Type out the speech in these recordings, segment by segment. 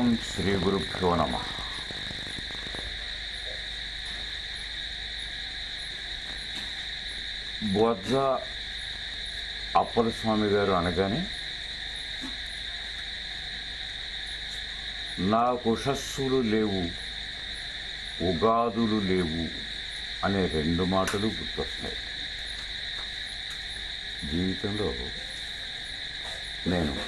శ్రీ గురుభ్యో నమ బొజ్జ అప్పల స్వామి గారు అనగానే నాకు ఉషస్సులు లేవు ఉగాదులు లేవు అనే రెండు మాటలు గుర్తొస్తాయి జీవితంలో నేను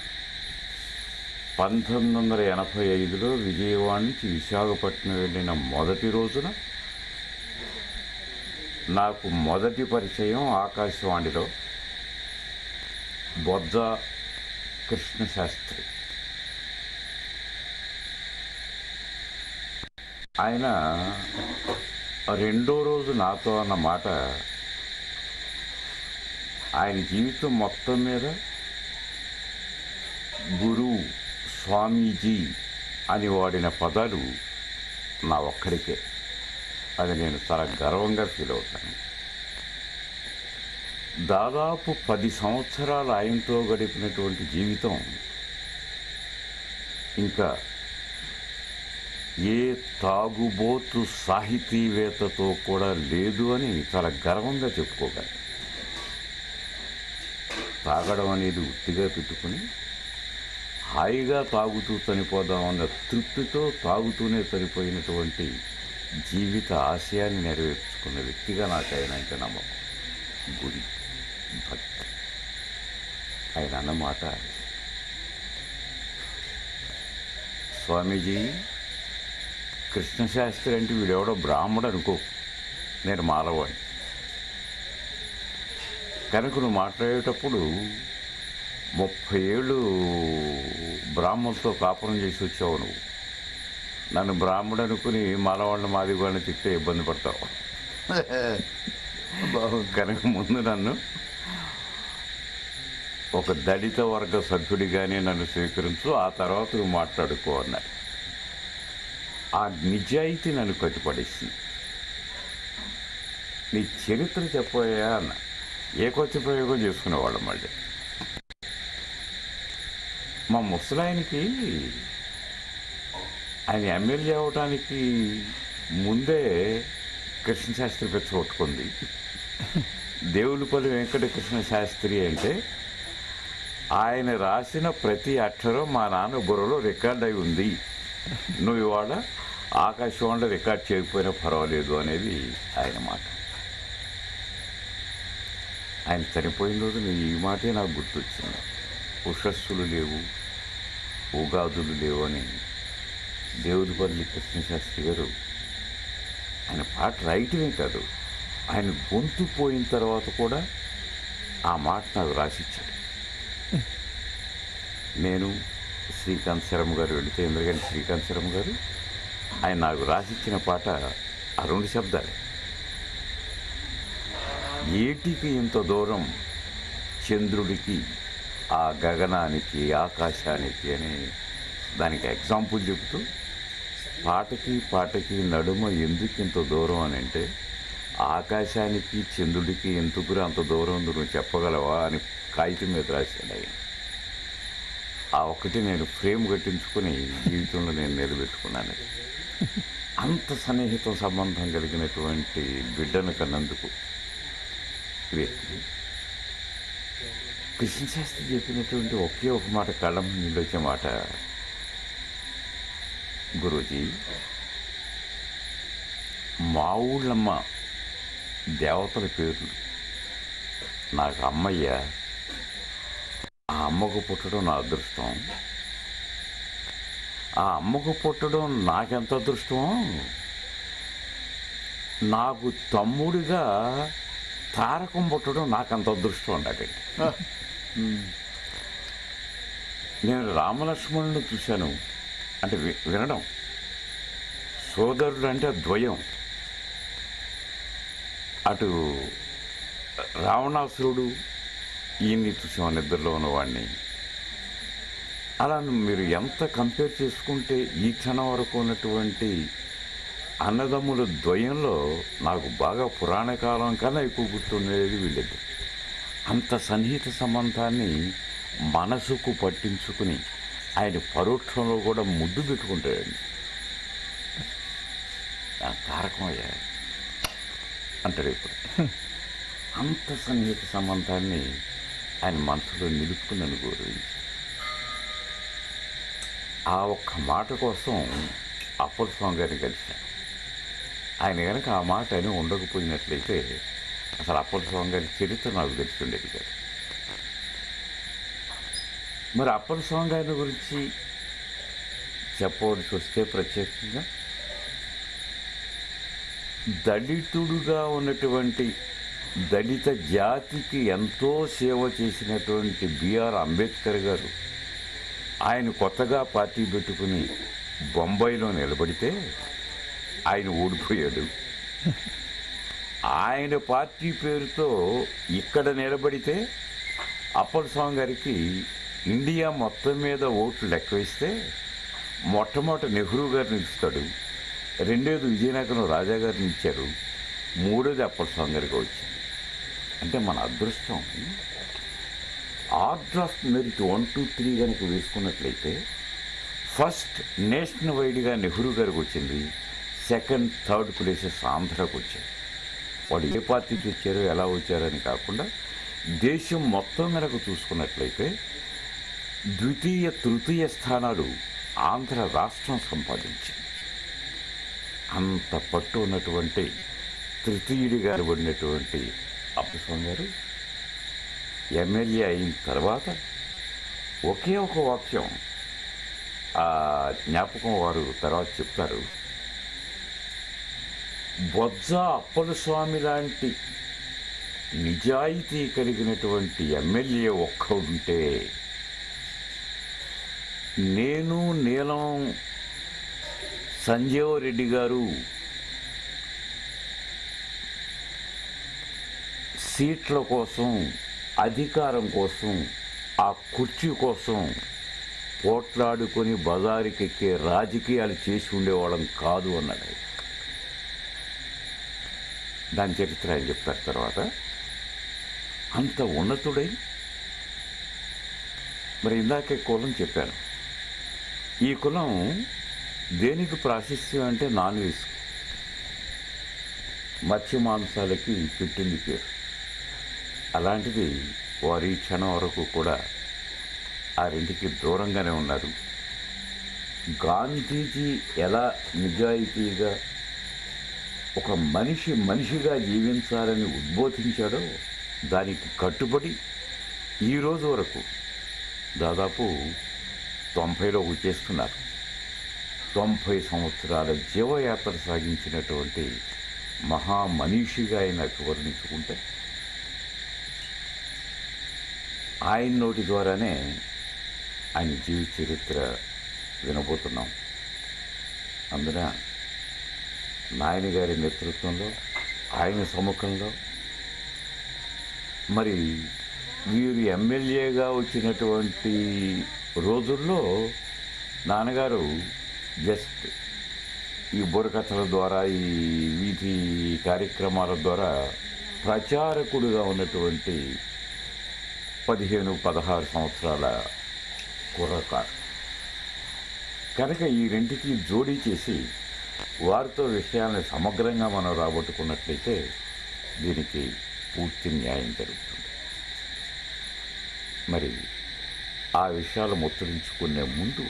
పంతొమ్మిది వందల ఎనభై ఐదులో విజయవాడ నుంచి విశాఖపట్నం వెళ్ళిన మొదటి రోజున నాకు మొదటి పరిచయం ఆకాశవాణిలో బొజ్జ కృష్ణశాస్త్రి ఆయన రెండో రోజు నాతో అన్న మాట ఆయన జీవితం మొత్తం మీద గురువు స్వామీజీ అని వాడిన పదాలు నా ఒక్కడికే అది నేను చాలా గర్వంగా ఫీల్ అవుతాను దాదాపు పది సంవత్సరాలు ఆయనతో గడిపినటువంటి జీవితం ఇంకా ఏ తాగుబోతు సాహితీవేత్తతో కూడా లేదు అని చాలా గర్వంగా చెప్పుకోగలను తాగడం అనేది ఉత్తిగా పెట్టుకుని హాయిగా తాగుతూ చనిపోదామన్న తృప్తితో తాగుతూనే చనిపోయినటువంటి జీవిత ఆశయాన్ని నెరవేర్చుకున్న వ్యక్తిగా నాకు ఆయన అంటే నమ్మకం గురి భక్తి ఆయన అన్నమాట స్వామీజీ కృష్ణశాస్త్రి అంటే వీడెవడో బ్రాహ్మడు అనుకో నేను మాలవాడిని కనుక నువ్వు మాట్లాడేటప్పుడు ముప్పై ఏళ్ళు బ్రాహ్మణులతో కాపురం చేసి వచ్చావు నువ్వు నన్ను బ్రాహ్మడు అనుకుని మాలవాడిని మాదిగోడిని తిట్టే ఇబ్బంది పడతావు కనుక ముందు నన్ను ఒక దళిత వర్గ సభ్యుడిగానే నన్ను స్వీకరించు ఆ తర్వాత నువ్వు మాట్లాడుకో అన్నారు ఆ నిజాయితీ నన్ను కట్టిపడేసింది నీ చరిత్ర చెప్పాయా అన్న ఏ కొత్త ప్రయోగం చేసుకునేవాళ్ళం మళ్ళీ మా ముసలాయనికి ఆయన ఎమ్మెల్యే అవడానికి ముందే కృష్ణశాస్త్రి పెచ్చ కొట్టుకుంది దేవులపల్లి వెంకటకృష్ణ శాస్త్రి అంటే ఆయన రాసిన ప్రతి అక్షరం మా నాన్న బుర్రలో రికార్డ్ అయి ఉంది నువ్వు ఇవాళ ఆకాశవాణిలో రికార్డ్ చేయకపోయినా పర్వాలేదు అనేది ఆయన మాట ఆయన చనిపోయిన రోజు ఈ మాటే నాకు గుర్తొచ్చింది ఉషస్సులు లేవు ఉగాదులు లేవు అని దేవుడిపల్లి కృష్ణశాస్త్రి గారు ఆయన పాట రాయటమే కాదు ఆయన గొంతు పోయిన తర్వాత కూడా ఆ మాట నాకు రాసిచ్చాడు నేను శ్రీకాంత్ శర్మ గారు వెళితే ఎందుకంటే శ్రీకాంత్ శర్మ గారు ఆయన నాకు రాసిచ్చిన పాట ఆ రెండు శబ్దాలే ఏటికి ఇంత దూరం చంద్రుడికి ఆ గగనానికి ఆకాశానికి అని దానికి ఎగ్జాంపుల్ చెబుతూ పాటకి పాటకి నడుమ ఎందుకు ఇంత దూరం అని అంటే ఆకాశానికి చంద్రుడికి ఎందుకురా అంత దూరం ఉంది నువ్వు చెప్పగలవా అని కాగితం మీద రాశాడు ఆయన ఆ ఒక్కటి నేను ఫ్రేమ్ కట్టించుకుని జీవితంలో నేను నిలబెట్టుకున్నాను అంత సన్నిహిత సంబంధం కలిగినటువంటి బిడ్డను కన్నందుకు వ్యక్తి కృష్ణశాస్త్రి చెప్పినటువంటి ఒకే ఒక మాట కళ్ళం నీళ్ళు వచ్చే మాట గురూజీ మా ఊళ్ళమ్మ దేవతల పేర్లు నాకు అమ్మయ్య ఆ అమ్మకు పుట్టడం నా అదృష్టం ఆ అమ్మకు పుట్టడం నాకెంత అదృష్టం నాకు తమ్ముడిగా తారకం పుట్టడం నాకంత అదృష్టం అన్నాడండి నేను రామలక్ష్మణుని చూశాను అంటే వి- వినడం సోదరుడు అంటే ద్వయం అటు రావణాసురుడు ఈయన్ని చూసాం నిద్రలో ఉన్నవాడిని అలా మీరు ఎంత కంపేర్ చేసుకుంటే ఈ క్షణం వరకు ఉన్నటువంటి అన్నదమ్ముల ద్వయంలో నాకు బాగా పురాణ కాలం కన్నా ఎక్కువ గుర్తుండేది వీళ్ళిద్దరు అంత సన్నిహిత సంబంధాన్ని మనసుకు పట్టించుకుని ఆయన పరోక్షంలో కూడా ముద్దు పెట్టుకుంటాడండి ఆ తారకమయ్యా అంటాడు ఇప్పుడు అంత సన్నిహిత సంబంధాన్ని ఆయన మనసులో నిలుపుకుని గౌరవించి ఆ ఒక్క మాట కోసం అప్పటి స్వామి గారిని కలిశాను ఆయన కనుక ఆ మాట అని ఉండకపోయినట్లయితే అసలు అప్పటి స్వామి గారి చరిత్ర నాకు తెలిసి ఉండేది కాదు మరి అప్పటి స్వామి గారి గురించి చెప్పవలసి వస్తే ప్రత్యేకంగా దళితుడుగా ఉన్నటువంటి దళిత జాతికి ఎంతో సేవ చేసినటువంటి బిఆర్ అంబేద్కర్ గారు ఆయన కొత్తగా పార్టీ పెట్టుకుని బొంబాయిలో నిలబడితే ఆయన ఓడిపోయాడు ఆయన పార్టీ పేరుతో ఇక్కడ నిలబడితే అప్పటి స్వామి గారికి ఇండియా మొత్తం మీద ఓట్లు లెక్క వేస్తే మొట్టమొదటి నెహ్రూ గారు నిలుస్తాడు రెండోది విజయనగరం రాజా గారిని ఇచ్చారు మూడోది అప్పటి స్వామి గారికి వచ్చింది అంటే మన అదృష్టం order of merit one two three కనుక వేసుకున్నట్లయితే ఫస్ట్ నేషనల్ వైడ్గా నెహ్రూ గారికి వచ్చింది సెకండ్ థర్డ్ ప్లేసెస్ ఆంధ్రాకు వచ్చాయి వాళ్ళు ఏ పార్టీకి వచ్చారో ఎలా వచ్చారని కాకుండా దేశం మొత్తం కనుక చూసుకున్నట్లయితే ద్వితీయ తృతీయ స్థానాలు ఆంధ్ర రాష్ట్రం సంపాదించింది అంత పట్టు ఉన్నటువంటి తృతీయుడిగా పడినటువంటి అప్పస్వామి గారు ఎమ్మెల్యే అయిన తర్వాత ఒకే ఒక వాక్యం ఆ జ్ఞాపకం వారు తర్వాత చెప్తారు బొజ్జ అప్పల స్వామి లాంటి నిజాయితీ కలిగినటువంటి ఎమ్మెల్యే ఒక్క ఉంటే నేను నీలం సంజీవ రెడ్డి గారు సీట్ల కోసం అధికారం కోసం ఆ కుర్చీ కోసం పోట్లాడుకొని బజారుకెక్కే రాజకీయాలు చేసి ఉండేవాళ్ళం కాదు అన్నాడు ఆయన. దాని చరిత్ర ఆయన చెప్తారు తర్వాత అంత ఉన్నతుడై మరి ఇందాకే కులం చెప్పాను ఈ కులం దేనికి ప్రాశస్త్యం అంటే నాన్ వెజ్ మత్స్య మాంసాలకి పెట్టింది పేరు అలాంటిది వారి ఈ క్షణం వరకు కూడా ఆ రెంటికి దూరంగానే ఉన్నారు గాంధీజీ ఎలా నిజాయితీగా ఒక మనిషి మనిషిగా జీవించాలని ఉద్బోధించాడో దానికి కట్టుబడి ఈ రోజు వరకు దాదాపు తొంభైలో వచ్చేస్తున్నారు తొంభై సంవత్సరాల జీవయాత్ర సాగించినటువంటి మహామనీషిగా ఆయన వర్ణించుకుంటే ఆయన నోటి ద్వారానే ఆయన జీవిత చరిత్ర వినబోతున్నాం అందున నాయన గారి నేతృత్వంలో ఆయన సముఖంలో మరి వీరు ఎమ్మెల్యేగా వచ్చినటువంటి రోజుల్లో నాన్నగారు జస్ట్ ఈ బుర్రకథల ద్వారా ఈ వీధి కార్యక్రమాల ద్వారా ప్రచారకుడుగా ఉన్నటువంటి పదిహేను పదహారు సంవత్సరాల కుర్రకారు కనుక ఈ రెంటికి జోడీ చేసి వారితో విషయాలను సమగ్రంగా మనం రాబట్టుకున్నట్లయితే దీనికి పూర్తి న్యాయం జరుగుతుంది మరి ఆ విషయాలు ముత్తరించుకునే ముందు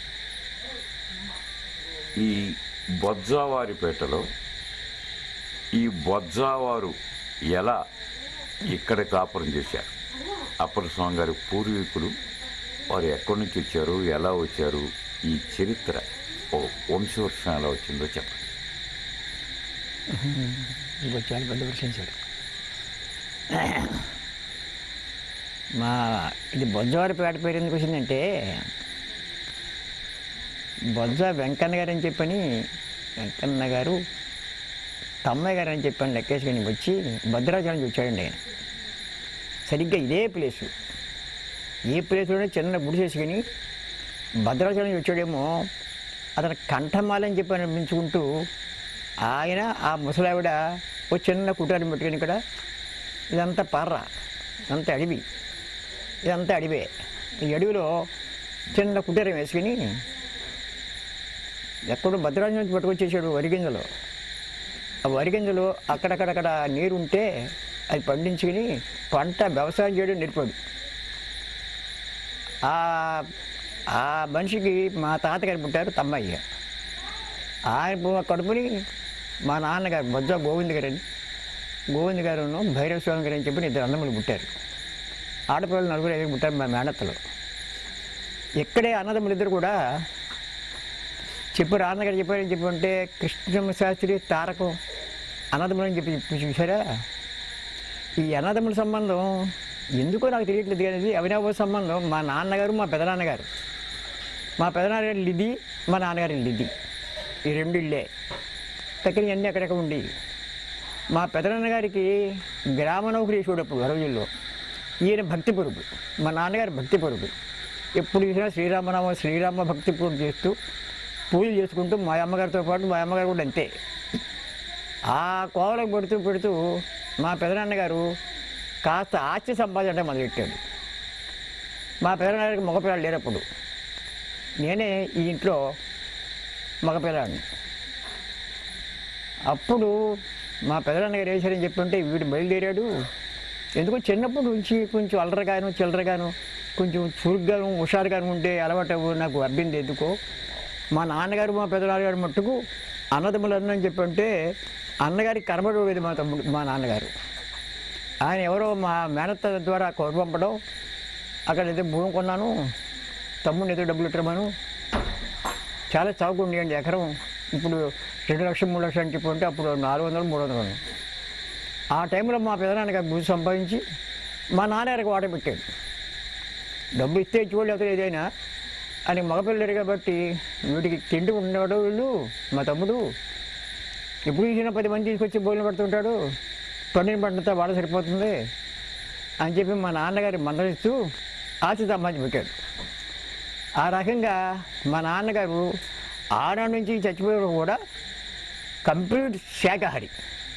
ఈ బొజ్జావారిపేటలో ఈ బొజ్జావారు ఎలా ఇక్కడ కాపురం చేశారు అప్పటి స్వామి గారి పూర్వీకులు వారు ఎక్కడి నుంచి వచ్చారు ఎలా వచ్చారు ఈ చరిత్ర ఓ వంశవృక్షం ఎలా వచ్చిందో చెప్పండి ఇప్పుడు చాలా పెద్ద ప్రశ్నించాడు మా ఇది బొజ్జవారిపేట పేరు ఎందుకు వచ్చిందంటే బొజ్జ వెంకన్న గారు అని చెప్పని వెంకన్న గారు తమ్మయ్య గారు అని చెప్పని లెక్కేసుకొని వచ్చి భద్రాచలం నుంచి వచ్చాడండి ఆయన సరిగ్గా ఇదే ప్లేసు ఏ ప్లేస్లోనే చిన్న గుడి చేసుకొని భద్రాచలం నుంచి వచ్చాడేమో అతను కంఠమాల అని చెప్పి అనిపించుకుంటూ ఆయన ఆ ముసలావిడ ఓ చిన్న కుటారం పెట్టుకుని ఇక్కడ ఇదంతా పర్ర ఇదంతా అడవి ఇదంతా అడవే ఈ అడవిలో చిన్న కుటీరం వేసుకుని ఎక్కడో భద్రాచలం నుంచి పట్టుకొచ్చేసాడు వరిగింజలు ఆ వరిగింజలు అక్కడక్కడక్కడ నీరు ఉంటే అది పండించుకుని పంట వ్యవసాయం చేయడం నేర్పాడు ఆ ఆ మనిషికి మా తాతగారు పుట్టారు తమ్మయ్య ఆయన పు- కడుపుని మా నాన్నగారు బొజ్జ గోవింద్ గారు అని గోవింద్ గారును భైరవ స్వామి గారు అని చెప్పి ఇద్దరు అన్నములు పుట్టారు ఆడపిల్లలు నలుగురు ఐదుగురు పుట్టారు మా మేనత్తలు ఇక్కడే అన్నదమ్ములు ఇద్దరు కూడా చెప్పారు అన్నగారు చెప్పారని చెప్పి అంటే కృష్ణ శాస్త్రి తారకం అన్నదమ్ములు అని చెప్పి చెప్పి చూసారా ఈ అన్నదమ్ముల సంబంధం ఎందుకో నాకు తెలియట్లేదు కానీ అవినాభ సంబంధం మా నాన్నగారు మా పెదనాన్నగారు మా పెదనాన్నగారి లిది మా నాన్నగారి లిది ఈ రెండు ఇల్లే తక్కిన అన్నీ అక్కడక్కడ ఉండి మా పెదనాన్నగారికి గ్రామ నౌకరీ చూడప్పుడు ఆ రోజుల్లో ఈయన భక్తి పొరుగు మా నాన్నగారు భక్తి పొరుగు ఎప్పుడు చూసినా శ్రీరామనామ శ్రీరామ భక్తి పూజ చేస్తూ పూజలు చేసుకుంటూ మా అమ్మగారితో పాటు మా అమ్మగారు కూడా అంతే ఆ కోవలకు పెడుతూ పెడుతూ మా పెదనాన్నగారు కాస్త ఆస్తి సంపాదించడం మొదలెట్టాడు మా పెదనాన్నగారికి మగపిల్లలు లేనప్పుడు నేనే ఈ ఇంట్లో మగపిల్లాడిని అప్పుడు మా పెదనాన్నగారు వేశారని చెప్పుంటే వీడు బయలుదేరాడు ఎందుకో చిన్నప్పటి నుంచి కొంచెం అల్లరగాను చిల్లరగాను కొంచెం చురుగ్గాను హుషారుగాను ఉంటే అలవాటు అవ్వు నాకు అబ్బింది ఎందుకో మా నాన్నగారు మా పెదనాన్నగారు మట్టుకు అన్నదమ్ములు అన్నని చెప్పంటే అన్నగారికి కనబడలేదు మా తమ్ముడు మా నాన్నగారు ఆయన ఎవరో మా మేనత్త ద్వారా కొర పంపడం అక్కడ ఏదో భూమి కొన్నాను తమ్ముడిని ఏదో డబ్బులు ఇట్టమను చాలా చౌక ఉండేయండి ఎకరం ఇప్పుడు రెండు లక్షలు మూడు లక్షలు అని చెప్పుకుంటే అప్పుడు నాలుగు వందలు మూడు వందలు ఆ టైంలో మా పెదనాన్నగారు భూమి సంపాదించి మా నాన్నగారికి వాట పెట్టాడు డబ్బు ఇస్తే ఇచ్చుకోలేదు అతను ఏదైనా అని మగపిల్లడు కాబట్టి వీడికి తిండి ఉండేవాడు వీళ్ళు మా తమ్ముడు ఎప్పుడు చూసినా పది మంది తీసుకొచ్చి భోజనం పెడుతుంటాడు పండిన పంటంతా వాడ సరిపోతుంది అని చెప్పి మా నాన్నగారి మందలిస్తూ ఆస్తి సంపాదించి పెట్టాడు ఆ రకంగా మా నాన్నగారు ఆనాడు నుంచి చచ్చిపోయాడు కూడా కంప్లీట్ శాకాహారి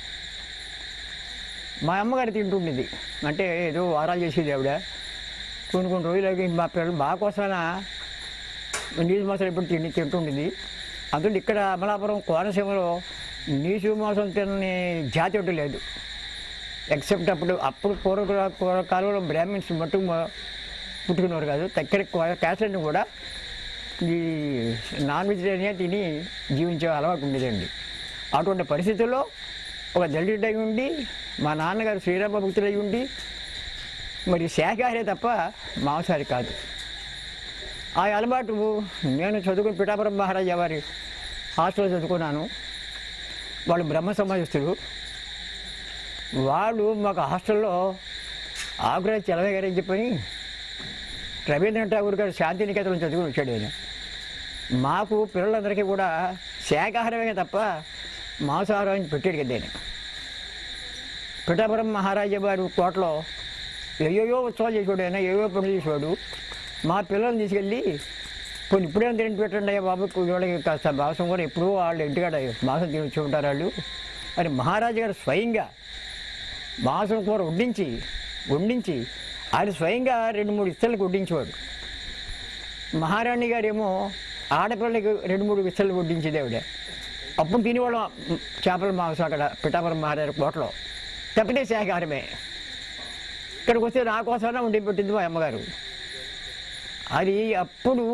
మా అమ్మగారు తింటుండేది అంటే ఏదో వారాలు చేసేది ఆవిడ కొన్ని కొన్ని రోజులకి మా పిల్లలు మా కోసమైనా నీసు మాసం ఎప్పుడు తిండి తింటుండేది అందులో ఇక్కడ అమలాపురం కోనసీమలో నీసు మాంసం తినని జాతి ఒకటి లేదు ఎక్సెప్ట్ అప్పుడు అప్పుడు పూర్వ పూర్వకాలంలో బ్రాహ్మిన్స్ మట్టుకు మ- పుట్టుకునేవారు కాదు దగ్గర క్యాసెట్ని కూడా ఈ నాన్ వెజిటేరియన్ తిని జీవించే అలవాటు ఉండేదండి అటువంటి పరిస్థితుల్లో ఒక దళితుడు అయి ఉండి మా నాన్నగారు శ్రీరామ భక్తుడు అయి ఉండి మరి శాఖాహారే తప్ప మాంసాహారి కాదు ఆ అలవాటు నేను చదువుకుని పిఠాపురం మహారాజా వారి హాస్టల్లో చదువుకున్నాను వాళ్ళు బ్రహ్మ సమాజస్తులు వాళ్ళు మాకు హాస్టల్లో ఆగ్రహ చెలవయ్య గారు అని చెప్పని రవీంద్రనాథ్ ఠాగూర్ గారు శాంతినికేతనం చదువుకుని వచ్చాడు ఆయన మాకు పిల్లలందరికీ కూడా శాకాహారమే తప్ప మాంసాహారం అని పెట్టాడు కదా ఆయన పిఠాపురం మహారాజా వారి కోటలో ఏయోయో ఉత్సవాలు చేసేవాడు ఆయన ఏయో పనులు చేసేవాడు మా పిల్లల్ని తీసుకెళ్ళి కొన్ని ఇప్పుడే తిండి పెట్టండి అయ్యా బాబు వాళ్ళకి కాస్త మాంసం కూడా ఎప్పుడూ వాళ్ళు ఇంటికాడ మాంసం తిని వచ్చి ఉంటారు వాళ్ళు అని మహారాజు గారు స్వయంగా మాంసం కూర వడ్డించి వండించి ఆయన స్వయంగా రెండు మూడు ఇస్తలకు వడ్డించేవాడు మహారాణి గారేమో ఆడపిల్లకి రెండు మూడు విస్తలు వడ్డించేది ఆవిడ అప్పుడు తినేవాళ్ళం చేపల మాంసం అక్కడ పిఠాపురం మహారాజు కోటలో తప్పితే శాకాహారమే ఇక్కడికి వస్తే నా కోసమైనా ఉండి పెట్టింది మా అమ్మగారు అది అప్పుడు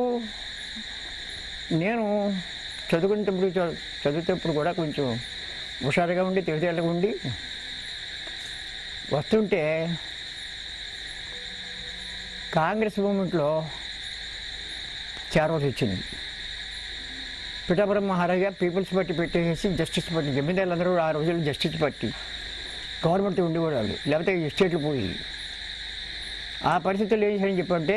నేను చదువుకునేటప్పుడు చ- చదువుతేప్పుడు కూడా కొంచెం హుషారుగా ఉండి తెలివితేటగా ఉండి వస్తుంటే కాంగ్రెస్ మూమెంట్లో చేరవలసి వచ్చింది పిఠాపురం మహారాజా పీపుల్స్ పార్టీ పెట్టేసి జస్టిస్ పార్టీ జమీందారులందరూ ఆ రోజుల్లో జస్టిస్ పార్టీ గవర్నమెంట్ ఉండేవాడు వాళ్ళు లేకపోతే ఎస్టేట్లు పోయి ఆ పరిస్థితుల్లో ఏం చేయాలని చెప్పంటే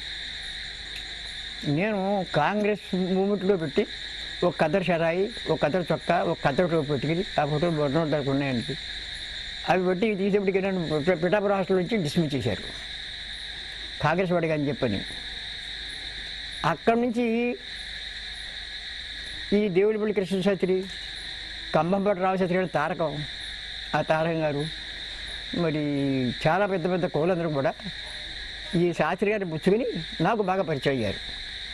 నేను కాంగ్రెస్ మూమెంట్లో పెట్టి ఒక కద్దరు షరాయి ఒక కద్దరు చొక్కా ఒక కద్దరు టోపు పెట్టుకుని ఆ ఫోటో బొట్టడం దానికి ఉన్నాయండి అవి పెట్టి తీసేపటికి నన్ను పి- పిఠాపురం హాస్టల్ నుంచి డిస్మిస్ చేశారు కాంగ్రెస్ వాడిగా అని చెప్పని అక్కడి నుంచి ఈ దేవుడిపల్లి కృష్ణ శాస్త్రి కంబంపాటి రామశాస్త్రి గారు తారకం ఆ తారకం గారు మరి చాలా పెద్ద పెద్ద కోలందరూ కూడా ఈ శాస్త్రి గారిని పుచ్చుకొని నాకు బాగా పరిచయం అయ్యారు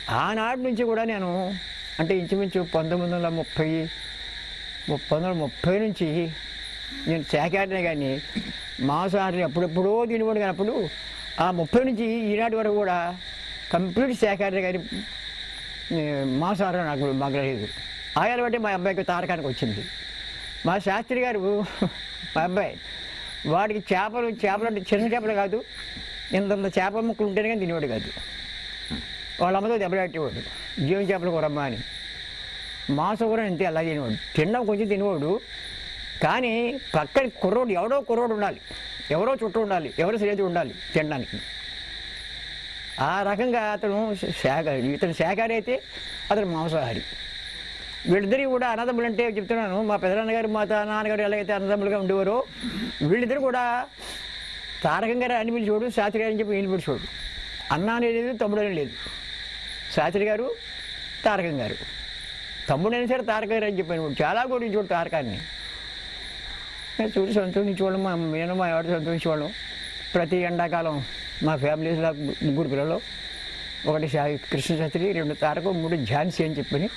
ఆనాటి నుంచి కూడా నేను అంటే ఇంచుమించు పంతొమ్మిది వందల ముప్పై ముప్పై వందల ముప్పై నుంచి నేను శాఖారినే కానీ మాంసాహారి అప్పుడెప్పుడో తినేవాడు కానీ అప్పుడు ఆ ముప్పై నుంచి ఈనాటి వరకు కూడా కంప్లీట్ శాఖాహారి కానీ ఏ, మాంసాహారం నాకు మగలేదు ఆయాలు బట్టి మా అబ్బాయికి తారకానికి వచ్చింది మా శాస్త్రి గారు మా అబ్బాయి వాడికి చేపలు చేపలు అంటే చిన్న చేపలు కాదు ఇంతంత చేపల ముక్కలు ఉంటేనే కానీ తినేవాడు కాదు వాళ్ళ అమ్మతో దెబ్బలాట్టేవాడు జీవం చేపలు కూరమ్మ అని మాంసం కూడా అంతే అలా తినేవాడు తినడం కొంచెం తినేవాడు కానీ పక్కన కుర్రోడు ఎవడో కుర్రోడు ఉండాలి ఎవరో చుట్టూ ఉండాలి ఎవరో స్నేహితుడు ఉండాలి తినడానికి ఆ రకంగా అతను శాఖ ఇతను శాఖాహారి అయితే అతను మాంసాహారి వీళ్ళిద్దరికి కూడా అన్నదమ్ములు అంటే చెప్తున్నాను మా పెదనాన్నగారు మా తా- నాన్నగారు ఎలాగైతే అన్నదమ్ములుగా ఉండేవారో వీళ్ళిద్దరు కూడా తారకం గారు అని పిలిచేవాడు శాస్త్రి గారు అని చెప్పి ఈయన పిలిచేవాడు అన్న అనేది లేదు తమ్ముడు అని లేదు శాస్త్రి గారు తారకం గారు తమ్ముడైనా సరే తారక గారు అని చెప్పాను చాలా గురించేవాడు తారకాన్ని నేను చూసి సంతోషించేవాళ్ళం మా నేను మా ఆవిడ సంతోషించేవాళ్ళం ప్రతి ఎండాకాలం మా ఫ్యామిలీస్లో ముగ్గురు పిల్లలు ఒకటి శా కృష్ణ శాస్త్రి రెండు తారకం మూడు ఝాన్సీ అని చెప్పని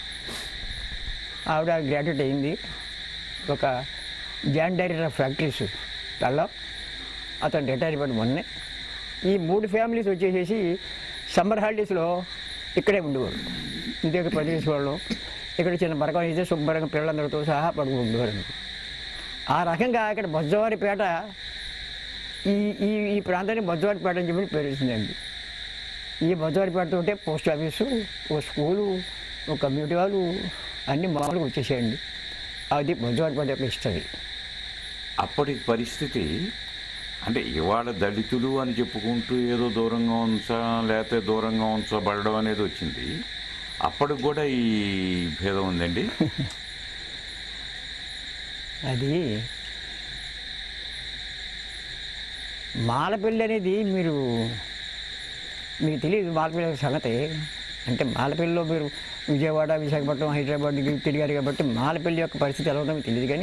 ఆవిడ గ్రాడ్యుయేట్ అయింది ఒక జాన్ డైరెక్టర్ ఆఫ్ ఫ్యాక్టరీస్ కళ్ళ అతను రిటైర్మెంట్ మొన్నే ఈ మూడు ఫ్యామిలీస్ వచ్చేసేసి సమ్మర్ హాలిడేస్లో ఇక్కడే ఉండేవారు ఇదే ప్రదేశ్ వాళ్ళు ఇక్కడ చిన్న బరకం అయితే శుభ్రంగా పిల్లలందరితో సహా పడుకుని ఉండేవారు ఆ రకంగా ఇక్కడ బొజ్జవారిపేట ఈ ఈ ఈ ప్రాంతాన్ని బొజ్జవారిపేట అని చెప్పి పేరు వచ్చిందండి ఈ బొజ్జవారిపేటతో ఉంటే పోస్ట్ ఆఫీసు ఒక స్కూలు ఒక కమ్యూనిటీ వాళ్ళు అన్నీ మామూలుగా వచ్చేసేయండి అది బొజ్జవారిపేట యొక్క హిస్టరీ అప్పటి పరిస్థితి అంటే ఇవాళ దళితులు అని చెప్పుకుంటూ ఏదో దూరంగా ఉంచా లేకపోతే దూరంగా ఉంచబడడం అనేది వచ్చింది అప్పటికి కూడా ఈ భేదం ఉందండి అది మాలపల్లి అనేది మీరు మీకు తెలియదు మాలపల్లి సంగతి అంటే మాలపల్లిలో మీరు విజయవాడ విశాఖపట్నం హైదరాబాద్ తిరిగారు కాబట్టి మాలపల్లి యొక్క పరిస్థితి ఎలా ఉందో మీకు తెలియదు కానీ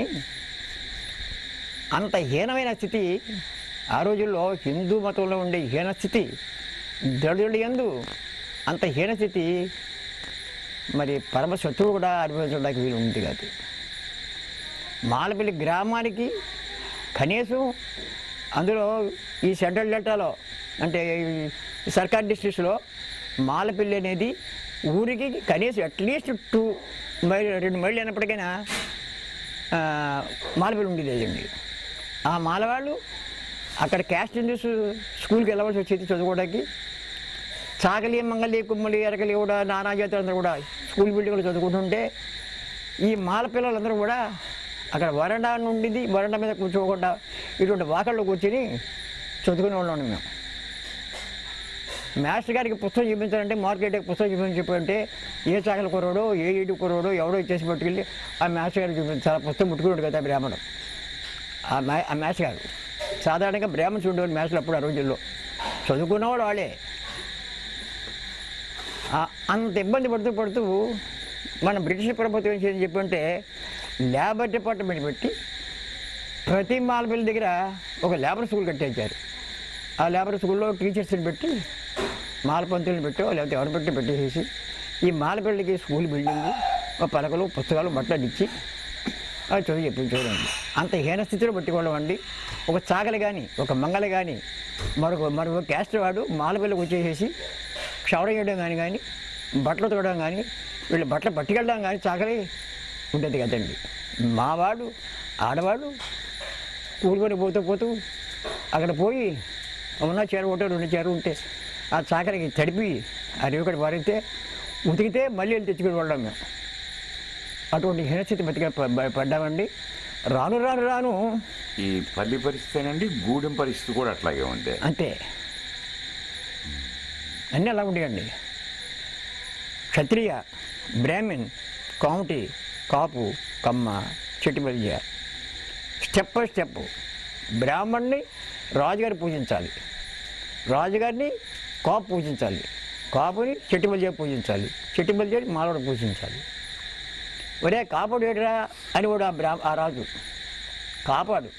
అంత హీనమైన స్థితి ఆ రోజుల్లో హిందూ మతంలో ఉండే హీన స్థితి దళితుడి ఎందు అంత హీన స్థితి మరి పరమ శత్రువు కూడా అనుభవించడానికి వీలు ఉంది కాదు మాలపల్లి గ్రామానికి కనీసం అందులో ఈ సెంట్రల్ డెల్టాలో అంటే ఈ సర్కార్ డిస్ట్రిక్ట్స్లో మాలపల్లి అనేది ఊరికి కనీసం అట్లీస్ట్ టూ మైల్ రెండు మైళ్ళు అయినప్పటికైనా ఆ, మాలపల్లి ఉండేదండి ఆ మాలవాళ్ళు అక్కడ క్యాస్ట్ హిందూస్ స్కూల్కి వెళ్ళవలసి వచ్చేది చదువుకోవడానికి చాకలి మంగళి కుమ్మలి ఎరకలి కూడా నానా జాతులు అందరూ కూడా స్కూల్ బిల్డింగ్లో చదువుకుంటుంటే ఈ మాల పిల్లలందరూ కూడా అక్కడ వరండా నుండి వరండా మీద కూర్చోకుండా ఇటువంటి వాకల్లో కూర్చొని చదువుకునే వాళ్ళం మేము మాస్టర్ గారికి పుస్తకం చూపించాలంటే మార్కెట్కి పుస్తకం చూపించి చెప్పంటే ఏ చాకలి కుర్రోడో ఏ ఈడు కుర్రోడో ఎవడో ఇచ్చేసి పట్టుకెళ్ళి ఆ మాస్టర్ గారికి చూపించాలి పుస్తకం ముట్టుకున్నాడు కదా బ్రాహ్మణం ఆ మ్యా ఆ మ్యాథ్స్ గారు సాధారణంగా బ్రాహ్మణ్స్ ఉండేవారు మ్యాథ్స్లో అప్పుడు ఆ రోజుల్లో చదువుకున్నవాడు వాళ్ళే ఆ- అంత ఇబ్బంది పడుతూ పడుతూ మన బ్రిటిష్ ప్రభుత్వం ఏం చేసింది చెప్పంటే లేబర్ డిపార్ట్మెంట్ పెట్టి ప్రతి మాలపల్లి దగ్గర ఒక లేబర్ స్కూల్ కట్టించారు ఆ లేబర్ స్కూల్లో టీచర్స్ని పెట్టి మాలపంతులను పెట్టో లేకపోతే ఎవరు పెట్టి పెట్టేసేసి ఈ మాలపల్లికి స్కూల్ బిల్డింగ్ ఒక పలకలు పుస్తకాలు బట్టలు ఇచ్చి అది చదువు చెప్పించేవాడండి అంత హీన స్థితిలో పెట్టుకోవడం అండి ఒక చాకలి కానీ ఒక మంగళ కానీ మరొక మరొక క్యాస్ట్ వాడు మాలపల్లికి వచ్చేసేసి క్షవరం చేయడం కానీ కానీ బట్టలు తోడడం కానీ వీళ్ళు బట్టలు పట్టుకెళ్ళడం కానీ చాకలి ఉండేది కదండి మావాడు ఆడవాడు కూడుకొని పోతూ పోతూ అక్కడ పోయి ఉన్న చీర ఒకటి రెండు చీర ఉంటే ఆ చాకరికి తడిపి ఆ రేవుకటి పారితే ఉతికితే మళ్ళీ వెళ్ళి తెచ్చుకుని వాళ్ళం మేము అటువంటి హీనస్థితి బతిక ప- పడ్డామండి రాను రాను రాను ఈ పల్లి పరిస్థితి అండి గూడెం పరిస్థితి కూడా అట్లాగే ఉంది అంతే అన్నీ అలా ఉండేయండి Kshatriya brahmin Komati Kapu Kamma Chettubalija step by step బ్రాహ్మణ్ణి రాజుగారి పూజించాలి రాజుగారిని కాపు పూజించాలి కాపుని చెట్టుబలిజ పూజించాలి చెట్టుబలిజని మాలవాడు పూజించాలి ఒరే కాపాడు ఏడురా అని వాడు ఆ బ్రా ఆ రాజు కాపాడు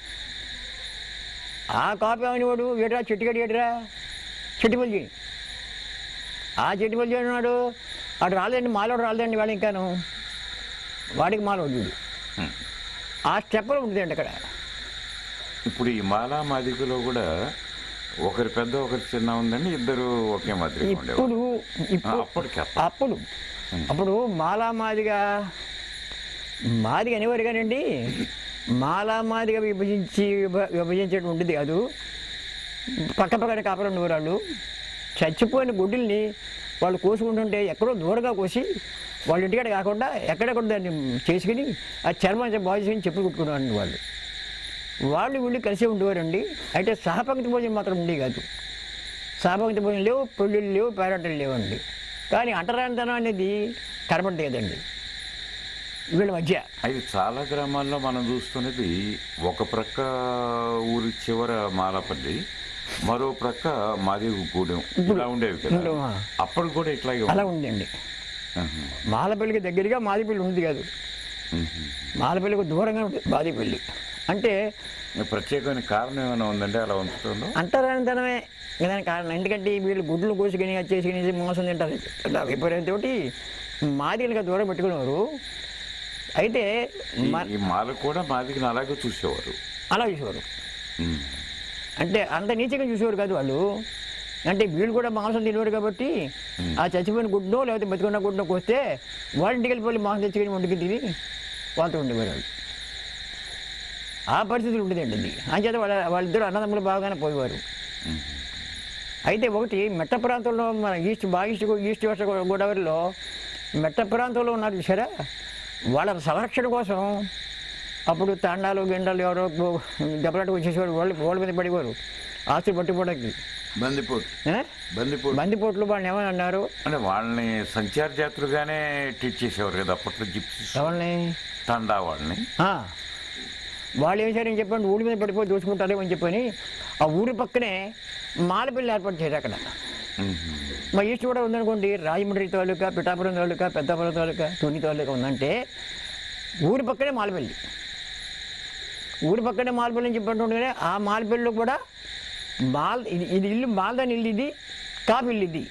ఆ కాపు అనేవాడు ఏడ్రా చెట్టుగడి ఏడ్రా చెట్టుబల్లి ఆ చెట్టు పల్లి ఉన్నాడు అటు రాలేదండి మాలోడు రాలేదండి వాడు ఇంకాను వాడికి మాలోడు చూడు హ్మ్. ఆ స్టెప్పులు ఉంటుందండి అక్కడ ఇప్పుడు ఈ మాలా మాదికలో కూడా ఒకరి పెద్ద ఒకరి చిన్న ఉందండి ఇద్దరు ఒకే మాదిరిగా ఉండేవారు ఇప్పుడు ఆ, ఇప్పుడు అప్పటికి అప్ప- అప్పుడు అప్పుడు మాలా మాదిగా మాదిగా అనేవారు కానండి మాలా మాదిగా విభజించి విభ- విభజించేట్టు ఉండేది కాదు పక్క పక్కన కాపలు ఉండేవారు వాళ్ళు చచ్చిపోయిన గుడ్డుల్ని వాళ్ళు కోసుకుంటుంటే ఎక్కడో దూరంగా కోసి వాళ్ళ ఇంటికాడ కాకుండా ఎక్కడెక్కడ దాన్ని చేసుకుని ఆ చర్మం బాగు చేసుకుని చెప్పు కుట్టుకునేవారండి వాళ్ళు వాళ్ళు వీళ్ళు కలిసి ఉండేవారండి అయితే సహపంక్తి భోజనం మాత్రం ఉండే కాదు సహపంక్తి భోజనం లేవు పెళ్ళిళ్ళు లేవు పేరాటలు లేవండి కానీ అంటరానితనం అనేది కనబడదు కదండి వీళ్ళ మధ్య అయితే చాలా గ్రామాల్లో మనం చూస్తున్నది ఒక ప్రక్క ఊరి చివర మాలపల్లి మరో ప్రక్క మాది గూడెం ఇలా ఉండేవి కదా ఇప్పుడు, ఆ. అప్పుడు కూడా ఇట్లాగే అలా ఉంది. ఉందండి ఆహా. మాలపల్లికి దగ్గరగా మాదిపల్లి ఉంది కాదు మ్మ్. మాలపల్లికి దూరంగా ఉంటుంది మాదిపల్లి అంటే ప్రత్యేకమైన కారణం ఏమైనా ఉందంటే అలా ఉంచుతుందో అంటరానితనమే దానికి కారణం ఎందుకంటే వీళ్ళు గుడ్లు కోసుకుని అది చేసుకుని మోసం తింటారు పెద్ద అభిప్రాయంతో మాది కనుక దూరం పెట్టుకునేవారు అయితే ఈ- మ- ఈ మాల కూడా మాదికి అలాగే చూసేవారు అలా చూసేవారు మ్మ్. అంటే అంత నీచంగా చూసేవారు కాదు వాళ్ళు అంటే వీళ్ళు కూడా మాంసం తినేవారు కాబట్టి ఆ చచ్చిపోయిన గుడ్డో లేకపోతే బతుకున్న గుడ్డో కోస్తే వాళ్ళ ఇంటికి వెళ్ళిపోయి మాంసం తెచ్చుకొని వండుకి తిని వాళ్ళతో ఉండేవారు వాళ్ళు ఆ పరిస్థితులు ఉండేదండి అది అంచేత వాళ్ళ వాళ్ళిద్దరు అన్నదమ్ములు బాగానే పోయేవారు మ్మ్. అయితే ఒకటి మెట్ట ప్రాంతంలో మన ఈస్ట్ బాగా ఈస్ట్ ఈస్ట్ వెస్ట్ గోదావరిలో మెట్ట ప్రాంతంలో ఉన్నారు చూసారా వాళ్ళ సంరక్షణ కోసం అప్పుడు తాండాలు గిండాలు ఎవరో దెబ్బలాట వచ్చేసేవారు వాళ్ళు వాళ్ళ మీద పడేవారు ఆస్తి పట్టుకోవడానికి బందిపోటు ఏ? బందిపోటు బందిపోట్లు వాళ్ళని ఏమని అన్నారు అంటే వాళ్ళని సంచార జాతులుగానే ట్రీట్ చేసేవారు కదా అప్పట్లో జిప్సీస్ ఎవరిని తండా వాళ్ళని ఆ, వాళ్ళు ఏం చేయాలని చెప్పండి ఊరి మీద పడిపోయి దోచుకుంటారేమో అని చెప్పని ఆ ఊరి పక్కనే మాలపిల్లి ఏర్పాటు చేశారు అక్కడ మ్మ్. మా ఈస్ట్ కూడా ఉందనుకోండి రాజమండ్రి తాలూకా పిఠాపురం తాలూకా పెద్దాపురం తాలూకా తుని తాలూకా ఉందంటే ఊరి పక్కనే మాలపల్లి ఊరి పక్కనే మాలపల్లి అని చెప్పంటుండగానే ఆ మాలపల్లిలో కూడా మాల్ ఇది ఇది ఇల్లు మాల్దాని ఇల్లు ఇది కాపు ఇల్లు ఇది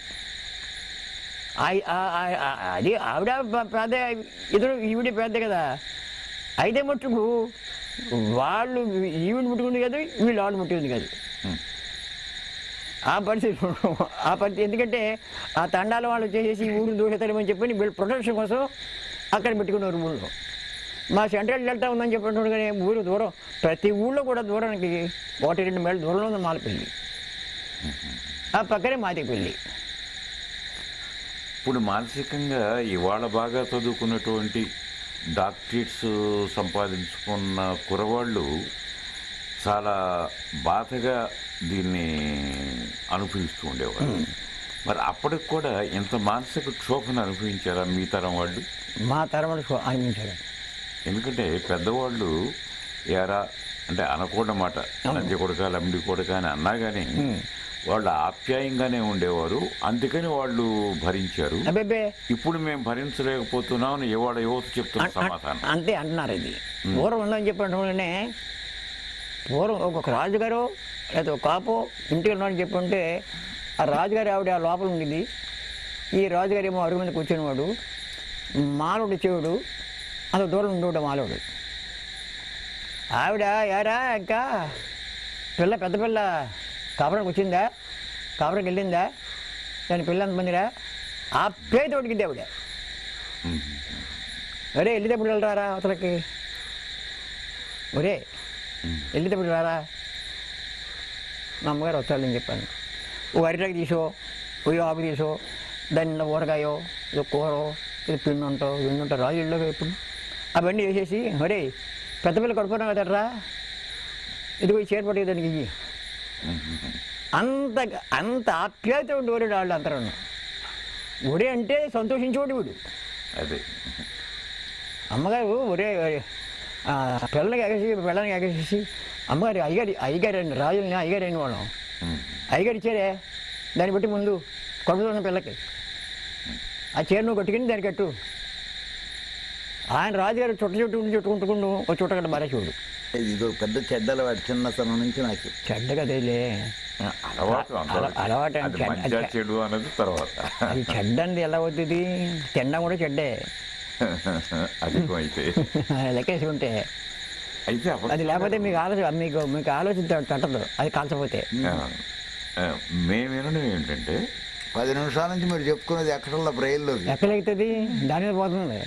ఆయి- ఆ- ఆ- ఆ- అది ఆవిడ ప- పెద్ద ఇతడు ఈవిడ పెద్ద కదా అయితే మట్టుకు వాళ్ళు ఈవిడ ముట్టుకుంది కదా వీళ్ళు వాళ్ళు ముట్టుకుంది కాదు మ్మ్. ఆ పరిస్థితి ఆ పరిస్థితి ఎందుకంటే ఆ తండాల వాళ్ళు వచ్చేసి ఈ ఊరు దూషతలేమని చెప్పి వీళ్ళు ప్రొటెక్షన్ కోసం అక్కడ పెట్టుకున్నారు ఊళ్ళో మా సెంట్రల్ డెల్టా ఉందని చెప్పినప్పుడు కానీ ఊరు దూరం ప్రతి ఊళ్ళో కూడా దూరానికి ఒకటి రెండు మైళ్ళ దూరంలో ఉంది మాలపల్లి ఆ పక్కనే మాదేపల్లి ఇప్పుడు మానసికంగా ఇవాళ బాగా చదువుకున్నటువంటి డాక్టరేట్స్ సంపాదించుకున్న కురవాళ్ళు చాలా బాధగా దీన్ని అనుభవిస్తూ ఉండేవారు మరి అప్పటికి కూడా ఇంత మానసిక క్షోభను అనుభవించారా మీ తరం వాళ్ళు మా తరమడు అనిపించారు ఎందుకంటే పెద్దవాళ్ళు ఎరా అంటే అనకూడదు మాట లంజ కొడక లంబడి కొడక అని అన్నా కానీ వాళ్ళు ఆప్యాయంగానే ఉండేవారు అందుకని వాళ్ళు భరించారు అబ్బే ఇప్పుడు మేము భరించలేకపోతున్నాం అని ఇవాళ యువత చెప్తున్న సమాధానం అంతే అంటున్నారు ఇది పూర్వం ఉందని చెప్పినట్టుగానే పూర్వం ఒక రాజుగారు లేదా ఒక కాపు ఇంటికి ఉన్నాడని చెప్పుంటే ఆ రాజుగారి ఆవిడ ఆ లోపల ఉండేది ఈ రాజుగారు ఏమో అరుగు మీద కూర్చునేవాడు మానవుడు చెవుడు అంత దూరం ఉండేవాడు మానవుడు ఆవిడ యారా ఇంకా పిల్ల పెద్ద పిల్ల కాపురానికి వచ్చిందా కాపురానికి వెళ్ళిందా దాని పిల్ల ఎంతమందిరా ఆ పేద ఉడికింది ఆవిడ ఉమ్. ఒరే వెళ్ళేటప్పుడు వెళ్ళరారా అవతలకి ఒరే ఉమ్. వెళ్ళేటప్పుడు రారా మా అమ్మగారు వస్తాడని చెప్పాను ఓ అరిటాకు తీసో ఓ ఆకు తీసో దాని నిండా ఊరగాయో ఏదో కూరో ఇది పిండి ఉంటావు పిండి ఉంటావు రాజు ఇళ్ళో ఎప్పుడు అవన్నీ వేసేసి ఒరే పెద్ద పిల్ల కడుపునా కదరా ఇదిగో ఈ చేరుపట్టి దానికి ఇయ్యి అంత అంత ఆప్యాయత ఉండేవాడు వాళ్ళు అందరూ ఒరే అంటే సంతోషించేవాడు వీడు అదే అమ్మగారు ఒరే ఆ, పిల్లలకి ఎగసి పిల్లలకి ఎగసేసి అమ్మగారు అయ్యగారి అయ్యగారు అండి రాజుల్ని అయ్యగారు అయిన వాళ్ళం ఉమ్. అయ్యగారు ఇచ్చారే దాన్ని బట్టి ముందు కొడుతున్న పిల్లకి ఆ చీర నువ్వు కట్టుకుని దాన్ని కట్టు ఆయన రాజుగారు చుట్ట చుట్టూ ఉండి చుట్టుకుంటుకుంటూ ఒక చుట్టగడ్డ బారే చూడు ఇది ఒక పెద్ద చెడ్డల వాడి చిన్నతనం నుంచి నాకు చెడ్డగా తెలియలే అలవాటు అంతా. అల- అలవాటు అది అంటే మంచిగా అది- చెడు అన్నది తర్వాత అది చెడ్డంది ఎలా అవుతుంది తినడం కూడా చెడ్డే అధికమైతే లెక్కేసుకుంటే అయితే అప్పుడు అది లేకపోతే మీకు ఆలోచన మీకు మీకు ఆలోచన తట్- తట్టదు అది కాల్చపోతే ఆ, ఆ, మేము వినడం ఏంటంటే పది నిమిషాల నుంచి మీరు చెప్పుకునేది ఎక్కడల్లా బ్రెయిన్లోకి ఎక్కడ ఎక్కుతుంది దాని మీద పోతుంది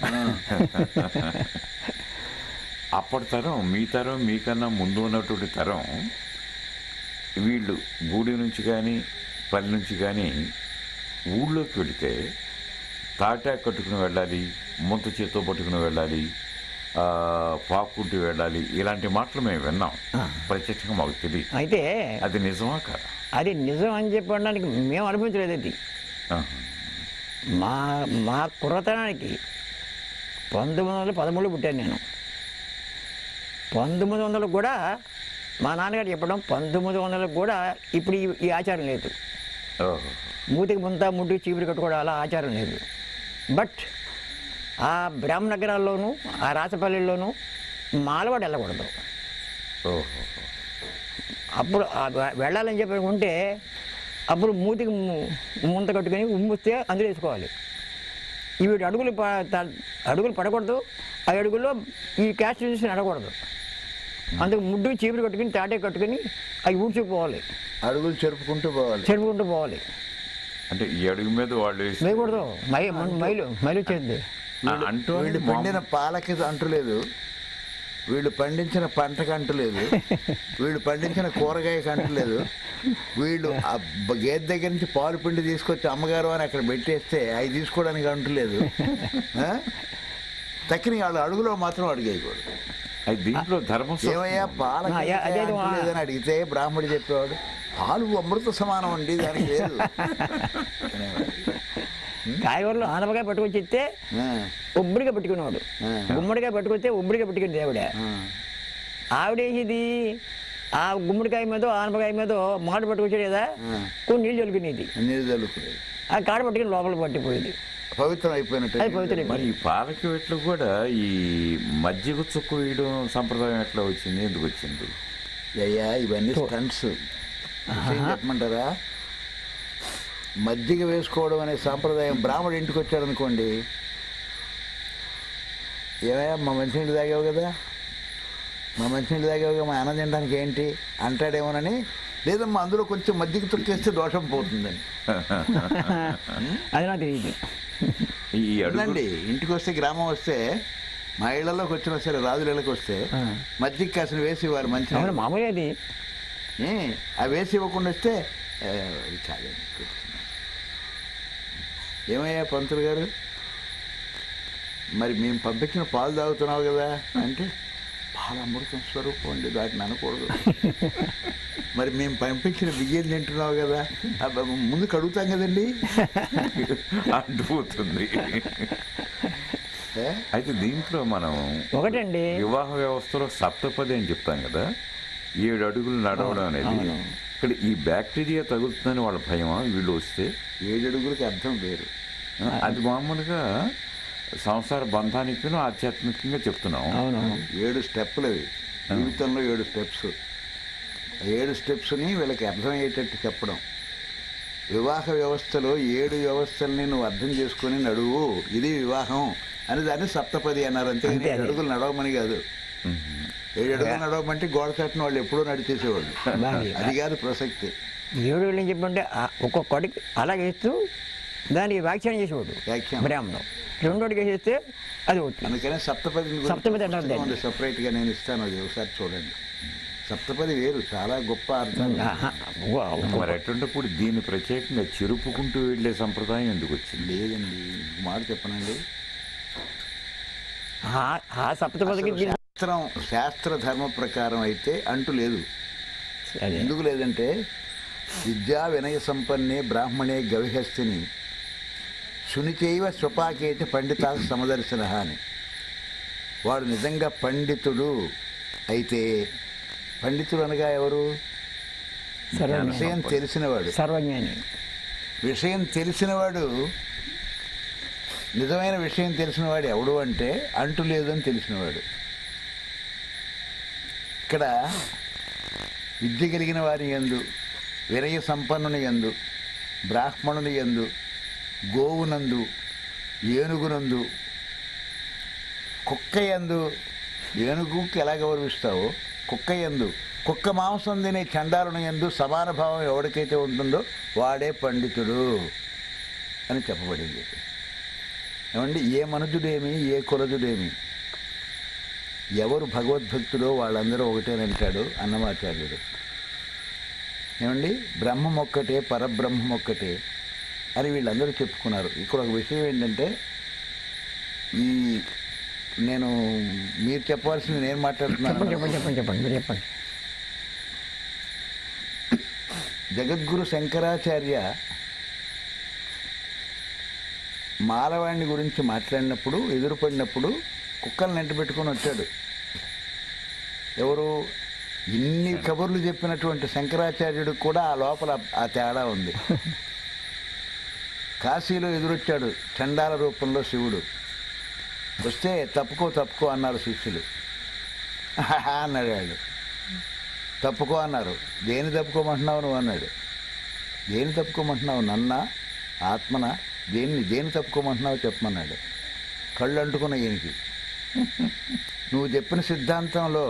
అప్పటి తరం మీ తరం మీకన్నా ముందు ఉన్నటువంటి తరం వీళ్ళు గూడి నుంచి కానీ పల్లె నుంచి కానీ ఊళ్ళోకి వెళితే తాటా కట్టుకుని వెళ్ళాలి ముంత చేత్తో పట్టుకుని వెళ్ళాలి ఆ, పాక్కుంటూ వెళ్ళాలి ఇలాంటి మాటలు మేము విన్నాం ప్రత్యక్షంగా మాకు తెలియదు అయితే అది నిజమా కాదా అది నిజం అని చెప్పడానికి మేము అనిపించలేదు అది ఆహా. మా మా కుర్రతనానికి పంతొమ్మిది వందల పదమూడు పుట్టాను నేను పంతొమ్మిది వందలకు కూడా మా నాన్నగారు చెప్పడం పంతొమ్మిది వందలకు కూడా ఇప్పుడు ఈ ఈ ఆచారం లేదు ఓహో మూతికి ముంత ముడ్డు చీపురు కట్టుకోవడం అలా ఆచారం లేదు బట్ ఆ బ్రాహ్మణ నగరాల్లోనూ ఆ రాచపల్లిలోనూ మాలవాడు వెళ్ళకూడదు ఓహో అప్పుడు ఆ వె- వెళ్ళాలని చెప్పి ఉంటే అప్పుడు మూతికి ము- ముంత కట్టుకొని ఉమ్మిస్తే అందులో వేసుకోవాలి ఈ వీటి అడుగులు ప- త- అడుగులు పడకూడదు ఆ అడుగుల్లో ఈ క్యాస్ట్ చూసి నడకూడదు అందుకు ముడ్డు చీపురు కట్టుకుని తాటే కట్టుకుని అవి ఊడ్చుకుపోవాలి అడుగులు చెరుపుకుంటూ పోవాలి చెరుపుకుంటూ పోవాలి అంటే ఈ అడుగు మీద వాళ్ళు వేసి వేయకూడదు మై మన మైలు మైలు వచ్చేది ఆ, అంటూ వీళ్ళు పండిన పాలకి అంటులేదు వీళ్ళు పండించిన పంటకు అంటులేదు వీళ్ళు పండించిన కూరగాయకి అంటులేదు వీళ్ళు ఆ బ- గేదె దగ్గర నుంచి పాలు పిండి తీసుకొచ్చి అమ్మగారు అని అక్కడ పెట్టేస్తే అవి తీసుకోవడానికి అంటులేదు ఆ? తక్కిన వాళ్ళు అడుగులో మాత్రం అడిగేయకూడదు అది దీంట్లో ధర్మం ఏమయ్యా పాలకి ఆ, యా- అదేదో ఆ- లేదని అడిగితే బ్రాహ్మడు చెప్పేవాడు పాలు అమృత సమానం అండి దానికి లేదు కాయగూరలో ఆనపకాయ పట్టుకొచ్చి ఇస్తే ఆ, ఉబ్బడిగా పెట్టుకునేవాడు ఆ. గుమ్మడికాయ పట్టుకొస్తే ఉబ్బడిగా పెట్టుకుని దేవుడే ఆ. ఆవిడేసిది ఆ గుమ్మడికాయ మీద ఆనపకాయ మీద మాట పట్టుకొచ్చాడు కదా ఆ. కొన్ని నీళ్ళు చల్లుకునేది నీరు చల్లుకునేది ఆ కాడ పట్టుకుని లోపల పట్టిపోయేది పవిత్రం అయిపోయినట్టు అది పవిత్రం మరి ఈ పాలకి వెట్లు కూడా ఈ మజ్జిగ చుక్క వేయడం సంప్రదాయం ఎట్లా వచ్చింది ఎందుకు వచ్చింది అయ్యా ఇవన్నీ స్టంట్స్ విషయం చెప్పమంటారా మజ్జిగ వేసుకోవడం అనే సాంప్రదాయం బ్రాహ్మడు ఇంటికి వచ్చాడు అనుకోండి ఏమయ్యా మా మంచినీళ్ళు తాగావు కదా మా మంచినీళ్ళు తాగావు కదా మా అన్నం తినడానికి ఏంటి అంటాడేమోనని లేదమ్మా అందులో కొంచెం మజ్జిగ తొక్కేస్తే దోషం పోతుందని అది నాకు తెలియదు ఈ అడుగు అవునండి ఇంటికి వస్తే గ్రామం వస్తే మా ఇళ్లలోకి వచ్చినా సరే రాజులకి వస్తే ఆ. మజ్జిగ కాసిన వేసి ఇవ్వాలి మంచి అవును మామూలు అది ఏ, ఆ వేసి ఇవ్వకుండా వస్తే "ఏ, ఇది చాలండి ఏమయ్యా పంతులు గారు మరి మేము పంపించిన పాలు తాగుతున్నావు కదా అంటే పాలు అమృతం స్వరూపం అండి దాటిని అనకూడదు మరి మేము పంపించిన బియ్యం తింటున్నావు కదా అబ్బ, ముందు కడుగుతాం కదండి అంటుపోతుంది ఏ? అయితే దీంట్లో మనం ఒకటండి వివాహ వ్యవస్థలో సప్తపది అని చెప్తాం కదా ఏడు అడుగులు నడవడం అనేది అవును. ఇక్కడ ఈ బ్యాక్టీరియా తగులుతుందని వాళ్ళ భయమా వీళ్ళు వస్తే ఏడు అడుగులకి అర్థం వేరు అది మామూలుగా సంసార బంధానికి ఆధ్యాత్మికంగా చెప్తున్నాం అవును ఏడు స్టెప్పులు అవి జీవితంలో ఏడు స్టెప్స్ ఆ ఏడు స్టెప్స్ని వీళ్ళకి అర్థమయ్యేటట్టు చెప్పడం వివాహ వ్యవస్థలో ఏడు వ్యవస్థల్ని నువ్వు అర్థం చేసుకొని నడువు ఇది వివాహం అని దాన్ని సప్తపది అన్నారు అంతే అంతే ఏడు అదే. అడుగులు నడవమని కాదు ఏడు అడుగులు నడవమంటే గోడ చాటున వాళ్ళు ఎప్పుడూ నడిచేసేవాళ్ళు బాగా. అది కాదు ప్రసక్తి ఏడు వేలు చెప్పంటే ఒక్కొక్కడికి అలాగే వేస్తూ దానికి వ్యాఖ్యానం చేసేవాడు వ్యాఖ్యానం. బ్రాహ్మణం రెండోడికి వేసేస్తే అది అవుతుంది అందుకనే సప్తపది సప్తపది అంటారు దాన్ని. సపరేట్గా నేను ఇస్తాను అది ఒకసారి చూడండి సప్తపది వేరు చాలా గొప్ప అర్థం ఆహా. వా- మరి అటువంటిప్పుడు దీన్ని ప్రత్యేకంగా చెరుపుకుంటూ వెళ్ళే సంప్రదాయం ఎందుకు వచ్చింది లేదండి ఇంకో మాట చెప్పనండి ఆ- ఆ సప్తపదికి అసలు శాస్త్రం శాస్త్ర ధర్మ ప్రకారం అయితే అంటూ లేదు అదే. ఎందుకు లేదంటే విద్యా వినయ సంపన్నే బ్రాహ్మణే గవిహస్తిని శునిచైవ స్వపాకేచ పండిత సమదర్శన అని వాడు నిజంగా పండితుడు అయితే పండితుడు అనగా ఎవరు సర్వజ్ఞాని. విషయం తెలిసినవాడు సర్వజ్ఞాని విషయం తెలిసినవాడు నిజమైన విషయం తెలిసినవాడు ఎవడు అంటే అంటు లేదని తెలిసినవాడు ఇక్కడ విద్య కలిగిన వారి ఎందు వినయ సంపన్నుని యందు బ్రాహ్మణుని యందు గోవునందు ఏనుగునందు కుక్క యందు ఏనుగుకి ఎలా గౌరవిస్తావో కుక్క యందు కుక్క మాంసం తినే చండాలను యందు సమాన భావం ఎవరికైతే ఉంటుందో వాడే పండితుడు అని చెప్పబడింది ఏమండి ఏ మనుజుడేమి ఏ కులజుడేమి ఎవరు భగవద్భక్తుడో వాళ్ళందరూ ఒకటేనంటాడు అన్నమాచార్యుడు ఏమండి బ్రహ్మం ఒక్కటే పరబ్రహ్మం ఒక్కటే అని వీళ్ళందరూ చెప్పుకున్నారు ఇక్కడ ఒక విషయం ఏంటంటే ఈ నేను మీరు చెప్పాల్సింది నేను చెప్పండి మాట్లాడుతున్నాను చెప్పండి చెప్పండి చెప్పండి మీరు చెప్పండి జగద్గురు శంకరాచార్య మాలవాణి గురించి మాట్లాడినప్పుడు ఎదురుపడినప్పుడు కుక్కలను నెంట పెట్టుకొని వచ్చాడు ఎవరు ఇన్ని కబుర్లు చెప్పినటువంటి శంకరాచార్యుడికి కూడా ఆ లోపల ఆ తేడా ఉంది కాశీలో ఎదురొచ్చాడు చండాల రూపంలో శివుడు వస్తే తప్పుకో తప్పుకో అన్నారు శిష్యులు "ఆహా" అన్నాడు వాడు తప్పుకో అన్నారు దేని తప్పుకోమంటున్నావు నువ్వు అన్నాడు దేని తప్పుకోమంటున్నావు నన్న ఆత్మన దేన్ని దేని తప్పుకోమంటున్నావు చెప్పమన్నాడు కళ్ళు అంటుకున్న ఈయనకి నువ్వు చెప్పిన సిద్ధాంతంలో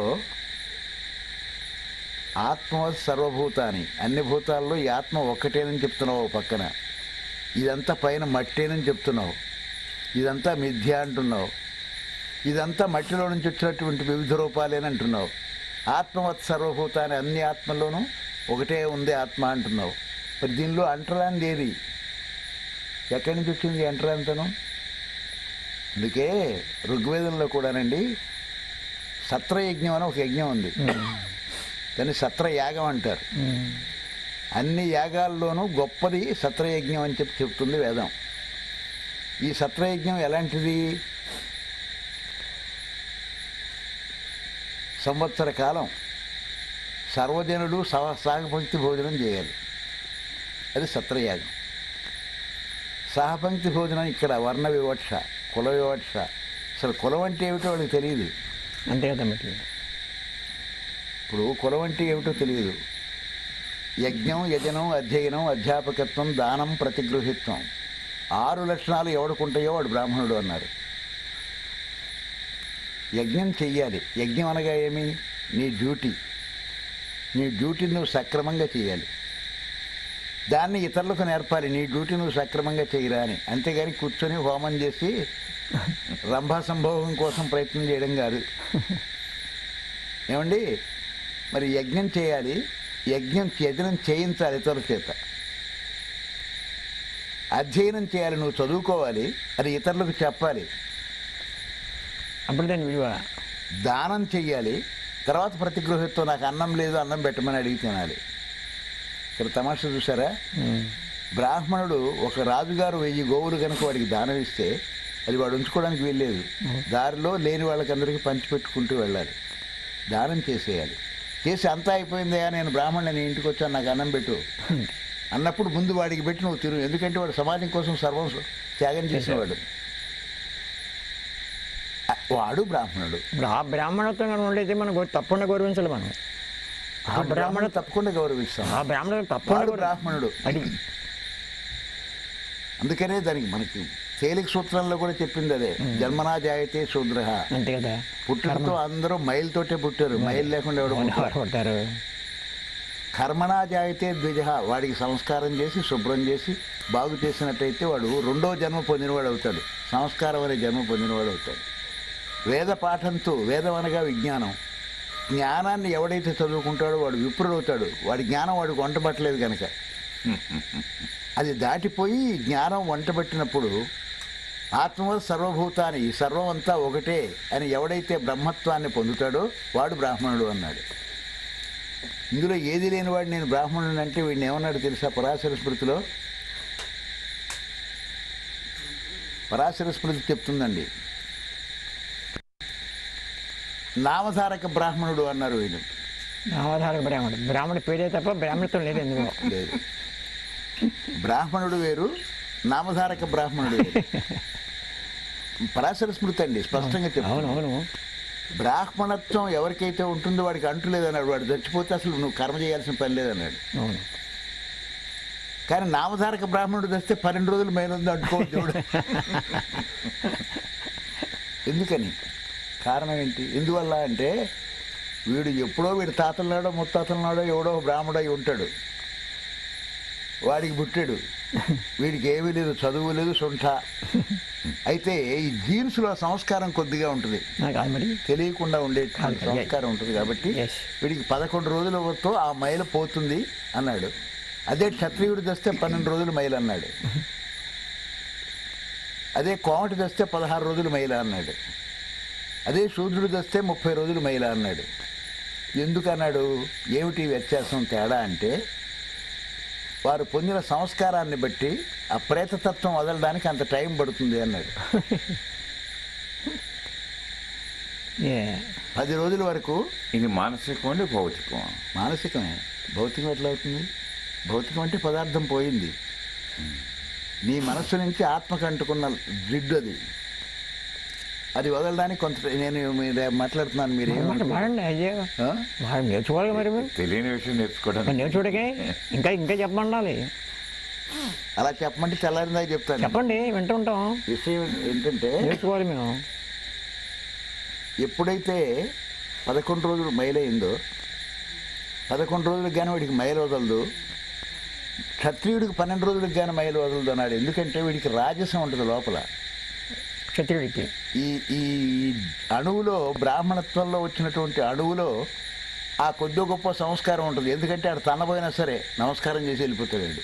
ఆత్మ సర్వభూతాని అన్ని భూతాల్లో ఈ ఆత్మ ఒక్కటేనని చెప్తున్నావు ఓ పక్కన ఇదంతా పైన మట్టేనని చెప్తున్నావు ఇదంతా మిథ్య అంటున్నావు ఇదంతా మట్టిలో నుంచి వచ్చినటువంటి వివిధ రూపాలేని అంటున్నావు ఆత్మవత్ సర్వభూతాన్ని అన్ని ఆత్మల్లోనూ ఒకటే ఉంది ఆత్మ అంటున్నావు మరి దీనిలో అంటరానిది ఏది ఎక్కడి నుంచి వచ్చింది అంటరానితనం అందుకే ఋగ్వేదంలో కూడానండి సత్రయజ్ఞం అని ఒక యజ్ఞం ఉంది దాన్ని సత్రయాగం అంటారు ఉమ్. అన్ని యాగాల్లోనూ గొప్పది సత్రయజ్ఞం అని చెప్పి చెప్తుంది వేదం ఈ సత్రయజ్ఞం ఎలాంటిది సంవత్సర కాలం సర్వజనులు సహ సాగపంక్తి భోజనం చేయాలి అది సత్రయాగం సహపంక్తి భోజనం ఇక్కడ వర్ణ వివక్ష కుల వివక్ష అసలు కులం అంటే ఏమిటో వాళ్ళకి తెలియదు అంతే కదా మరి ఇప్పుడు కులం అంటే ఏమిటో తెలియదు యజ్ఞం యజనం అధ్యయనం అధ్యాపకత్వం దానం ప్రతిగృహిత్వం ఆరు లక్షణాలు ఎవడుకుంటాయో వాడు బ్రాహ్మణుడు అన్నారు యజ్ఞం చెయ్యాలి యజ్ఞం అనగా ఏమి నీ డ్యూటీ నీ డ్యూటీని నువ్వు సక్రమంగా చేయాలి దాన్ని ఇతరులకు నేర్పాలి నీ డ్యూటీ నువ్వు సక్రమంగా చేయరా అని అంతేగాని కూర్చొని హోమం చేసి రంభా సంభోగం కోసం ప్రయత్నం చేయడం కాదు ఏమండి మరి యజ్ఞం చేయాలి యజ్ఞం యజ్ఞం చేయించాలి ఇతరుల చేత అధ్యయనం చేయాలి నువ్వు చదువుకోవాలి అది ఇతరులకు చెప్పాలి అప్పుడు దాని విలువ దానం చెయ్యాలి తర్వాత ప్రతిగృహిత్వం నాకు అన్నం లేదు అన్నం పెట్టమని అడిగి తినాలి ఇక్కడ తమాషా చూసారా ఉమ్. బ్రాహ్మణుడు ఒక రాజుగారు వెయ్యి గోవులు కనుక వాడికి దానం ఇస్తే అది వాడు ఉంచుకోవడానికి వీల్లేదు దారిలో లేని వాళ్ళకందరికీ పంచిపెట్టుకుంటూ వెళ్ళాలి దానం చేసేయాలి చేసి అంతా అయిపోయిందయా నేను బ్రాహ్మణుని నీ ఇంటికి వచ్చాను నాకు అన్నం పెట్టు అన్నప్పుడు ముందు వాడికి పెట్టి నువ్వు తిరుగు ఎందుకంటే వాడు సమాజం కోసం సర్వం త్యాగం చేసేవాడు ఆ, వాడు బ్రాహ్మణుడు ఇప్పుడు ఆ బ్రాహ్మణత్వం కనుక ఉండేది మనం గౌ- తప్పకుండా గౌరవించాలి మనం ఆ ఆ బ్రాహ్మణ బ్రాహ్మణుడు తప్పకుండా గౌరవిస్తాం ఆ బ్రాహ్మణుడు తప్పకుండా వాడు గౌరవ- బ్రాహ్మణుడు అది అందుకనే దానికి మనకి తేలిక సూత్రంలో కూడా చెప్పింది అదే జన్మనా జాయతే శూద్ర అంతే కదా పుట్టుకతో అందరూ మైల్తోటే పుట్టారు మైల్ లేకుండా ఎవడు అవును, పుట్టారు? ఎవరు పడతారు కర్మణా జాయితే ద్విజ వాడికి సంస్కారం చేసి శుభ్రం చేసి బాగు చేసినట్టయితే వాడు రెండో జన్మ పొందినవాడు అవుతాడు సంస్కారం అనే జన్మ పొందినవాడు అవుతాడు వేద పాఠంతో వేదం అనగా విజ్ఞానం జ్ఞానాన్ని ఎవడైతే చదువుకుంటాడో వాడు విప్రుడు అవుతాడు వాడి జ్ఞానం వాడికి వంట పట్టలేదు కనుక అది దాటిపోయి జ్ఞానం వంట పెట్టినప్పుడు ఆత్మ సర్వభూతాన్ని ఈ సర్వం అంతా ఒకటే అని ఎవడైతే బ్రహ్మత్వాన్ని పొందుతాడో వాడు బ్రాహ్మణుడు అన్నాడు ఇందులో ఏది లేనివాడు నేను బ్రాహ్మణుడు అంటే వీడిని ఏమన్నాడు తెలుసా పరాశర స్మృతిలో పరాశర స్మృతి చెప్తుందండి నామధారక బ్రాహ్మణుడు అన్నారు వీళ్ళు నామధారక బ్రాహ్మణుడు బ్రాహ్మణుడు పేరే తప్ప బ్రాహ్మణత్వం లేదు ఎందుకో లేదు బ్రాహ్మణుడు వేరు నామధారక బ్రాహ్మణుడు వేరు పరాశర స్మృతి అండి స్పష్టంగా అవును చెప్తాను అవును బ్రాహ్మణత్వం ఎవరికైతే ఉంటుందో వాడికి అంటు లేదన్నాడు వాడు చచ్చిపోతే అసలు నువ్వు కర్మ చేయాల్సిన పని లేదన్నాడు అవును కానీ నామధారక బ్రాహ్మణుడు తెస్తే పన్నెండు రోజులు మైలుంది అంటుకో దేవుడు ఎందుకని కారణం ఏంటి ఎందువల్ల అంటే వీడు ఎప్పుడో వీడు తాతలనాడో ముత్తాతలనాడో ఎవడో బ్రాహ్మడై ఉంటాడు వాడికి పుట్టాడు వీడికి ఏమీ లేదు చదువు లేదు సొంట అయితే ఈ జీన్స్లో సంస్కారం కొద్దిగా ఉంటుంది నాకు అది మరి తెలియకుండా ఉండే కాదు, కాదు. సంస్కారం ఉంటుంది కాబట్టి Yes. వీడికి పదకొండు రోజులతో ఆ మైలు పోతుంది అన్నాడు అదే క్షత్రియుడు తెస్తే పన్నెండు రోజులు మైలు అన్నాడు అదే కోమటి తెస్తే పదహారు రోజులు మైల అన్నాడు అదే శూద్రుడు తెస్తే ముప్పై రోజులు మైల అన్నాడు ఎందుకు అన్నాడు ఏమిటి వ్యత్యాసం తేడా అంటే వారు పొందిన సంస్కారాన్ని బట్టి ఆ ప్రేతతత్వం వదలడానికి అంత టైం పడుతుంది అన్నాడు ఏ, పది రోజుల వరకు ఇది మానసికం అండి భౌతికం మానసికమే భౌతికం ఎట్లా అవుతుంది భౌతికం అంటే పదార్థం పోయింది నీ మనస్సు నుంచి ఆత్మకు అంటుకున్న జిడ్డు అది అది వదలడానికి కొంత నేను మీరు మాట్లాడుతున్నాను మీరు మాట ఏమనుకో- మాడండి అయ్యో ఆ? వాడు నేర్చుకోవాలి మరి మీరు తెలియని విషయం మరి నేర్చుకోవడానికి నేర్చుకోవడకే ఇంకా ఇంకా చెప్పమండాలి అలా చెప్పమంటే తెల్లారిందా చెప్తాను చెప్పండి వింటూ ఉంటాం విషయం ఏంటంటే నేర్చుకోవాలి మేము ఎప్పుడైతే పదకొండు రోజులు మైలయిందో పదకొండు రోజులకు కానీ వాడికి మైలు వదలదు క్షత్రియుడికి పన్నెండు రోజులకు కానీ మైలు వదలదు అన్నాడు ఎందుకంటే వీడికి రాజసం ఉంటుంది లోపల క్షత్రియుడికి ఈ ఈ అణువులో బ్రాహ్మణత్వంలో వచ్చినటువంటి అణువులో ఆ కొద్ది గొప్ప సంస్కారం ఉంటుంది ఎందుకంటే ఆడు తనపోయినా సరే నమస్కారం చేసి వెళ్ళిపోతాడు వాడు.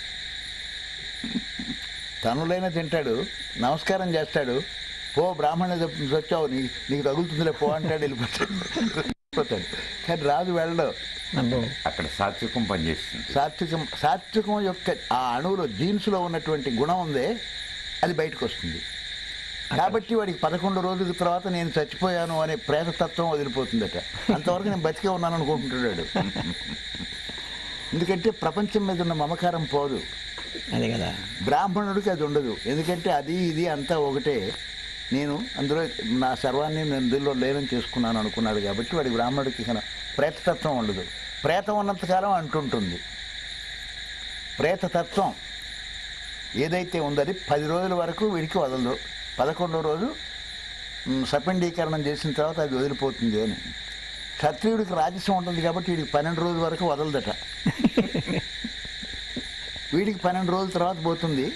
తనులైనా తింటాడు నమస్కారం చేస్తాడు పో బ్రాహ్మణ వచ్చావు నీ నీకు తగులుతుందిలే పో అంటాడు వెళ్ళిపోతాడు వెళ్ళిపోతాడు కానీ రాజు వెళ్ళడు అబ్బో అక్కడ సాత్వికం పనిచేస్తుంది సాత్వికం సాత్వికం యొక్క ఆ అణువులో జీన్స్లో ఉన్నటువంటి గుణం ఉందే అది బయటకు వస్తుంది కాబట్టి వాడికి పదకొండు రోజుల తర్వాత నేను చచ్చిపోయాను అనే ప్రేతతత్వం వదిలిపోతుందట అంతవరకు నేను బతికే ఉన్నాను అనుకుంటున్నాడు ఎందుకంటే ప్రపంచం మీద ఉన్న మమకారం పోదు అదే కదా బ్రాహ్మణుడికి అది ఉండదు ఎందుకంటే అది ఇది అంతా ఒకటే నేను అందులో నా సర్వాన్ని నేను ఇందులో లేనం చేసుకున్నాను అనుకున్నాడు కాబట్టి వాడి బ్రాహ్మణుడికి ఇక ప్రేతతత్వం ఉండదు ప్రేతం ఉన్నంతకాలం అంటుంటుంది ప్రేతతత్వం ఏదైతే ఉందో అది పది రోజుల వరకు వీడికి వదలదు పదకొండో రోజు మ్, సపిండీకరణం చేసిన తర్వాత అది వదిలిపోతుంది అని క్షత్రియుడికి రాజస్వం ఉంటుంది కాబట్టి వీడికి పన్నెండు రోజుల వరకు వదలదట వీడికి పన్నెండు రోజుల తర్వాత పోతుంది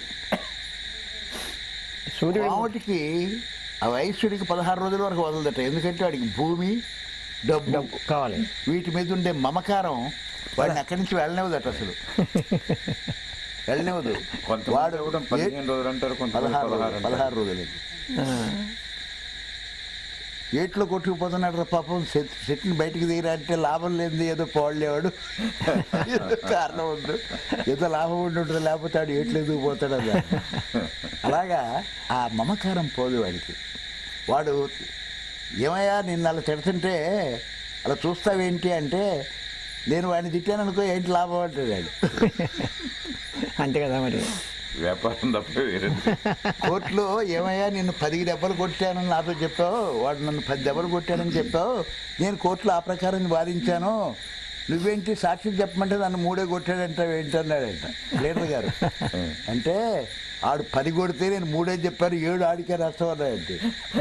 సూర్యుడు మావటికి ఆ వైశ్యుడికి పదహారు రోజుల వరకు వదలదట ఎందుకంటే వాడికి భూమి డబ్బు డబ్బు కావాలి వీటి మీద ఉండే మమకారం వాడిని అక్కడి నుంచి వెళ్ళనివ్వదట అసలు వెళ్ళనివ్వదు కొంతమంది వాడు కూడా ఏ- పదిహేను రోజులు అంటారు కొంతమంది పదహారు పదహారు రోజులు అంటారు. పదహారు రోజులు ఆ, ఏట్లో కొట్టుకుపోతున్నాడు రా పాపం సెట్ సెట్ని బయటికి దిగిరా అంటే లాభం లేనిది ఏదో పోడలేవాడు ఏదో కారణం ఉంది ఏదో లాభం ఉండి ఉంటుంది లేకపోతే ఆడు ఏట్లు ఎదుగు పోతాడు అది అలాగా ఆ మమకారం పోదు వాడికి వాడు ఏమయ్యా నిన్ను అలా తిడుతుంటే అలా చూస్తావేంటి అంటే నేను వాడిని తిట్టాను అనుకో ఏంటి లాభం అంటాడు వాడు అంతే కదా మరి వ్యాపారం తప్ప వేరే కోర్టులో ఏమయ్యా నిన్ను పది దెబ్బలు కొట్టానని నాతో చెప్పావు వాడు నన్ను పది దెబ్బలు కొట్టానని చెప్పావు నేను కోర్టులో ఆ ప్రకారం వాదించాను నువ్వేంటి సాక్షి చెప్పమంటే నన్ను మూడే కొట్టాడంటావు ఏంటన్నాడంట లీడర్ గారు అంటే ఆడు పది కొడితే నేను మూడే చెప్పాను ఏడు ఆడికే నష్టం అన్నాడంటే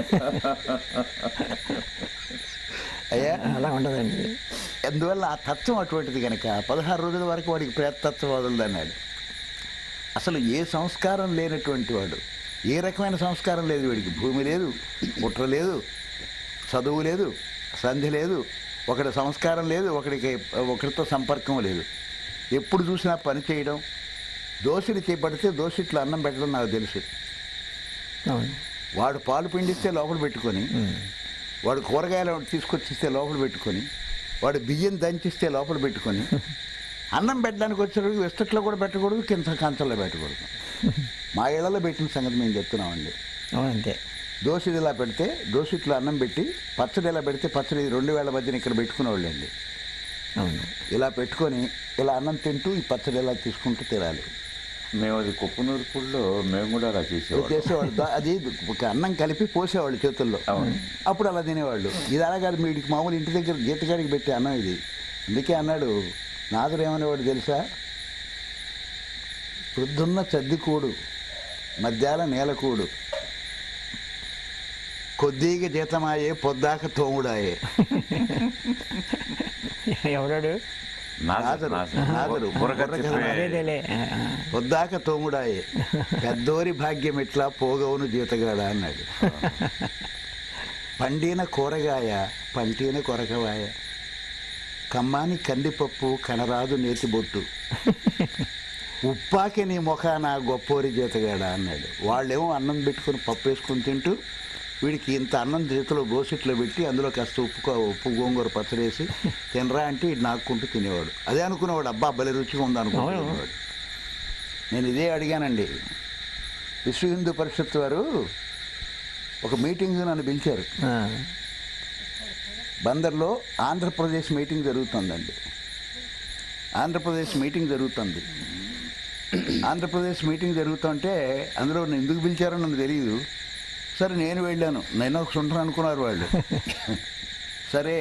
అయ్యా అలా ఉండదండి అందువల్ల ఆ తత్వం అటువంటిది కనుక పదహారు రోజుల వరకు వాడికి ప్రేతత్వం వదలదన్నాడు అసలు ఏ సంస్కారం లేనటువంటి వాడు ఏ రకమైన సంస్కారం లేదు వీడికి భూమి లేదు పుట్ర లేదు చదువు లేదు సంధి లేదు ఒకటి సంస్కారం లేదు ఒకడికి ఒకరితో సంపర్కం లేదు ఎప్పుడు చూసినా పని చేయడం దోషుడు చేపడితే దోషిట్లు అన్నం పెట్టడం నాకు తెలుసు అవును వాడు పాలు పిండిస్తే లోపల పెట్టుకొని ఉమ్. వాడు కూరగాయలు తీసుకొచ్చిస్తే లోపల పెట్టుకొని వాడు బియ్యం దంచిస్తే లోపల పెట్టుకొని అన్నం పెట్టడానికి వచ్చేటప్పుడు వెస్తట్లో కూడా పెట్టకూడదు కింద కంచంలో పెట్టకూడదు మా ఇళ్లలో పెట్టిన సంగతి మేము చెప్తున్నామండి అవును అంతే దోశది ఇలా పెడితే దోశట్లో అన్నం పెట్టి పచ్చడి ఇలా పెడితే పచ్చడి రెండు వేల మధ్యన ఇక్కడ పెట్టుకునేవాళ్ళండి అవును ఇలా పెట్టుకొని ఇలా అన్నం తింటూ ఈ పచ్చడి ఇలా తీసుకుంటూ తినాలి మేము అది కుప్పనూరుపుల్లో మేము కూడా అలా చేసేవాళ్ళం చేసేవాళ్ళు దా- అది ఒక అన్నం కలిపి పోసేవాళ్ళు చేతుల్లో అవును. అప్పుడు అలా తినేవాళ్ళు ఇది అలా కాదు వీడికి మామూలు ఇంటి దగ్గర గీతగాడికి పెట్టే అన్నం ఇది అందుకే అన్నాడు నాదుడు ఏమనేవాడు తెలుసా ప్రొద్దున్న చద్దికూడు మధ్యాహ్న నేలకూడు కొద్దిగా జీతమాయే పొద్దాక తోముడాయే ఎవడాడు నాజరు నాజరు, నాజరు. బుర్రకథ బుర్రకథ. చెప్పే అదేదేలే ఆ, ఆ. పొద్దాక తోముడాయే పెద్దోరి భాగ్యం ఇట్లా పోగవును జీతగాడ అన్నాడు పండిన కూరగాయ పంటిన కొరకవాయ కమ్మాని కందిపప్పు కనరాదు నేతిబొట్టు ఉప్పాకి నీ ముఖాన గొప్పోరి జీతగాడ అన్నాడు వాళ్ళేమో అన్నం పెట్టుకుని పప్పు వేసుకుని తింటూ వీడికి ఇంత అన్నం చేతిలో గోసిట్లో పెట్టి అందులో కాస్త ఉప్పు కో- ఉప్పు గోంగూర పచ్చడేసి తినరా అంటే ఇది నాకుంటూ తినేవాడు అదే అనుకునేవాడు అబ్బా భలే రుచిగా ఉంది అనుకునేవాడు నేను ఇదే అడిగానండి విశ్వ హిందూ పరిషత్ వారు ఒక మీటింగ్ నన్ను పిలిచారు ఆ. బందర్లో ఆంధ్రప్రదేశ్ మీటింగ్ జరుగుతుందండి ఆంధ్రప్రదేశ్ మీటింగ్ జరుగుతుంది ఆంధ్రప్రదేశ్ మీటింగ్ జరుగుతుంటే అందులో నన్ను ఎందుకు పిలిచారో నాకు తెలియదు సరే నేను వెళ్ళాను నేను ఒక సుంటను అనుకున్నారు వాళ్ళు సరే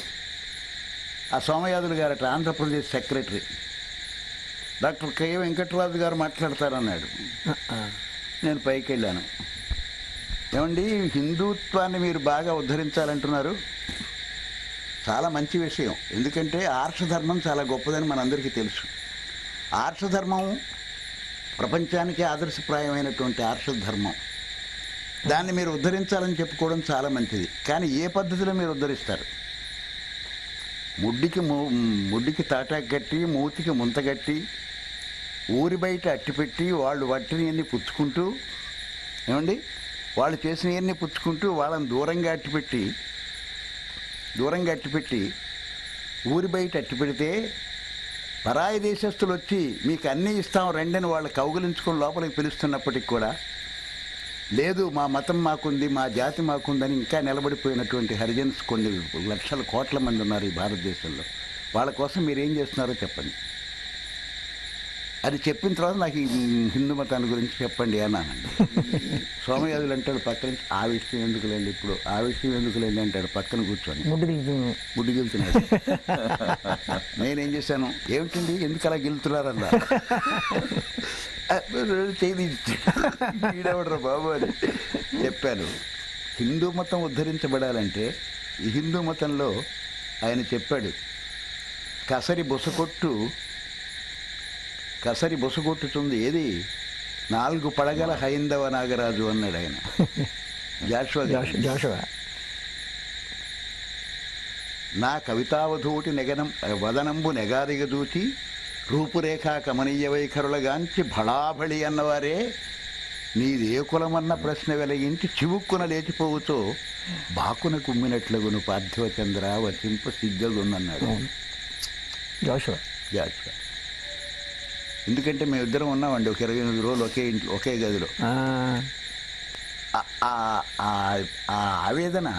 ఆ సోమయాదులు గారట Andhra Pradesh secretary doctor K Venkataraju గారు మాట్లాడతారన్నాడు నేను పైకి వెళ్ళాను ఏమండి హిందుత్వాన్ని మీరు బాగా ఉద్ధరించాలంటున్నారు చాలా మంచి విషయం ఎందుకంటే ఆర్షధర్మం చాలా గొప్పదని మనందరికీ తెలుసు ఆర్షధర్మం ప్రపంచానికి ఆదర్శప్రాయమైనటువంటి ఆర్షధర్మం దాన్ని మీరు ఉద్ధరించాలని చెప్పుకోవడం చాలా మంచిది కానీ ఏ పద్ధతిలో మీరు ఉద్ధరిస్తారు ముడ్డికి ము- ముడ్డికి తాటాకు కట్టి మూతికి ముంత కట్టి ఊరి బయట అట్టిపెట్టి వాళ్ళు వట్టిని పుచ్చుకుంటూ ఏమండి వాళ్ళు చేసినవన్నీ పుచ్చుకుంటూ వాళ్ళని దూరంగా అట్టిపెట్టి దూరంగా అట్టిపెట్టి ఊరి బయట అట్టిపెడితే పరాయి దేశస్తులు వచ్చి మీకు అన్నీ ఇస్తాం రెండని వాళ్ళు కౌగులించుకొని లోపలికి పిలుస్తున్నప్పటికి కూడా లేదు మా మతం మాకుంది మా జాతి మాకుందని ఇంకా నిలబడిపోయినటువంటి హరిజన్స్ కొన్ని లక్షల కోట్ల మంది ఉన్నారు ఈ భారతదేశంలో వాళ్ళ కోసం మీరు ఏం చేస్తున్నారో చెప్పండి అది చెప్పిన తర్వాత నాకు ఈ హిందూ మతాన్ని గురించి చెప్పండి అన్నానండి సోమయాజులు అంటాడు పక్క నుంచి ఆ విషయం ఎందుకు లేండి ఇప్పుడు ఆ విషయం ఎందుకు లేండి అంటాడు పక్కన కూర్చొని ముడ్డు గిలుతున్నాను గుడ్డు గెలుతున్నాడు నేనేం చేశాను ఏమిటండి ఎందుకు అలా గెలుతున్నారన్నా ఈడవడరా బాబు అని చెప్పాను హిందూ మతం ఉద్ధరించబడాలంటే ఈ హిందూ మతంలో ఆయన చెప్పాడు కసరి బుసకొట్టు కసరి బుసకొట్టుతుంది ఏది నాలుగు పడగల హైందవ నాగరాజు అన్నాడు ఆయన జాషువా గారు. జోష జోషువా నా కవితావధూటి నెగనం వదనంబు నెగాదిగ దూచి రూపురేఖ కమనీయ వైఖరులగాంచి భళాభళి అన్నవారే నీదే కులమన్న ప్రశ్న వెలగించి చివుక్కున లేచిపోవుతో బాకున కుమ్మినట్లుగును పార్థివ చంద్ర వచింప సిగ్గగున్నన్నాడు అవును జోషువా జాషువా ఎందుకంటే మేమిద్దరం ఉన్నామండి ఒక ఇరవై ఎనిమిది రోజులు ఒకే ఇంట్లో ఒకే గదిలో ఆ, ఆ- ఆ- ఆ- ఆ ఆవేదన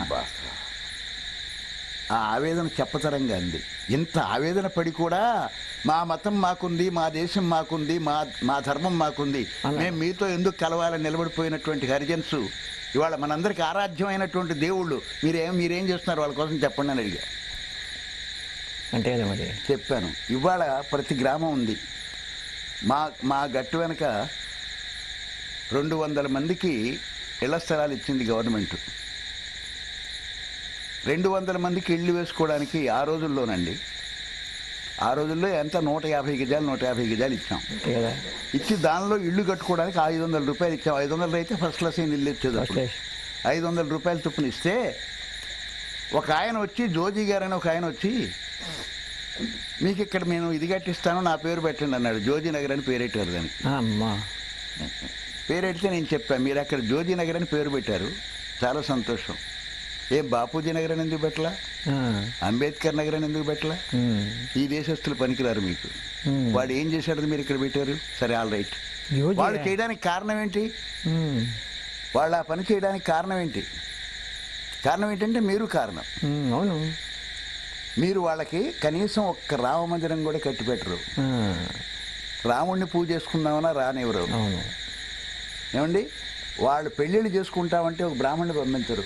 ఆ ఆవేదన చెప్పతరంగా అంది ఇంత ఆవేదన పడి కూడా మా మతం మాకుంది మా దేశం మాకుంది మా మా ధర్మం మాకుంది అలా. మేము మీతో ఎందుకు కలవాలని నిలబడిపోయినటువంటి హరిజన్స్ ఇవాళ మనందరికీ ఆరాధ్యమైనటువంటి దేవుళ్ళు మీరేం మీరేం చేస్తున్నారు వాళ్ళ కోసం చెప్పండి అని అడిగా అంతే కదా మరి చెప్పాను ఇవాళ ప్రతి గ్రామం ఉంది మా మా గట్టు వెనక రెండు వందల మందికి ఇళ్ల స్థలాలు ఇచ్చింది గవర్నమెంట్ రెండు వందల మందికి ఇళ్ళు వేసుకోవడానికి ఆ రోజుల్లోనండి ఆ రోజుల్లో ఎంత నూట యాభై గజాలు నూట యాభై గజాలు ఇచ్చాం అంతే కదా ఇచ్చి దానిలో ఇల్లు కట్టుకోవడానికి ఐదు వందల రూపాయలు ఇచ్చాం ఐదు వందలు అయితే ఫస్ట్ క్లాస్ అయిన ఇల్లు ఇచ్చేది ఫస్ట్ అప్పుడు. ఐదు వందల రూపాయలు చొప్పున ఇస్తే ఒక ఆయన వచ్చి జోజీ గారు అని ఒక ఆయన వచ్చి మీకు ఇక్కడ నేను ఇది కట్టిస్తాను నా పేరు పెట్టండి అన్నాడు జోజీ నగర్ అని పేరెట్టారు దానికి అమ్మా పేరెడితే నేను చెప్పాను మీరు అక్కడ జోజీ నగర్ అని పేరు పెట్టారు చాలా సంతోషం ఏ బాపూజీ నగర్ అని ఎందుకు పెట్టలా ఆ, అంబేద్కర్ నగర్ అని ఎందుకు పెట్టలా ఉమ్, ఈ దేశస్తులు పనికిరారు మీకు ఉమ్. వాడు ఏం చేశాడని మీరు ఇక్కడ పెట్టారు సరే ఆల్ రైట్ యోగి వాళ్ళు చేయడానికి కారణం ఏంటి ఉమ్, వాళ్ళు ఆ పని చేయడానికి కారణం ఏంటి కారణం ఏంటంటే మీరు కారణం ఉమ్, అవును మీరు వాళ్ళకి కనీసం ఒక్క రామ మందిరం కూడా కట్టిపెట్టరు ఆ, రాముడిని పూజ చేసుకుందామన్నా రానివ్వరు అవును ఏమండి వాళ్ళు పెళ్ళిళ్ళు చేసుకుంటామంటే ఒక బ్రాహ్మణుని పంపించరు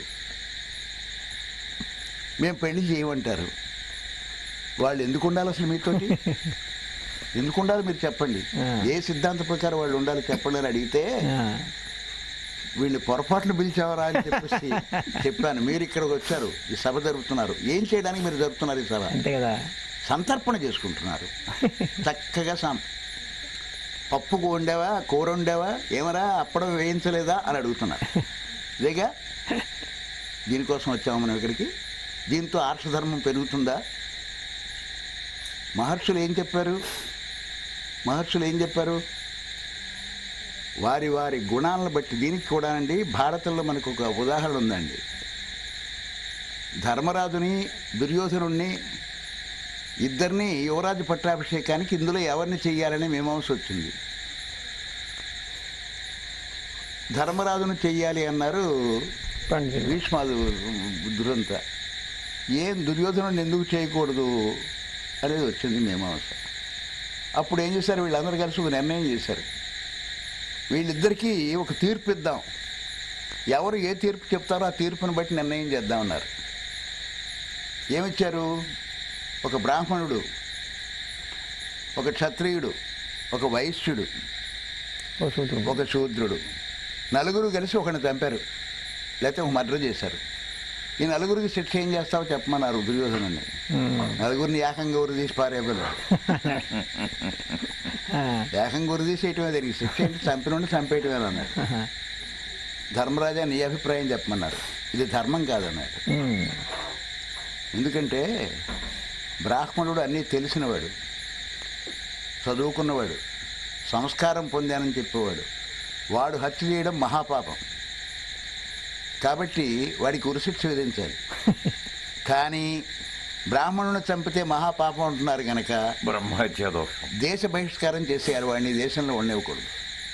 మేము పెళ్లి చేయమంటారు వాళ్ళు ఎందుకు ఉండాలి అసలు మీతోటి ఎందుకు ఉండాలి మీరు చెప్పండి ఆ. ఏ సిద్ధాంత ప్రకారం వాళ్ళు ఉండాలి చెప్పండి అని అడిగితే ఆ, వీళ్ళు పొరపాట్లు పిలిచావరా అని చెప్పేసి చెప్పాను మీరు ఇక్కడికి వచ్చారు ఈ సభ జరుపుతున్నారు ఏం చేయడానికి మీరు జరుపుతున్నారు ఈ సభ అంతే కదా సంతర్పణ చేసుకుంటున్నారు చక్కగా సం పప్పు వండావా కూర వండావా ఏమరా అప్పడం వేయించలేదా అని అడుగుతున్నారు ఇదేగా దీనికోసం వచ్చాము మనం ఇక్కడికి దీంతో ఆర్షధర్మం పెరుగుతుందా మహర్షులు ఏం చెప్పారు మహర్షులు ఏం చెప్పారు వారి వారి గుణాలను బట్టి దీనికి కూడా అండి భారతంలో మనకు ఒక ఉదాహరణ ఉందండి ధర్మరాజుని దుర్యోధనుణ్ణి ఇద్దరిని యువరాజు పట్టాభిషేకానికి ఇందులో ఎవరిని చెయ్యాలని మీమాంస వచ్చింది ధర్మరాజును చెయ్యాలి అన్నారు పండుగ భీష్మాదు దురంత ఏం దుర్యోధనుడిని ఎందుకు చేయకూడదు అనేది వచ్చింది మీమాంస అప్పుడు ఏం చేశారు వీళ్ళందరూ కలిసి ఒక నిర్ణయం చేశారు వీళ్ళిద్దరికీ ఒక తీర్పు ఇద్దాం ఎవరు ఏ తీర్పు చెప్తారో ఆ తీర్పుని బట్టి నిర్ణయం చేద్దామన్నారు ఏమిచ్చారు ఒక బ్రాహ్మణుడు ఒక క్షత్రియుడు ఒక వైశ్యుడు ఓ సూత్రం ఒక శూద్రుడు నలుగురు కలిసి ఒకరిని చంపారు లేకపోతే ఒక మర్డర్ చేశారు ఈ నలుగురికి శిక్ష ఏం చేస్తావో చెప్పమన్నారు దుర్యోధనుని ఉమ్. నలుగురిని ఏకంగా ఉరి తీసి పారేపలు ఆ, ఏకంగా ఉరి తీసేయటమే జరిగింది శిక్ష ఏంటి చంపినండి చంపేయటమే అన్నాడు ఆహా. ధర్మరాజా నీ అభిప్రాయం చెప్పమన్నారు ఇది ధర్మం కాదన్నాడు ఉమ్. ఎందుకంటే బ్రాహ్మణుడు అన్నీ తెలిసినవాడు చదువుకున్నవాడు సంస్కారం పొందానని చెప్పేవాడు వాడు హత్య చేయడం మహాపాపం కాబట్టి వాడికి ఉరిశిక్ష విధించాలి కానీ బ్రాహ్మణుని చంపితే మహాపాపం అంటున్నారు కనుక బ్రహ్మహత్య దోషం దేశ బహిష్కారం చేసేయాలి వాడిని దేశంలో ఉండనివ్వకూడదు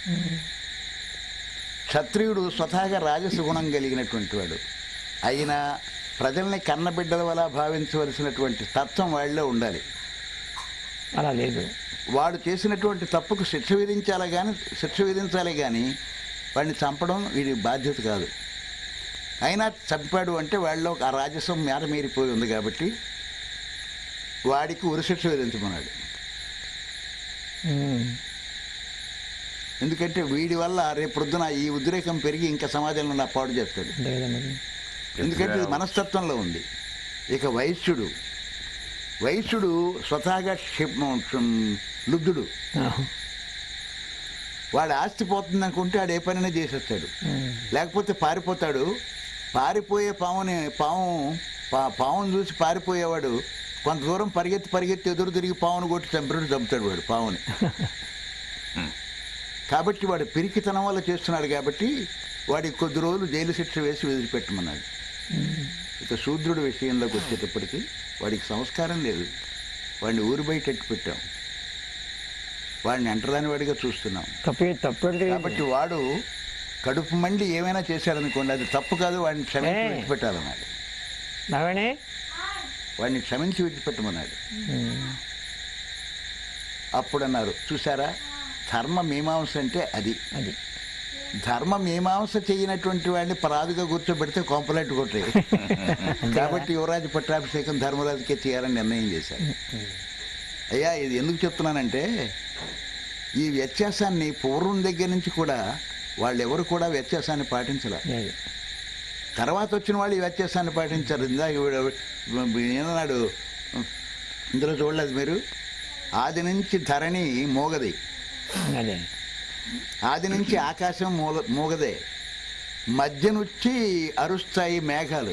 క్షత్రియుడు స్వతహాగా రాజస గుణం కలిగినటువంటి వాడు అయినా ప్రజల్ని కన్నబిడ్డల వల్ల భావించవలసినటువంటి తత్వం వాళ్ళలో ఉండాలి అలా లేదు వాడు చేసినటువంటి తప్పుకు శిక్ష విధించాలి కానీ శిక్ష విధించాలి కానీ వాడిని చంపడం వీడి బాధ్యత కాదు అయినా చంపాడు అంటే వాళ్ళలో ఆ రాజసం మేర మీరిపోయి ఉంది కాబట్టి వాడికి ఉరిశిక్ష విధించమన్నాడు ఉమ్. ఎందుకంటే వీడి వల్ల రేపు ప్రొద్దున ఈ ఉద్రేకం పెరిగి ఇంకా సమాజంలో నా పాడు చేస్తాడు అంతే కదా మరి ఎందుకంటే ఇది మనస్తత్వంలో ఉంది ఇక వైశ్యుడు వైశ్యుడు స్వతహాగా క్షిప్- లుబ్ధుడు ఆహా. వాడు ఆస్తి పోతుంది అనుకుంటే వాడు ఏ పనైనా చేసేస్తాడు ఉమ్. లేకపోతే పారిపోతాడు పారిపోయే పావుని పాము పా పావును చూసి పారిపోయేవాడు కొంత దూరం పరిగెత్తి పరిగెత్తి ఎదురు తిరిగి పావును కొట్టి చంపినట్టు చంపుతాడు వాడు పావుని కాబట్టి వాడు పిరికితనం వల్ల చేస్తున్నాడు కాబట్టి వాడికి కొద్ది రోజులు జైలు శిక్ష వేసి వదిలిపెట్టమన్నాడు ఇక శూద్రుడి విషయంలోకి వచ్చేటప్పటికి వాడికి సంస్కారం లేదు వాడిని ఊరి బయటెట్టు పెట్టాం వాడిని ఎంటరాని వాడిగా చూస్తున్నాం తప్పు తప్పు అంటే కాబట్టి వాడు కడుపు మండి ఏమైనా చేశాడనుకోండి అది తప్పు కాదు వాడిని క్షమించి ఏ. విడిచిపెట్టాలన్నాడు నావనే వాడిని క్షమించి విడిచిపెట్టమన్నాడు ఉమ్. అప్పుడు అన్నారు చూసారా ధర్మ మీమాంస అంటే అది అది ధర్మ మీమాంస చేయనటువంటి వాడిని పరాదుగా కూర్చోబెడితే కొంపలెట్టు కొట్టే కాబట్టి యువరాజు పట్టాభిషేకం ధర్మరాజుకే చేయాలని నిర్ణయం చేశారు అయ్యా ఇది ఎందుకు చెప్తున్నానంటే ఈ వ్యత్యాసాన్ని పూర్వం దగ్గర నుంచి కూడా వాళ్ళెవరు కూడా వ్యత్యాసాన్ని పాటించలే అది తర్వాత వచ్చిన వాళ్ళు ఈ వ్యత్యాసాన్ని పాటించారు ఇందాక వీడు- ఏమన్నాడు ఇందులో చూడలేదు మీరు ఆది నుంచి ధరణి మోగది అదే ఆది నుంచి ఆకాశం మూల మూగదే మధ్య నుంచి అరుస్తాయి మేఘాలు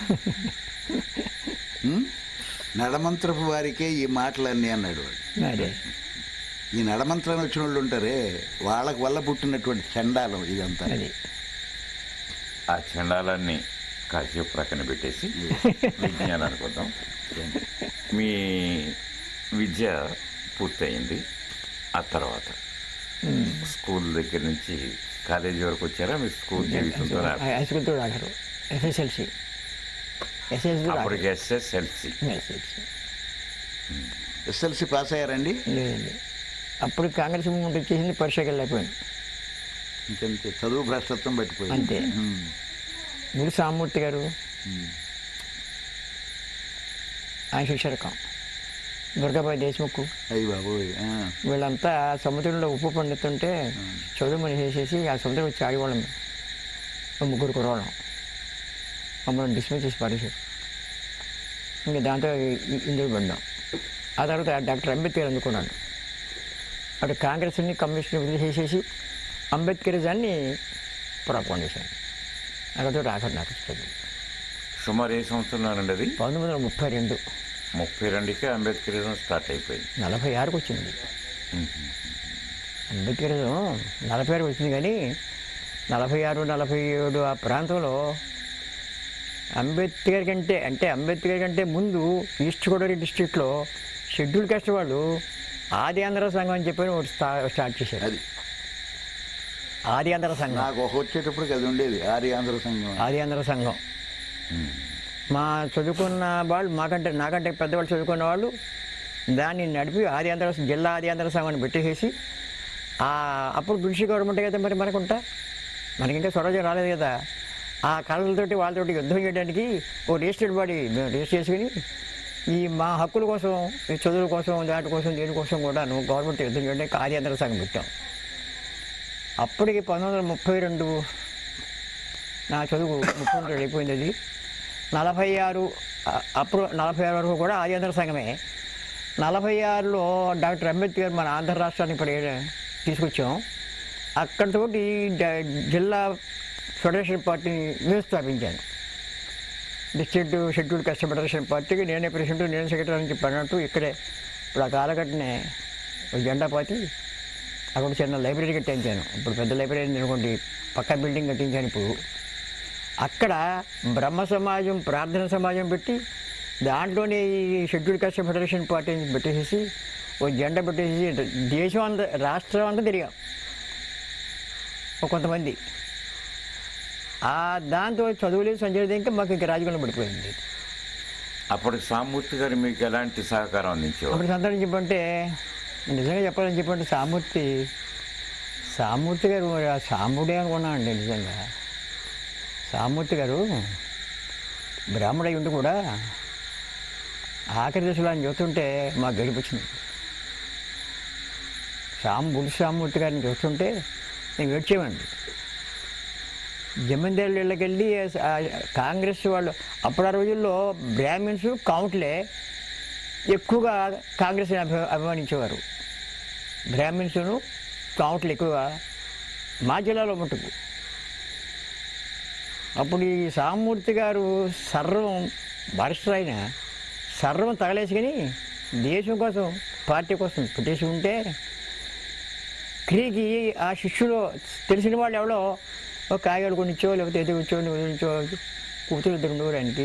ఉం? నడమంత్రపు వారికే ఈ మాటలన్నీ అన్నాడు వాడు అదే ఈ నడమంత్రాన్ని వచ్చిన వాళ్ళు ఉంటారే వాళ్ళకి వల్ల పుట్టినటువంటి చండాలం ఇదంతా అది ఆ చండాలన్నీ కాసేపు ప్రక్కన పెట్టేసి విజ్ఞానానికి వద్దాం మీ విద్య పూర్తయింది ఆ తర్వాత ఉమ్. స్కూల్ దగ్గర నుంచి కాలేజీ వరకు వచ్చారా మీ స్కూల్ జీవితంతో హై స్కూల్ కూడా ఆఖరు ఎస్ఎస్ఎల్సి ఎస్ఎస్ఎల్సి కూడా అప్పటికి ఎస్ఎస్ఎల్సి ఎస్ఎస్ఎల్సి ఎస్ఎల్సి పాస్ అయ్యారండి లేదండి అప్పుడు కాంగ్రెస్ మూమెంట్ వచ్చేసింది పరీక్షకి వెళ్ళిపోయాను ఇంకంతే చదువు భ్రష్టత్వం పట్టిపోయింది అంతే ఉం. గురు సామూర్తి గారు ఉం. ఆయన శిక్షరకం దుర్గాబాయి దేశముఖ్ అయ్యి బాబోయ్ ఆ. వీళ్ళంతా సముద్రంలో ఉప్పు పండుతుంటే చదువుమని చేసేసి ఆ సముద్రం వచ్చి ఆడేవాళ్ళం మేము. ఓ ముగ్గురు కురవాళ్ళం మమ్మల్ని డిస్మిస్ చేసి పారేశారు ఇంకా దాంతో ఇ- ఇ- ఇందులో పడ్డాం ఆ తర్వాత డాక్టర్ అంబేద్కర్ అందుకున్నాడు అటు కాంగ్రెస్ని కమ్యూనిస్ట్ని వదిలి చేసేసి అంబేద్కరిజాన్ని ప్రాపండ్ చేశాను అక్కడితో ఆఖరి నాకు చదువు సుమారు ఏ సంవత్సరంలోనండి అది పంతొమ్మిది వందల ముప్పై రెండు ముప్పై రెండుకే అంబేద్కరిజం స్టార్ట్ అయిపోయింది నలభై ఆరుకు వచ్చింది అంబేద్కరిజం నలభై ఆరుకు వచ్చింది కానీ నలభై ఆరు నలభై ఏడు ఆ ప్రాంతంలో అంబేద్కర్ కంటే అంటే అంబేద్కర్ కంటే ముందు ఈస్ట్ గోదావరి డిస్ట్రిక్ట్లో షెడ్యూల్ కాస్ట్ వాళ్ళు ఆది ఆంధ్ర సంఘం అని చెప్పి ఒకటి స్టా- స్టార్ట్ చేశారు అది ఆది ఆంధ్ర సంఘం నాకు ఒక వచ్చేటప్పటికి అది ఉండేది ఆర్య ఆంధ్ర సంఘం ఆది ఆంధ్ర సంఘం మా చదువుకున్న వాళ్ళు మాకంటే నాకంటే పెద్దవాళ్ళు చదువుకున్న వాళ్ళు దాన్ని నడిపి ఆది ఆంధ్ర జిల్లా ఆది ఆంధ్ర సంఘాన్ని పెట్టేసేసి ఆ అప్పుడు బ్రిటిష్ గవర్నమెంట్ కదా మరి మనకుంటా మనకి ఇంకా స్వరాజ్యం రాలేదు కదా ఆ కళలతోటి వాళ్ళతోటి యుద్ధం చేయడానికి ఓ రిజిస్టర్డ్ బాడీ మేము రిజిస్టర్ చేసుకుని ఈ మా హక్కుల కోసం ఈ చదువుల కోసం దాటి కోసం దేనికోసం కూడా నువ్వు గవర్నమెంట్ యుద్ధం చేయడానికి ఆది ఆంధ్ర సంఘం పెట్టాం అప్పటికి పంతొమ్మిది వందల ముప్పై రెండు నా చదువు ముప్పై రెండు అయిపోయింది అది నలభై ఆరు అ- అప్పుడు నలభై ఆరు వరకు కూడా ఆదిఆంధ్ర సంఘమే నలభై ఆరులో డాక్టర్ అంబేద్కర్ మన ఆంధ్ర రాష్ట్రానికి ఇప్పుడు ఏ- తీసుకొచ్చాం అక్కడితోటి డ- జిల్లా ఫెడరేషన్ పార్టీని నేను స్థాపించాను డిస్ట్రిక్ట్ షెడ్యూల్ కస్ట్ ఫెడరేషన్ పార్టీకి నేనే ప్రెసిడెంట్ నేను సెక్రటరీ అని చెప్పి అన్నట్టు ఇక్కడే ఇప్పుడు ఆ కాలగట్టనే ఒక జెండా పాతి అక్కడ చిన్న లైబ్రరీ కట్టించాను ఇప్పుడు పెద్ద లైబ్రరీ అనుకోండి పక్క బిల్డింగ్ కట్టించాను ఇప్పుడు అక్కడ బ్రహ్మ సమాజం ప్రార్థన సమాజం పెట్టి దాంట్లోనే ఈ షెడ్యూల్ కాస్ట్ ఫెడరేషన్ పార్టీని పెట్టేసేసి ఓ జెండా పెట్టేసి దేశం అంతా రాష్ట్రం అంతా తిరిగాం ఒక కొంతమంది ఆ దాంతో చదువులేదు సంచలేదు ఇంకా మాకు ఇంకా రాజకీయంలో పడిపోయింది అప్పటికి సామూర్తి గారు మీకు ఎలాంటి సహకారం అందించేవారు అప్పుడు సంతానం చెప్పంటే నిజంగా చెప్పాలని చెప్పంటే సామూర్తి సామూర్తి గారు మరి ఆ సాముడే అనుకున్నానండి నిజంగా సామూర్తి గారు బ్రాహ్మడై ఉండి కూడా ఆఖరి దశలో ఆయన చూస్తుంటే మాకు గడిపొచ్చింది సాము బుడి సామూర్తి గారిని చూస్తుంటే నేను ఏడ్చేవాడిని జమీందారుల ఇళ్ళకి వెళ్ళి ఆ కాంగ్రెస్ వాళ్ళు అప్పుడు ఆ రోజుల్లో బ్రాహ్మిన్స్ కౌంట్లే ఎక్కువగా కాంగ్రెస్ని అభి అభిమానించేవారు బ్రాహ్మిన్స్ను కౌంట్లు ఎక్కువగా మా జిల్లాలో మటుకు అప్పుడు ఈ సామూర్తి గారు సర్వం బారిస్టర్ అయిన సర్వం తగలేసుకుని దేశం కోసం పార్టీ కోసం పెట్టేసి ఉంటే క్రీకి ఆ శిష్యులో తెలిసిన వాళ్ళు ఎవడో ఒక కాయలు కొనిచ్చో లేకపోతే ఎదుగు వచ్చో వదిలించో కూతురు ఇద్దరు ఉండేవారు ఆయనకి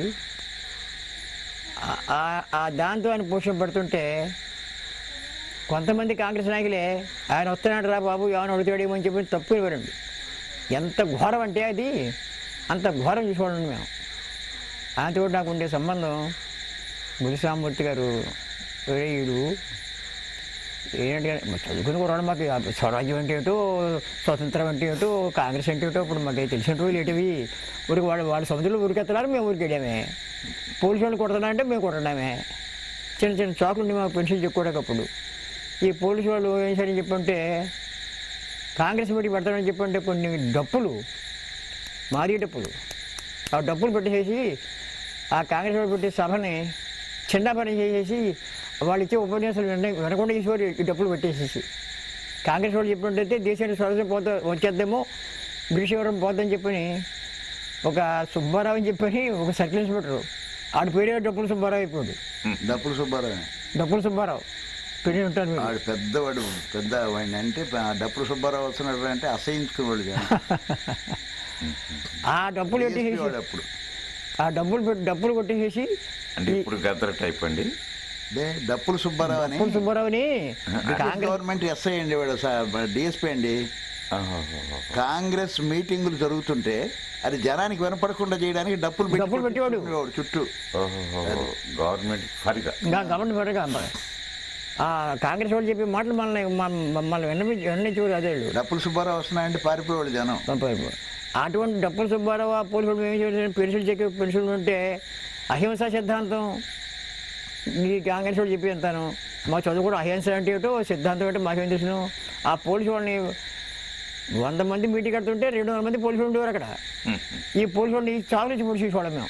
ఆ- ఆ- ఆ దాంతో ఆయన పోషణ పడుతుంటే కొంతమంది కాంగ్రెస్ నాయకులే ఆయన వస్తున్నాడు రా బాబు ఏమైనా అడుగుతాడేమో అని చెప్పి తప్పు ఇవ్వరండి ఎంత ఘోరం అంటే అది అంత ఘోరం చూసుకోండి మేము ఆయనతో నాకు ఉండే సంబంధం గురుసామూర్తి గారు వీడు ఏంటంటే మరి చదువుకుని కూడా మాకు ఆ స్వరాజ్యం అంటే ఏంటో స్వతంత్రం అంటే ఏంటో కాంగ్రెస్ అంటే ఏంటో ఇప్పుడు మాకు తెలిసిన రోజులు ఏంటివి ఊరికి వాళ్ళు వాళ్ళ సముద్రంలో ఊరికెత్తున్నారు మేము ఊరికి వెళ్ళామే పోలీసు వాళ్ళు కొడుతున్నా అంటే మేము కొట్టడమే చిన్న చిన్న చాకులు ఉండి మాకు పెన్షన్ చెప్పుకోవడానికి ఈ పోలీసు వాళ్ళు ఏం సరే చెప్పంటే కాంగ్రెస్ మీటింగ్ పెడతారని చెప్పంటే కొన్ని డప్పులు మారీ డప్పులు ఆ డప్పులు పెట్టేసి ఆ కాంగ్రెస్ వాళ్ళు పెట్టే సభని చిన్న పని చేసేసి వాళ్ళు ఇచ్చే ఉపన్యాసాలు విన వినకుండా ఈశ్వరు ఈ డప్పులు పెట్టేసేసి కాంగ్రెస్ వాళ్ళు చెప్పినట్టయితే దేశానికి స్వతంత్రం పోతా వచ్చేద్దేమో బ్రిటిష్ ఎవరం పోద్దని చెప్పని ఒక సుబ్బారావు అని చెప్పని ఒక సర్కిల్ ఇన్స్పెక్టర్ ఆడి పేరే డప్పులు సుబ్బారావు అయిపోయాడు డప్పులు సుబ్బారావు డప్పులు సుబ్బారావు పెళ్ళి ఉంటారు మీరు వాడు పెద్దవాడు పెద్ద వాడిని అంటే ఆ డప్పులు సుబ్బారావు వస్తున్నాడు అంటే అసహించుకునేవాడు జనం. ఆ డబ్బులు DSP కొట్టేసేసి వాడు అప్పుడు ఆ డబ్బులు పెట్టి డబ్బులు కొట్టేసేసి అంటే ఇప్పుడు గద్దర టైప్ అండి డే డప్పులు సుబ్బారావు అని డప్పులు సుబ్బారావుని బ్రిటిష్ కాంగ్రెస్ గవర్నమెంట్ ఎస్ఐ అండి వాడు డిఎస్పీ అండి ఆహాహాహా. కాంగ్రెస్ మీటింగులు జరుగుతుంటే అది జనానికి వినపడకుండా చేయడానికి డప్పులు పెట్టి డప్పులు పెట్టేవాడు. కొట్టించుకునేవాడు చుట్టూ ఓహోహో. గవర్నమెంట్ ఫరిగా ఇంకా గవర్నమెంట్ పరంగా అమ్మాయి. ఆ కాంగ్రెస్ వాళ్ళు చెప్పే మాటలు మనల్ని మన- మమ్మల్ని విన్నపించి విన్నవించేవారు అదే వాళ్ళు. డప్పులు సుబ్బారావు వస్తున్నాయంటే పారిపోయేవాడు జనం పంపారు. అటువంటి డప్పులు సుబ్బారావు ఆ పోలీసు వాళ్ళు ఏం చేశారు పెన్సిల్ చెక్కి పెన్సిల్ ఉంటే అహింసా సిద్ధాంతం ఈ కాంగ్రెస్ వాడు చెప్పి అంతాను మా చదువు కూడా అహింస అంటే ఏటో సిద్ధాంతం ఏంటో మాకేం తెలుసును ఆ పోలీసు వాళ్ళని వంద మంది మీటింగ్ కడుతుంటే రెండు వందల మంది పోలీసులు ఉండేవారు అక్కడ ఈ పోలీసు వాళ్ళని చాలు నుంచి పొడిచి చూసేవాళ్ళం మేము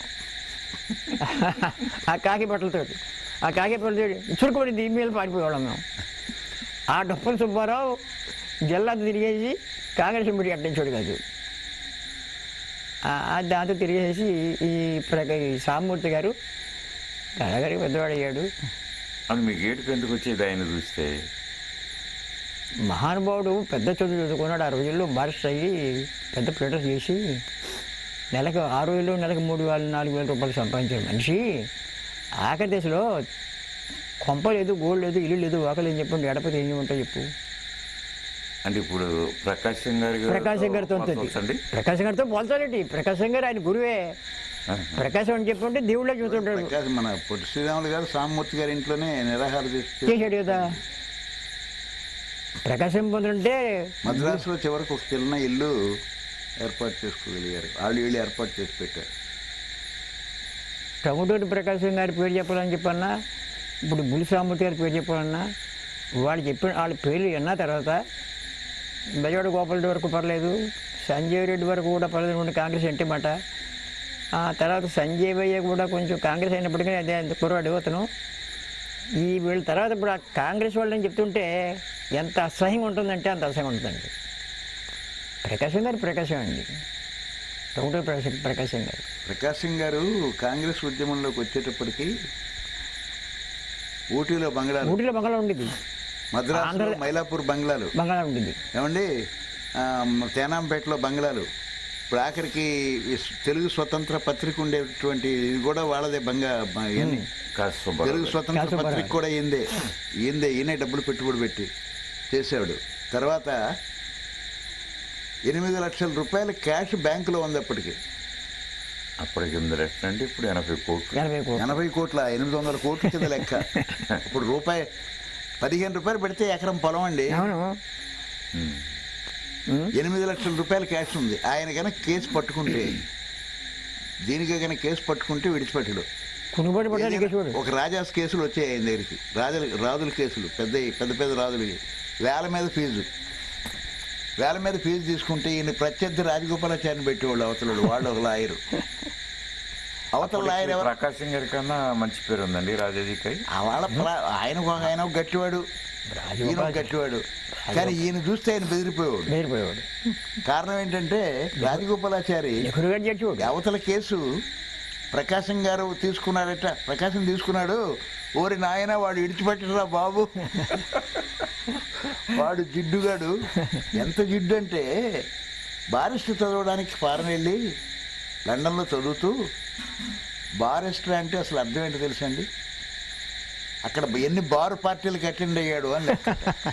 ఆ కాకి బట్టలతో ఆ కాకి బట్టలతో చురుకుపడింది ఇమెయిల్ పారిపోయేవాళ్ళం మేము ఆ డొప్పల సుబ్బారావు జల్లాది తిరిగేసి కాంగ్రెస్ మీటింగ్ కట్టించాడు కాదు ఆ- ఆ దాంతో తిరిగేసి ఈ ప్రక ఈ సామూర్తి గారు కళగారికి పెద్దవాడు అయ్యాడు అని మీకు ఏడుపు ఎందుకు వచ్చేది ఆయన చూస్తే మహానుభావుడు పెద్ద చదువు చదువుకున్నాడు ఆ రోజుల్లో బారిస్టర్ అయ్యి పెద్ద ప్లేటర్ చేసి నెలకు ఆ రోజుల్లో నెలకు మూడు వేల నాలుగు వేల రూపాయలు సంపాదించాడు మనిషి ఆఖరి దశలో కొంప లేదు గోల్డ్ లేదు ఇల్లు లేదు వాకలు ఏం చెప్పండి ఎడపతి ఏం ఉంటాయి చెప్పు అంటే ఇప్పుడు ప్రకాశం గారి గారితో ప్రకాశం గారితో ఉంటుంది. పోల్చండి. ప్రకాశం గారితో పోల్చాలండి ప్రకాశం గారు ఆయన గురువే ప్రకాశం అని చెప్పుంటే దేవుళ్ళే చూస్తుంటాడు ప్రకాశం మన పొట్టి శ్రీరాములు గారు సామూర్తి గారి ఇంట్లోనే నిరాహార దీక్ష చేశాడు కదా ప్రకాశం పొందుంటే మద్రాసులో చివరికి ఒక చిన్న ఇల్లు ఏర్పాటు చేసుకోగలిగారు వాళ్ళు వీళ్ళు ఏర్పాటు చేసి పెట్టారు టముటూరి ప్రకాశం గారి పేరు చెప్పాలని చెప్పన్నా ఇప్పుడు బులిసామూర్తి గారి పేరు చెప్పాలన్నా వాడు చెప్పిన వాళ్ళ పేర్లు విన్న తర్వాత బెజవాడ గోపాలరెడ్డి వరకు పర్లేదు సంజయ్ రెడ్డి వరకు కూడా పర్లేదు ఉండి కాంగ్రెస్ ఎంటే మాట ఆ తర్వాత సంజయ్ భయ్య కూడా కొంచెం కాంగ్రెస్ అయినప్పటికీ అదే అంత కుర్రాడు అతను ఈ వీళ్ళ తర్వాత ఇప్పుడు ఆ కాంగ్రెస్ వాళ్ళని చెప్తుంటే ఎంత అసహ్యంగా ఉంటుందంటే అంత అసహ్యంగా ఉంటుందండి ప్రకాశం గారు ప్రకాశం అండి టముటూరి ప్రకాశం ప్రకాశం గారు ప్రకాశం గారు కాంగ్రెస్ ఉద్యమంలోకి వచ్చేటప్పటికి ఊటీలో బంగ్లాలు ఊటీలో బంగాళా ఉండేది మద్రాసులో ఆంధ్ర- మైలాపూర్ బంగ్లాలు బంగాళా ఉండేది ఏమండి ఆ, తేనాంపేటలో బంగ్లాలు ఇప్పుడు ఆఖరికి ఈ స్- తెలుగు స్వతంత్ర పత్రిక ఉండేటువంటి ఇది కూడా వాళ్ళదే బంగా బ- ఇవన్నీ. కాసు సుబ్బారావు తెలుగు గారు. స్వతంత్ర కాసు పత్రిక సుబ్బారావు. కూడా ఈందే ఈందే ఈయనే డబ్బులు పెట్టుబడి పెట్టి చేసాడు తర్వాత ఎనిమిది లక్షల రూపాయల క్యాష్ బ్యాంకులో ఉంది అప్పటికి అప్పటికి ఎనిమిది లక్షలు అంటే ఇప్పుడు ఎనభై కోట్లు ఎనభై కోట్లు ఎనభై కోట్ల ఎనిమిది వందల కోట్ల కింద లెక్క ఇప్పుడు రూపాయి పదిహేను రూపాయలు పెడితే ఎకరం పొలం అండి అవును ఉమ్. ఉం? ఎనిమిది లక్షల రూపాయల క్యాష్ ఉంది ఆయన కనుక కేసు పట్టుకుంటే దీనికి కనుక కేసు పట్టుకుంటే విడిచిపెట్టడు కునుబడి పడ్డాడు కేశవుడు ఒక రాజాస్ కేసులు వచ్చాయి ఆయన దగ్గరికి రాజుల రాజుల కేసులు పెద్ద పెద్ద పెద్ద రాజులకి వేల మీద ఫీజు వేల మీద ఫీజు తీసుకుంటే ఈయన ప్రత్యర్థి రాజగోపాలాచారిని పెట్టేవాళ్ళు అవతల వాళ్ళు ఒక లాయరు అవతల లాయర్ ఎవరు ప్రకాశం గారి కన్నా మంచి పేరు ఉందండి రాజాజీకి ఆ వాళ్ళ ప్ర- ఆయన ఒక ఆయన ఒక గట్టివాడు ఈయన ఒక గట్టివాడు కానీ ఈయన చూస్తే ఆయన బెదిరిపోయేవాడు బెదిరిపోయేవాడు కారణం ఏంటంటే రాజగోపాలాచారి నెహ్రూ గారు చచ్చిపోడు అవతల కేసు ప్రకాశం గారు తీసుకున్నాడట ప్రకాశం తీసుకున్నాడు ఓరి నాయన వాడు ఇడిచిపెట్టరా బాబు వాడు జిడ్డుగాడు ఎంత జిడ్డు అంటే బారిస్టర్ చదవడానికి ఫారెన్ వెళ్ళి లండన్లో చదువుతూ బారిస్టర్ అంటే అసలు అర్థం ఏంటో తెలుసండి అక్కడ ఎన్ని బారు పార్టీలకు అటెండ్ అయ్యాడు అని లెక్క.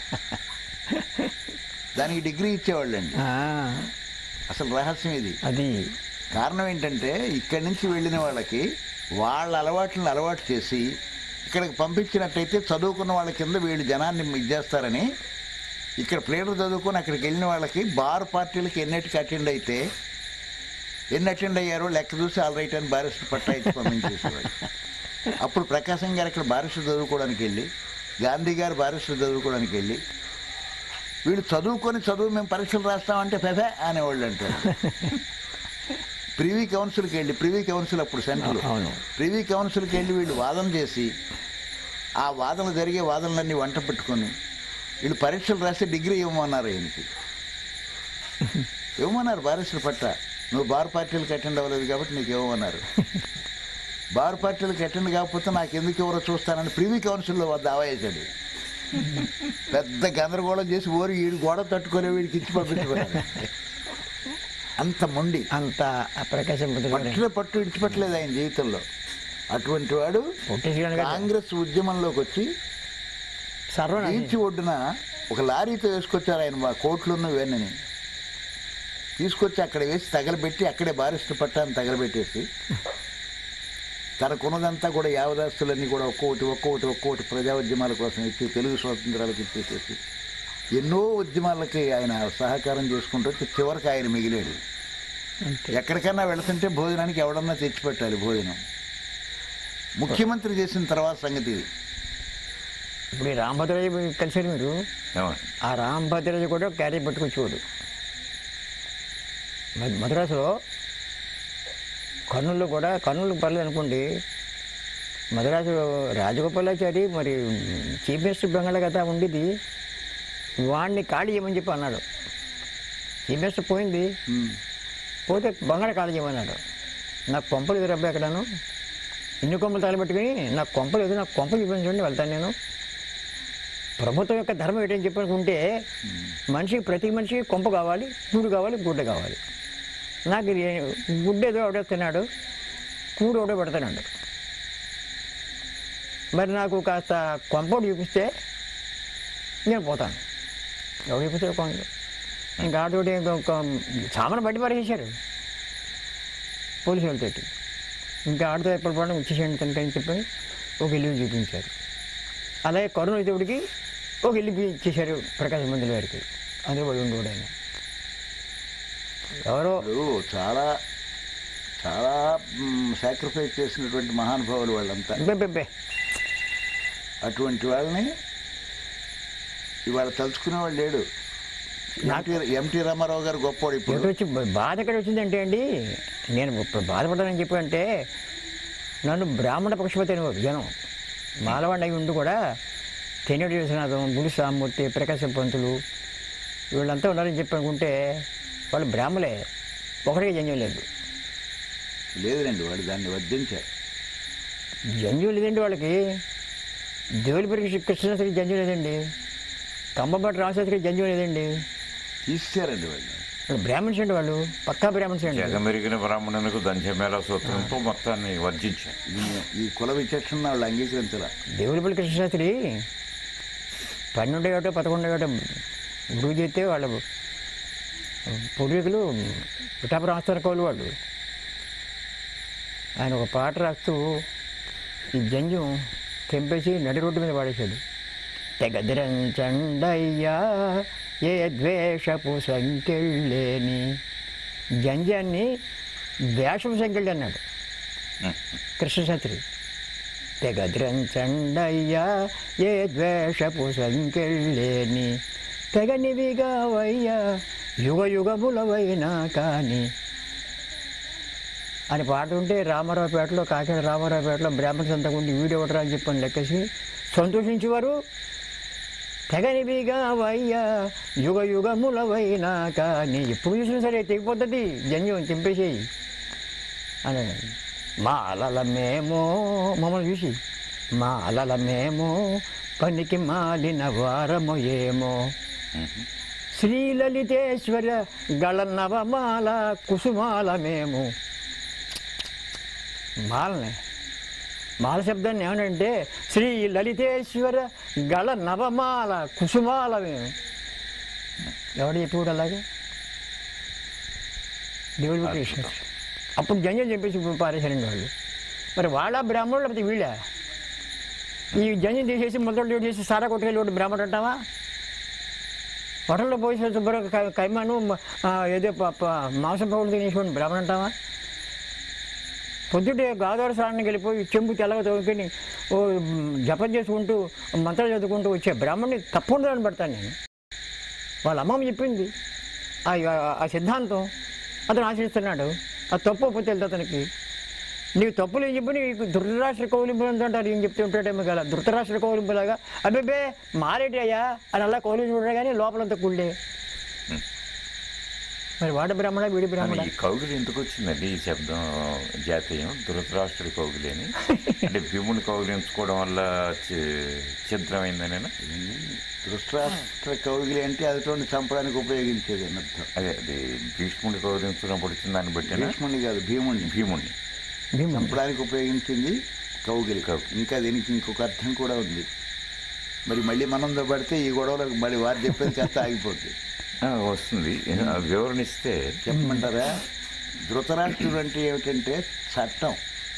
దానికి డిగ్రీ ఇచ్చేవాళ్ళండి ఆ, అసలు రహస్యం ఇది అది కారణం ఏంటంటే ఇక్కడి నుంచి వెళ్ళిన వాళ్ళకి వాళ్ళ అలవాట్లను అలవాటు చేసి ఇక్కడికి పంపించినట్టయితే చదువుకున్న వాళ్ళ కింద వీళ్ళు జనాన్ని ఇది చేస్తారని ఇక్కడ ప్లేయర్ చదువుకొని అక్కడికి వెళ్ళిన వాళ్ళకి బార్ పార్టీలకి ఎన్నిటికి అటెండ్ అయితే ఎన్ని అటెండ్ అయ్యారో లెక్క చూసి ఆల్ రైట్ అని బారిస్టర్ పట్టా ఇచ్చి పంపించేసేవాడు అప్పుడు ప్రకాశం గారు ఇక్కడ బారిస్టర్ చదువుకోవడానికి వెళ్ళి గాంధీ గారు బారిస్టర్ చదువుకోవడానికి వెళ్ళి వీళ్ళు చదువుకొని చదువు మేము పరీక్షలు రాస్తామంటే పెదే అనేవాళ్ళు అంటారు ప్రివీ కౌన్సిల్కి వెళ్ళి ప్రివీ కౌన్సిల్ అప్పుడు సెంటర్ అవును. ప్రివీ కౌన్సిల్కి వెళ్ళి వీళ్ళు వాదన చేసి ఆ వాదనలు జరిగే వాదనలన్నీ వంట పెట్టుకొని వీళ్ళు పరీక్షలు రాస్తే డిగ్రీ ఇవ్వమన్నారు ఆయనకి ఇవ్వమన్నారు బారిస్టర్ పట్ట నువ్వు బార్ పార్టీలకు అటెండ్ అవ్వలేదు కాబట్టి నీకు ఇవ్వమన్నారు బార్ పార్టీలకు అటెండ్ కాకపోతే నాకు ఎందుకు ఎవరో చూస్తానని ప్రివీ కౌన్సిల్లో దావా వేశాడు పెద్ద గందరగోళం చేసి ఓరి వీడి గోడ తట్టుకోలే వీడికి ఇచ్చి పంపించుకున్నాడు అంత మొండి అంత ఆ ప్రకాశం పుత్రుడు పట్టులో పట్టు ఇడిచిపెట్టలేదు ఆయన జీవితంలో అటువంటి వాడు పొట్టేసి కాంగ్రెస్ ఉద్యమంలోకి వచ్చి సర్వనాశనం బీచ్ ఒడ్డున ఒక లారీతో వేసుకొచ్చారు ఆయన మా కోట్లున్న ఇవన్నీ తీసుకొచ్చి అక్కడ వేసి తగలబెట్టి అక్కడే బారిస్టర్ పట్టాన్ని తగలబెట్టేసి తనకున్నదంతా కూడా యావదాస్తులన్నీ కూడా ఒక్కొక్కటి ఒక్కొక్కటి ఒక్కొక్కటి ప్రజా ఉద్యమాల కోసం ఇచ్చి తెలుగు స్వాతంత్రాలకు ఇచ్చేసేసి ఎన్నో ఉద్యమాలకి ఆయన సహకారం చేసుకుంటూ వచ్చి చివరికి ఆయన మిగిలాడు అంతే ఎక్కడికన్నా వెళుతుంటే భోజనానికి ఎవడన్నా తెచ్చిపెట్టాలి భోజనం ముఖ్యమంత్రి చేసిన తర్వాత సంగతి ఇది ఇప్పుడు ఈ రాంభద్రరాజు కలిసారు మీరు ఏమండి ఆ రాంభద్రరాజు కూడా క్యారీ పట్టుకొచ్చేవాడు మరి మద్రాసులో కర్నూలు కూడా కర్నూలు పర్లేదు అనుకోండి మద్రాసు రాజగోపాలాచారి మరి చీఫ్ మినిస్టర్ బెంగాల్ కదా ఉండేది వాడిని ఖాళీ చేయమని చెప్పి అన్నాడు చీఫ్ మినిస్టర్ పోయింది ఉమ్. పోతే బంగాళ ఖాళీ చేయమన్నాడు నాకు కొంపలు ఎదురు అబ్బాయి ఎక్కడాను ఇన్ని కొంపలు తలబెట్టుకుని నాకు కొంపలు ఎదురు నాకు కొంపలు చూపించండి వెళ్తాను నేను ప్రభుత్వం యొక్క ధర్మం ఏంటని చెప్పనుకుంటే మనిషికి ప్రతి మనిషికి కొంప కావాలి కూడు కావాలి గుడ్డ కావాలి నాకు ఇది గుడ్డ ఏదో ఒకటే తిన్నాడు కూడు ఒకటే పెడుతున్నాడు మరి నాకు కాస్త కొంపడు చూపిస్తే నేను పోతాను ఎవరు చూపిస్తాడు కొండ ఇంకా ఆటోటి సామాను బట్టి పడేసారు పోలీసు వాళ్ళతోటి ఇంకా ఆడితో ఎప్పుడు పడడం ఇచ్చేసేయండి తనకి అని చెప్పని ఒక ఇల్లు చూపించారు అలాగే కరుణ ఇతడికి ఒక ఇల్లు ఇచ్చేశారు ప్రకాశం మందుల వారికి అందులో పడి ఉండేవాడు ఆయన ఎవరో ఇప్పుడు చాలా చాలా సాక్రిఫైస్ చేసినటువంటి మహానుభావులు వాళ్ళంతా బెబ్బెబ్బే అటువంటి వాళ్ళని ఇవాళ తలుచుకునే వాళ్ళు లేడు నాకు- ఎంటీ ఎంటీ రామారావు గారు గొప్పవాడు ఇప్పుడు ఎక్కడ వచ్చి బాధ ఎక్కడ వచ్చిందంటే అండి నేను ఇప్పుడు బాధపడ్డానని చెప్పి అంటే నన్ను బ్రాహ్మణ పక్షపతి అనేవారు జనం మాలవాడి అయి ఉండి కూడా తెన్నడి విశ్వనాథం బుడి సామూర్తి ప్రకాశ పంతులు వీళ్ళంతా ఉన్నారని చెప్పి అనుకుంటే వాళ్ళు బ్రాహ్మలే ఒకటిగా జంజం లేదు లేదులేండి వాడు దాన్ని వర్ధించారు జంజం లేదండి వాళ్ళకి దేవులపల్లి కృష్ణశాస్త్రికి జంజం లేదండి కంబపాటి రామశాస్త్రికి జంజం లేదండి తీసేశారండి వాళ్ళు వాళ్ళు బ్రాహ్మణ్స్ అండి వాళ్ళు పక్కా బ్రాహ్మణ్స్ అండి జగమెరిగిన బ్రాహ్మణునికి దంచమేళ సూత్రంతో మొత్తాన్ని వర్జించారు ఈ- ఈ కుల విచక్షణ వాళ్ళు అంగీకరించాల దేవులపల్లి కృష్ణశాస్త్రి పన్నెండు ఏటో పదకొండు ఏటో గురువు చేస్తే వాళ్ళ పూర్వీకులు పిఠాపు రాస్తారు కౌలు వాళ్ళు ఆయన ఒక పాట రాస్తూ ఈ జంజం తెంపేసి నడి రోడ్డు మీద పాడేశాడు తెగదిరంచండయ్యా ఏ ద్వేషపు సంకెళ్ళేని జంజాన్ని ద్వేషపు సంకెళ్ళి అన్నాడు కృష్ణశాస్త్రి తెగద్రంచండయ్యా ఏ ద్వేషపు సంకెళ్ళేని తెగనివిగావయ్యా యుగ యుగములవైనా కానీ అని పాట ఉంటే రామారావుపేటలో కాకినాడ రామారావుపేటలో బ్రాహ్మణ సంతకుండి వీడియో ఒకటి అని చెప్పని లెక్కేసి సంతోషించేవారు తెగనివిగావయ్యా యుగ యుగములవైనా కానీ ఎప్పుడు చూసినా సరే తెగిపోతుంది జంజం చింపేసేయి అని మా అలలమేమో మమ్మల్ని చూసి మా అలలమేమో పనికి మాలిన వారము ఏమో శ్రీలలితేశ్వర గళనవమాల కుసుమాల మేము మాలనే మాల శబ్దాన్ని ఏమనంటే శ్రీ లలితేశ్వర గళ నవమాల కుసుమాల మేము ఎవడు చెప్పి అలాగే దేవుడు కృష్ణ అప్పుడు జంజం చెప్పేసి ఇప్పుడు పారేశారండి వాళ్ళు మరి వాళ్ళ బ్రాహ్మణులు లేకపోతే వీళ్ళ ఈ జంజం తీసేసి మొదలు చేసి సారా కొట్టుకెళ్ళి బ్రాహ్మణుడు అంటావా హోటల్లో పోయి శుభ్రంగా కై- కైమాను మ- ఆ, ఏదో ప- ప- మాంసం పౌడర్ తినేసి బ్రాహ్మణ అంటావా పొద్దుటే గోదావరి స్నానానికి వెళ్ళిపోయి చెంబు తెల్లగా తవ్వుకొని ఓ మ్, జపం చేసుకుంటూ మంత్రాలు చదువుకుంటూ వచ్చే బ్రాహ్మణ్ణి తప్పకుండా అని పెడతాను నేను వాళ్ళ అమ్మమ్మ చెప్పింది ఆ ఆ సిద్ధాంతం అతను ఆశిస్తున్నాడు ఆ తప్పు ఒప్పు తెలుసు అతనికి నీవు తప్పులు ఏం చెప్పి నీకు ధృతరాష్ట్ర కౌలింపులు అంటారు ఏం చెప్తూ ఉంటాడేమో కదా ధృతరాష్ట్ర కౌలింపులాగా అబ్బే మారేటి అయ్యా అని అలా కౌలింపు చూడరా కానీ లోపలంతా కుళ్ళే మరి వాడ బ్రాహ్మణ వీడి కానీ బ్రాహ్మణ ఈ కౌగిలి ఎందుకు వచ్చిందండి ఈ శబ్దం జాతీయం ధృతరాష్ట్రుడి కౌగిలి అని అంటే భీముని కౌగిలించుకోవడం వల్ల చి- ఛిద్రమైందనేనా దృష్ట్రాష్ట్ర కౌగిలి అంటే అదిటోని చంపడానికి ఉపయోగించేది అని అర్థం అదే అది భీష్ముడి కౌగిలించినప్పుడు వచ్చిన దాన్ని బట్టి భీష్ముని కాదు భీముణ్ణి భీముడిని భీముడు చంపడానికి ఉపయోగించింది కౌగిలి కౌగిలి. ఇంకా దీనికి ఇంకొక అర్థం కూడా ఉంది మరి మళ్ళీ మనంతో పడితే ఈ గొడవలకు మళ్ళీ వారు చెప్పేది కాస్త ఆగిపోతుంది ఆ, వస్తుంది ఆ, వివరణ ఇస్తే చెప్పమంటారా ధృతరాష్ట్రుడు అంటే ఏమిటంటే చట్టం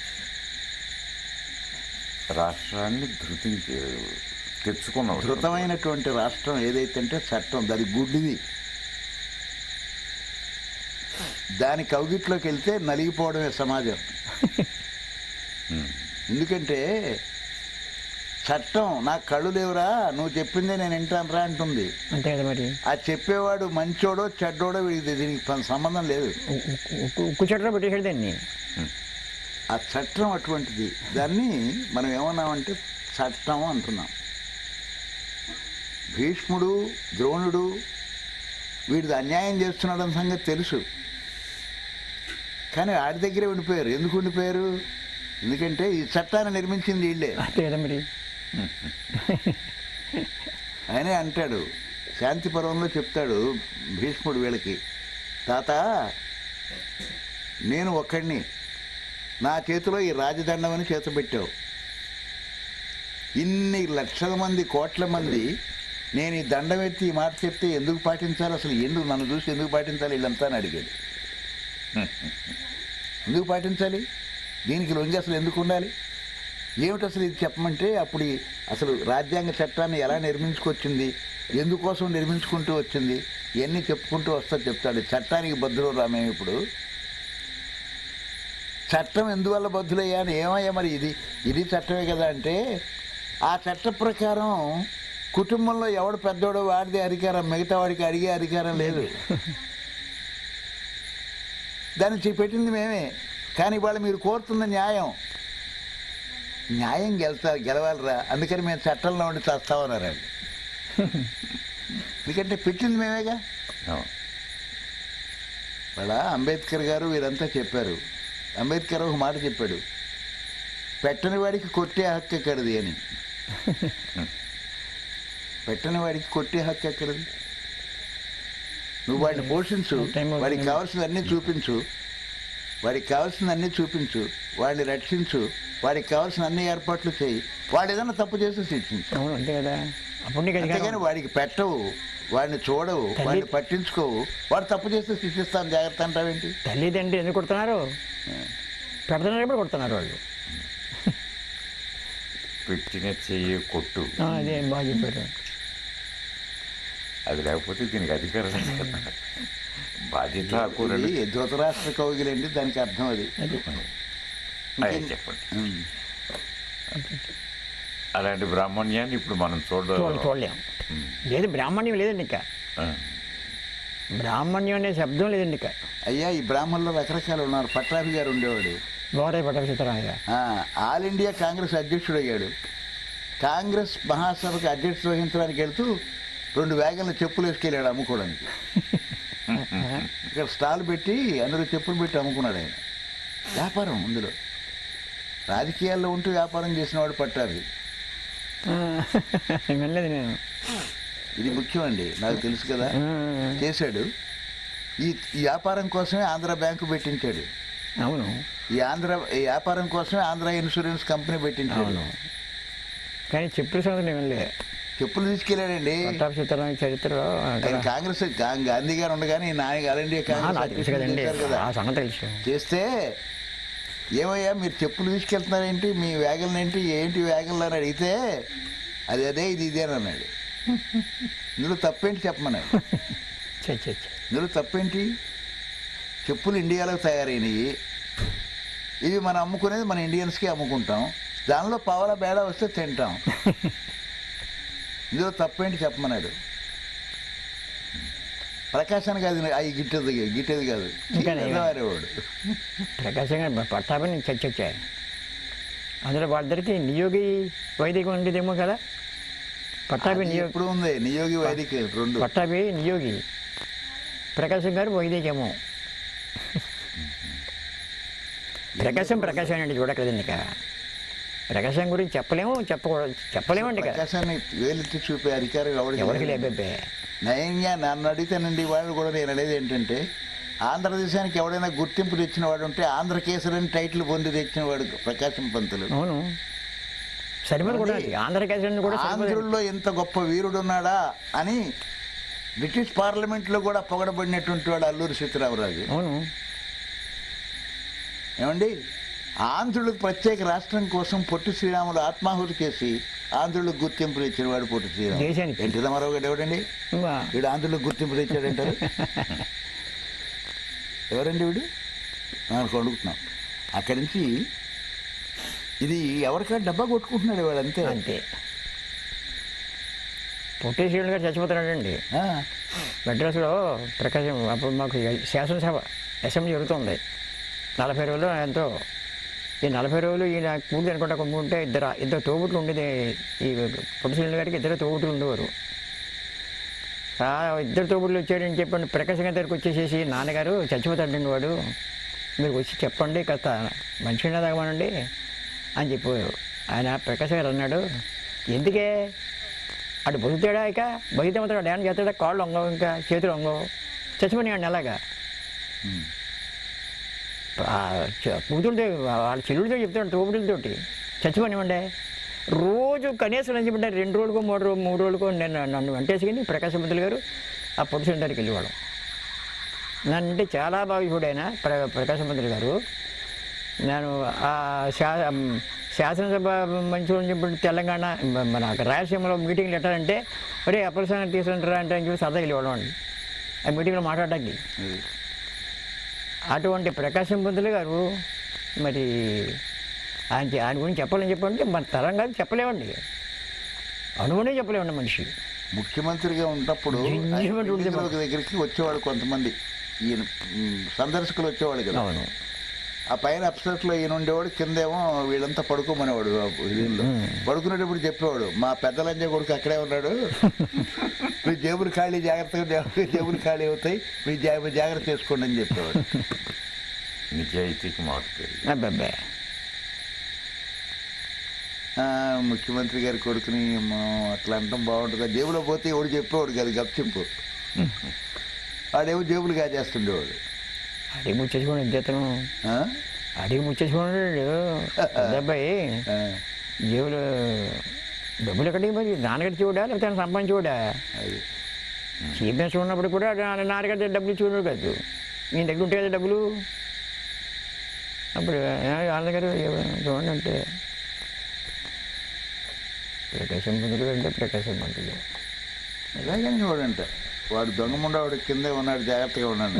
రాష్ట్రాన్ని ధృతి తెచ్చుకున్నాడు ధృతమైనటువంటి రాష్ట్రం ఏదైతే అంటే చట్టం దాని గుడ్డిది దాని కౌగిట్లోకి వెళ్తే నలిగిపోవడమే సమాజం ఉమ్. ఎందుకంటే చట్టం నాకు కళ్ళు లేవురా నువ్వు చెప్పిందే నేను వింటానురా అంటుంది అంతే కదా మరి ఆ చెప్పేవాడు మంచోడో చెడ్డోడో వీడికి దీనికి ప- సంబంధం లేదు ఉ- ఉ- ఉక్కు ఉక్కు చెట్లో పెట్టేసాడు దాన్ని ఆ చట్టం అటువంటిది దాన్ని మనం ఏమన్నామంటే చట్టం అంటున్నాం భీష్ముడు ద్రోణుడు వీడిది అన్యాయం చేస్తున్నాడన్న సంగతి తెలుసు కానీ ఆడి దగ్గరే ఉండిపోయారు ఎందుకు ఉండిపోయారు ఎందుకంటే ఈ చట్టాన్ని నిర్మించింది వీళ్ళే అంతే కదా మరి ఆయనే అంటాడు శాంతి పర్వంలో చెప్తాడు భీష్ముడు వీళ్ళకి తాత నేను ఒక్కడిని నా చేతిలో ఈ రాజదండం అని చేత పెట్టావు ఇన్ని లక్షల మంది కోట్ల మంది నేను ఈ దండం ఎత్తి ఈ మాట చెప్తే ఎందుకు పాటించాలి అసలు ఎందుకు నన్ను చూసి ఎందుకు పాటించాలి వీళ్ళంతా అని అడిగాడు ఎందుకు పాటించాలి దీనికి లొంగి అసలు ఎందుకు ఉండాలి ఏమిటి అసలు ఇది చెప్పమంటే అప్పుడు ఈ అసలు రాజ్యాంగ చట్టాన్ని ఎలా నిర్మించుకొచ్చింది ఎందుకోసం నిర్మించుకుంటూ వచ్చింది ఇవన్నీ చెప్పుకుంటూ వస్తా చెప్తాడు చట్టానికి బద్దులు రామే ఇప్పుడు చట్టం ఎందువల్ల బద్దులయ్యా అని ఏమయ్యా మరి ఇది ఇది చట్టమే కదా అంటే ఆ చట్ట ప్రకారం కుటుంబంలో ఎవడు పెద్దోడో వాడిదే అధికారం మిగతా వాడికి అడిగే అధికారం లేదు దాన్ని చే- పెట్టింది మేమే కానీ ఇవాళ మీరు కోరుతున్న న్యాయం న్యాయం గెలుతా గెలవాలిరా అందుకని మేము చట్టంలో ఉండి చస్తామన్నారు వాళ్ళు. ఎందుకంటే పెట్టింది మేమేగా అవును. వాళ్ళ అంబేద్కర్ గారు వీరంతా చెప్పారు అంబేద్కర్ ఒక మాట చెప్పాడు పెట్టని వాడికి కొట్టే హక్కు ఎక్కడిది అని పెట్టని వాడికి కొట్టే హక్కు ఎక్కడిది నువ్వు వాడిని పోషించు టైం అవుతుంది. వాడికి కావాల్సింది అన్నీ చూపించు వాడికి కావాల్సింది అన్నీ చూపించు వాడిని రక్షించు వాడికి కావాల్సిన అన్ని ఏర్పాట్లు చేయి వాడు ఏదైనా తప్పు చేస్తే శిక్షించు అవును అంతే కదా అప్పుడు నీకు అంతేగాని అధికారం వాడికి పెట్టవు వాడిని చూడవు తల్లి- వాడిని పట్టించుకోవు వాడు తప్పు చేస్తే శిక్షిస్తాను జాగ్రత్త అంటావేంటి తల్లిదండ్రులు ఎందుకు కొడుతున్నారు పెడుతున్నారు ఎప్పుడు కొడుతున్నారు వాళ్ళు పెట్టిన చెయ్యి కొట్టు ఆ, అదే బాగా చెప్పారు అది లేకపోతే దీనికి అధికారం లేదు కదా. బాధ్యత హక్కు ఇది ధృతరాష్ట్ర కౌగిలండి దానికి అర్థం అది అది అదే చెప్పండి ఉమ్. అలాంటి బ్రాహ్మణ్యాన్ని ఇప్పుడు మనం చూడ చూడడం చూడలేం లేదు బ్రాహ్మణ్యం లేదండి ఇంకా బ్రాహ్మణ్యం అనే శబ్దం లేదండి ఇంకా అయ్యా ఈ బ్రాహ్మణులు రకరకాలు ఉన్నారు పట్టాభి గారు ఉండేవాడు గౌరవ పట్టాభి సీతారామయ్య ఆ, ఆల్ ఇండియా కాంగ్రెస్ అధ్యక్షుడు అయ్యాడు కాంగ్రెస్ మహాసభకు అధ్యక్షత వహించడానికి వెళ్తూ రెండు వ్యాగన్ల చెప్పులు వేసుకెళ్ళాడు అమ్ముకోవడానికి ఇక్కడ స్టాల్ పెట్టి అందులో చెప్పులు పెట్టి అమ్ముకున్నాడు ఆయన వ్యాపారం అందులో రాజకీయాల్లో ఉంటూ వ్యాపారం చేసినవాడు పట్టాభి వినలేదు నేను ఇది ముఖ్యమండి నాకు తెలుసు కదా ఆ, చేశాడు ఈ ఈ వ్యాపారం కోసమే ఆంధ్ర బ్యాంకు పెట్టించాడు అవును ఈ ఆంధ్ర ఈ వ్యాపారం కోసమే ఆంధ్ర ఇన్సూరెన్స్ కంపెనీ పెట్టించాడు అవును కానీ చెప్పుల సంగతి నేను వినలే చెప్పులు తీసుకెళ్ళాడండి పట్టాభి సీతారామయ్య చరిత్రలో అక్కడ- ఆయన కాంగ్రెస్ గా- గాంధీ గారు ఉండగానే ఈయన ఆయన ఆల్ ఇండియా ఆ, కాంగ్రెస్ నాకు తెలుసు అధ్యక్షుడు కదండి చేశారు కదా ఆ సంగతి తెలుసు చేస్తే ఏమయ్యా మీరు చెప్పులు తీసుకెళ్తున్నారేంటి మీ వ్యాగన్ ఏంటి ఏంటి వ్యాగన్లు అని అడిగితే అది అదే ఇది ఇదే అని అన్నాడు ఇందులో తప్పేంటి చెప్పమన్నాడు చే చే చే. ఇందులో తప్పేంటి చెప్పులు ఇండియాలో తయారైనవి ఇవి మనం అమ్ముకునేది మన ఇండియన్స్కి అమ్ముకుంటాం దానిలో పావల బేడా వస్తే తింటాం ఇందులో తప్పేంటి చెప్పమన్నాడు ప్రకాశానికి అది అవి గిట్టేది గిట్టేది కాదు ఇంకా నేను- వారేవాడు ప్రకాశం గారు పట్టాభి నేను చర్చ అందులో వాళ్ళిద్దరికి నియోగి వైదికం ఉండేదేమో కదా పట్టాభి అది నియోగి ఎప్పుడు ఉంది నియోగి వైదిక రెండు పట్టాభి నియోగి ప్రకాశం గారు వైదికేమో ప్రకాశం ప్రకాశం అండి చూడకలేదండి ఇక ప్రకాశం గురించి చెప్పలేము చెప్పకూడదు చెప్పలేమండి ఇక ప్రకాశాన్ని వేలెత్తి చూపే అధికారం ఎవరికి ఎవరికి లేదు. లేబే నయంగా నన్ను అడిగితేనండి వాళ్ళు కూడా నేను అనేది ఏంటంటే ఆంధ్రదేశానికి ఎవడైనా గుర్తింపు తెచ్చిన వాడు ఉంటే ఆంధ్రకేసరి అని టైటిల్ పొంది తెచ్చిన వాడు ప్రకాశం పంతులు అవును సరిమది కూడా అది. ఆంధ్రకేశ్వరిని కూడా సరిమది ఆంధ్రుల్లో ఇంత గొప్ప వీరుడు ఉన్నాడా అని బ్రిటిష్ పార్లమెంట్లో కూడా పొగడబడినటువంటి వాడు అల్లూరి సీతారామరాజు అవును ఏమండి ఆంధ్రులకు ప్రత్యేక రాష్ట్రం కోసం పొట్టి శ్రీరాములు ఆత్మాహుతి చేసి ఆంధ్రులకు గుర్తింపు తెచ్చిన వాడు పొట్టి శ్రీరాములు దేశానికి. ఎన్టీ రామారావు గారు ఎవడండి ఇంకా వీడు ఆంధ్రులకు గుర్తింపు తెచ్చాడంటారు ఎవరండి వీడు మనం అడుగుతున్నాం అక్కడి నుంచి ఇది ఎవరికైనా డబ్బా కొట్టుకుంటున్నాడు వాడు అంతే అంతే పొట్టేశ్వరుడు గారు చచ్చిపోతున్నాడండి ఆ, మెడ్రాస్లో ప్రకాశం అప్పుడు మాకు శాసనసభ అసెంబ్లీ జరుగుతుంది నలభై రోజులు ఎంతో ఈ నలభై రోజులు ఈయన కూడి అనుకుంటా కొమ్ముంటే ఇద్దరు ఇద్దరు తోబుట్లు ఉండేది ఈ పొట్టిశ్వరుడు గారికి ఇద్దరు తోబుట్లు ఉండేవారు ఆ ఇద్దరు తోబుట్లు వచ్చారని చెప్పండి ప్రకాశం గారి దగ్గరికి వచ్చేసేసి నాన్నగారు చచ్చిపోతాడండి వాడు మీరు వచ్చి చెప్పండి కాస్త మంచిగా తాగమనండి అని చెప్పారు ఆయన ప్రకాశం గారు అన్నాడు ఎందుకే అటు బతుకుతాడా ఇక బతికితే మాత్రం డ్యాన్స్ చేస్తాడా కాళ్ళు వంగవు ఇంకా చేతులు వంగవు చచ్చిపోయినాడు అలాగా ఆ చ- కూతురుతో వాళ్ళ చెల్లుడితో చెప్తాడు తోపుడులతోటి చచ్చిపోనివ్వండి రోజు కనీసం అని చెప్పంటే రెండు రోజులకో మూడు రోజు మూడు రోజులకో నేను నన్ను వెంటేసుకుని ప్రకాశం పంతులు గారు ఆ పొడిసిన దగ్గరికి వెళ్ళేవాడు నన్ను అంటే చాలా బాగా చూడాయన ప్ర ప్రకాశం పంతులు గారు నేను ఆ శా శాసనసభ మంచి చెప్పి తెలంగాణ మ- మన రాయలసీమలో మీటింగ్లు ఎట్టాలంటే ఒరే అప్పలసాన్ని తీసుకుంటారా అంటే అని చెప్పి సరదా వెళ్ళేవాడు అండి ఆ మీటింగ్లో మాట్లాడడానికి అది. అటువంటి ప్రకాశం పంతులు గారు మరి ఆయన చే- ఆయన గురించి చెప్పాలని చెప్పండి మన తరం కాదు చెప్పలేమండి అనుగునే చెప్పలేమండి మనిషి ముఖ్యమంత్రిగా ఉన్నప్పుడు జింజిరి ఆయన పట్టి ఉంటే మీటింగుల దగ్గరికి వచ్చేవాడు కొంతమంది ఈయన మ్, సందర్శకులు వచ్చేవాడు కదా అవును ఆ పైన అప్సెట్ లో ఈయన ఉండేవాడు కిందేమో వీళ్ళంతా పడుకోమనేవాడు ఆ దీనిలో పడుకునేటప్పుడు చెప్పేవాడు మా పెద్దలంజ కొడుకు అక్కడే ఉన్నాడు మీ జేబులు ఖాళీ జాగ్రత్తగా జా- జేబులు ఖాళీ అవుతాయి మీ జా- జాగ్రత్త చేసుకోండి అని చెప్పేవాడు నిజాయితీకి మాట పేరు అబ్బాబ్బే ఆ, ముఖ్యమంత్రి గారి కొడుకుని మనం అట్లా అంటాం బాగుంటుంది జేబులో పోతే ఎవడు చెప్పేవాడు కదా గప్ చెప్పు వాడేమో జేబులు కాజేస్తుండేవాడు అడిగి ముచ్చేసుకోండి ఇద్దతను ఆ? అడిగి ముచ్చేసుకోండి అబ్బాయి ఆ, జేబులు డబ్బులు ఎక్కడికి మరి నాన్నగారు చూడా లేకపోతే ఆయన సంపాదించి చూడా అది చీఫ్ మినిస్టర్ ఉన్నప్పుడు కూడా నా- నాన్నగారి దగ్గర డబ్బులు చూడరు కాదు మీ దగ్గర ఉంటాయి కదా డబ్బులు అప్పుడు వాళ్ళ దగ్గర ఎవ- చూడండి అంటే ప్రకాశం పంతులు అంటే ప్రకాశం పంతులు అలాగని వాడంట వాడు దొంగముండ వాడు కిందే ఉన్నాడు జాగ్రత్తగా ఉన్నాడు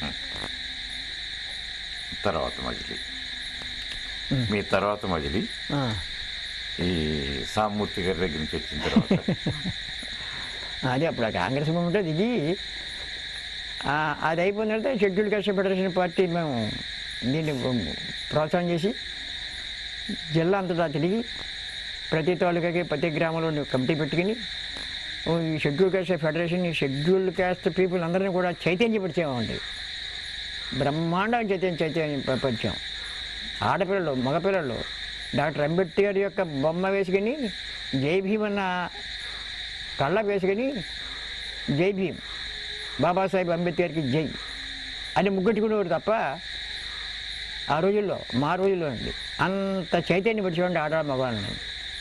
తర్వాత మజిలీ మీ తర్వాత మజిలీ ఆ, ఈ సామూర్తి గారి దగ్గర నుంచి వచ్చిన తర్వాత అదే అప్పుడు ఆ కాంగ్రెస్ మూమెంట్ దిగి ఆ, అది అయిపోయిన తర్వాత షెడ్యూల్ కాస్ట్ ఫెడరేషన్ పార్టీ మేము దీన్ని ప్రోత్సాహం చేసి జిల్లా అంతటా తిరిగి ప్రతి తాలూకాకి ప్రతి గ్రామంలో కమిటీ పెట్టుకుని ఓ ఈ షెడ్యూల్ కాస్ట్ ఫెడరేషన్ ఈ షెడ్యూల్ కాస్ట్ పీపుల్ అందరినీ కూడా చైతన్యపరిచామండి బ్రహ్మాండం చైతన్య చైతన్య పరిచాం ఆడపిల్లలు మగపిల్లలు డాక్టర్ అంబేద్కర్ యొక్క బొమ్మ వేసుకుని జై భీమ్ అన్న కళ్ళ వేసుకుని జై భీమ్ బాబాసాహెబ్ అంబేద్కర్కి జై అని ముగ్గట్టుకునేవారు తప్ప ఆ రోజుల్లో మా రోజుల్లో అండి అంత చైతన్యం పెట్టేవాడి ఆడ మగవాళ్ళని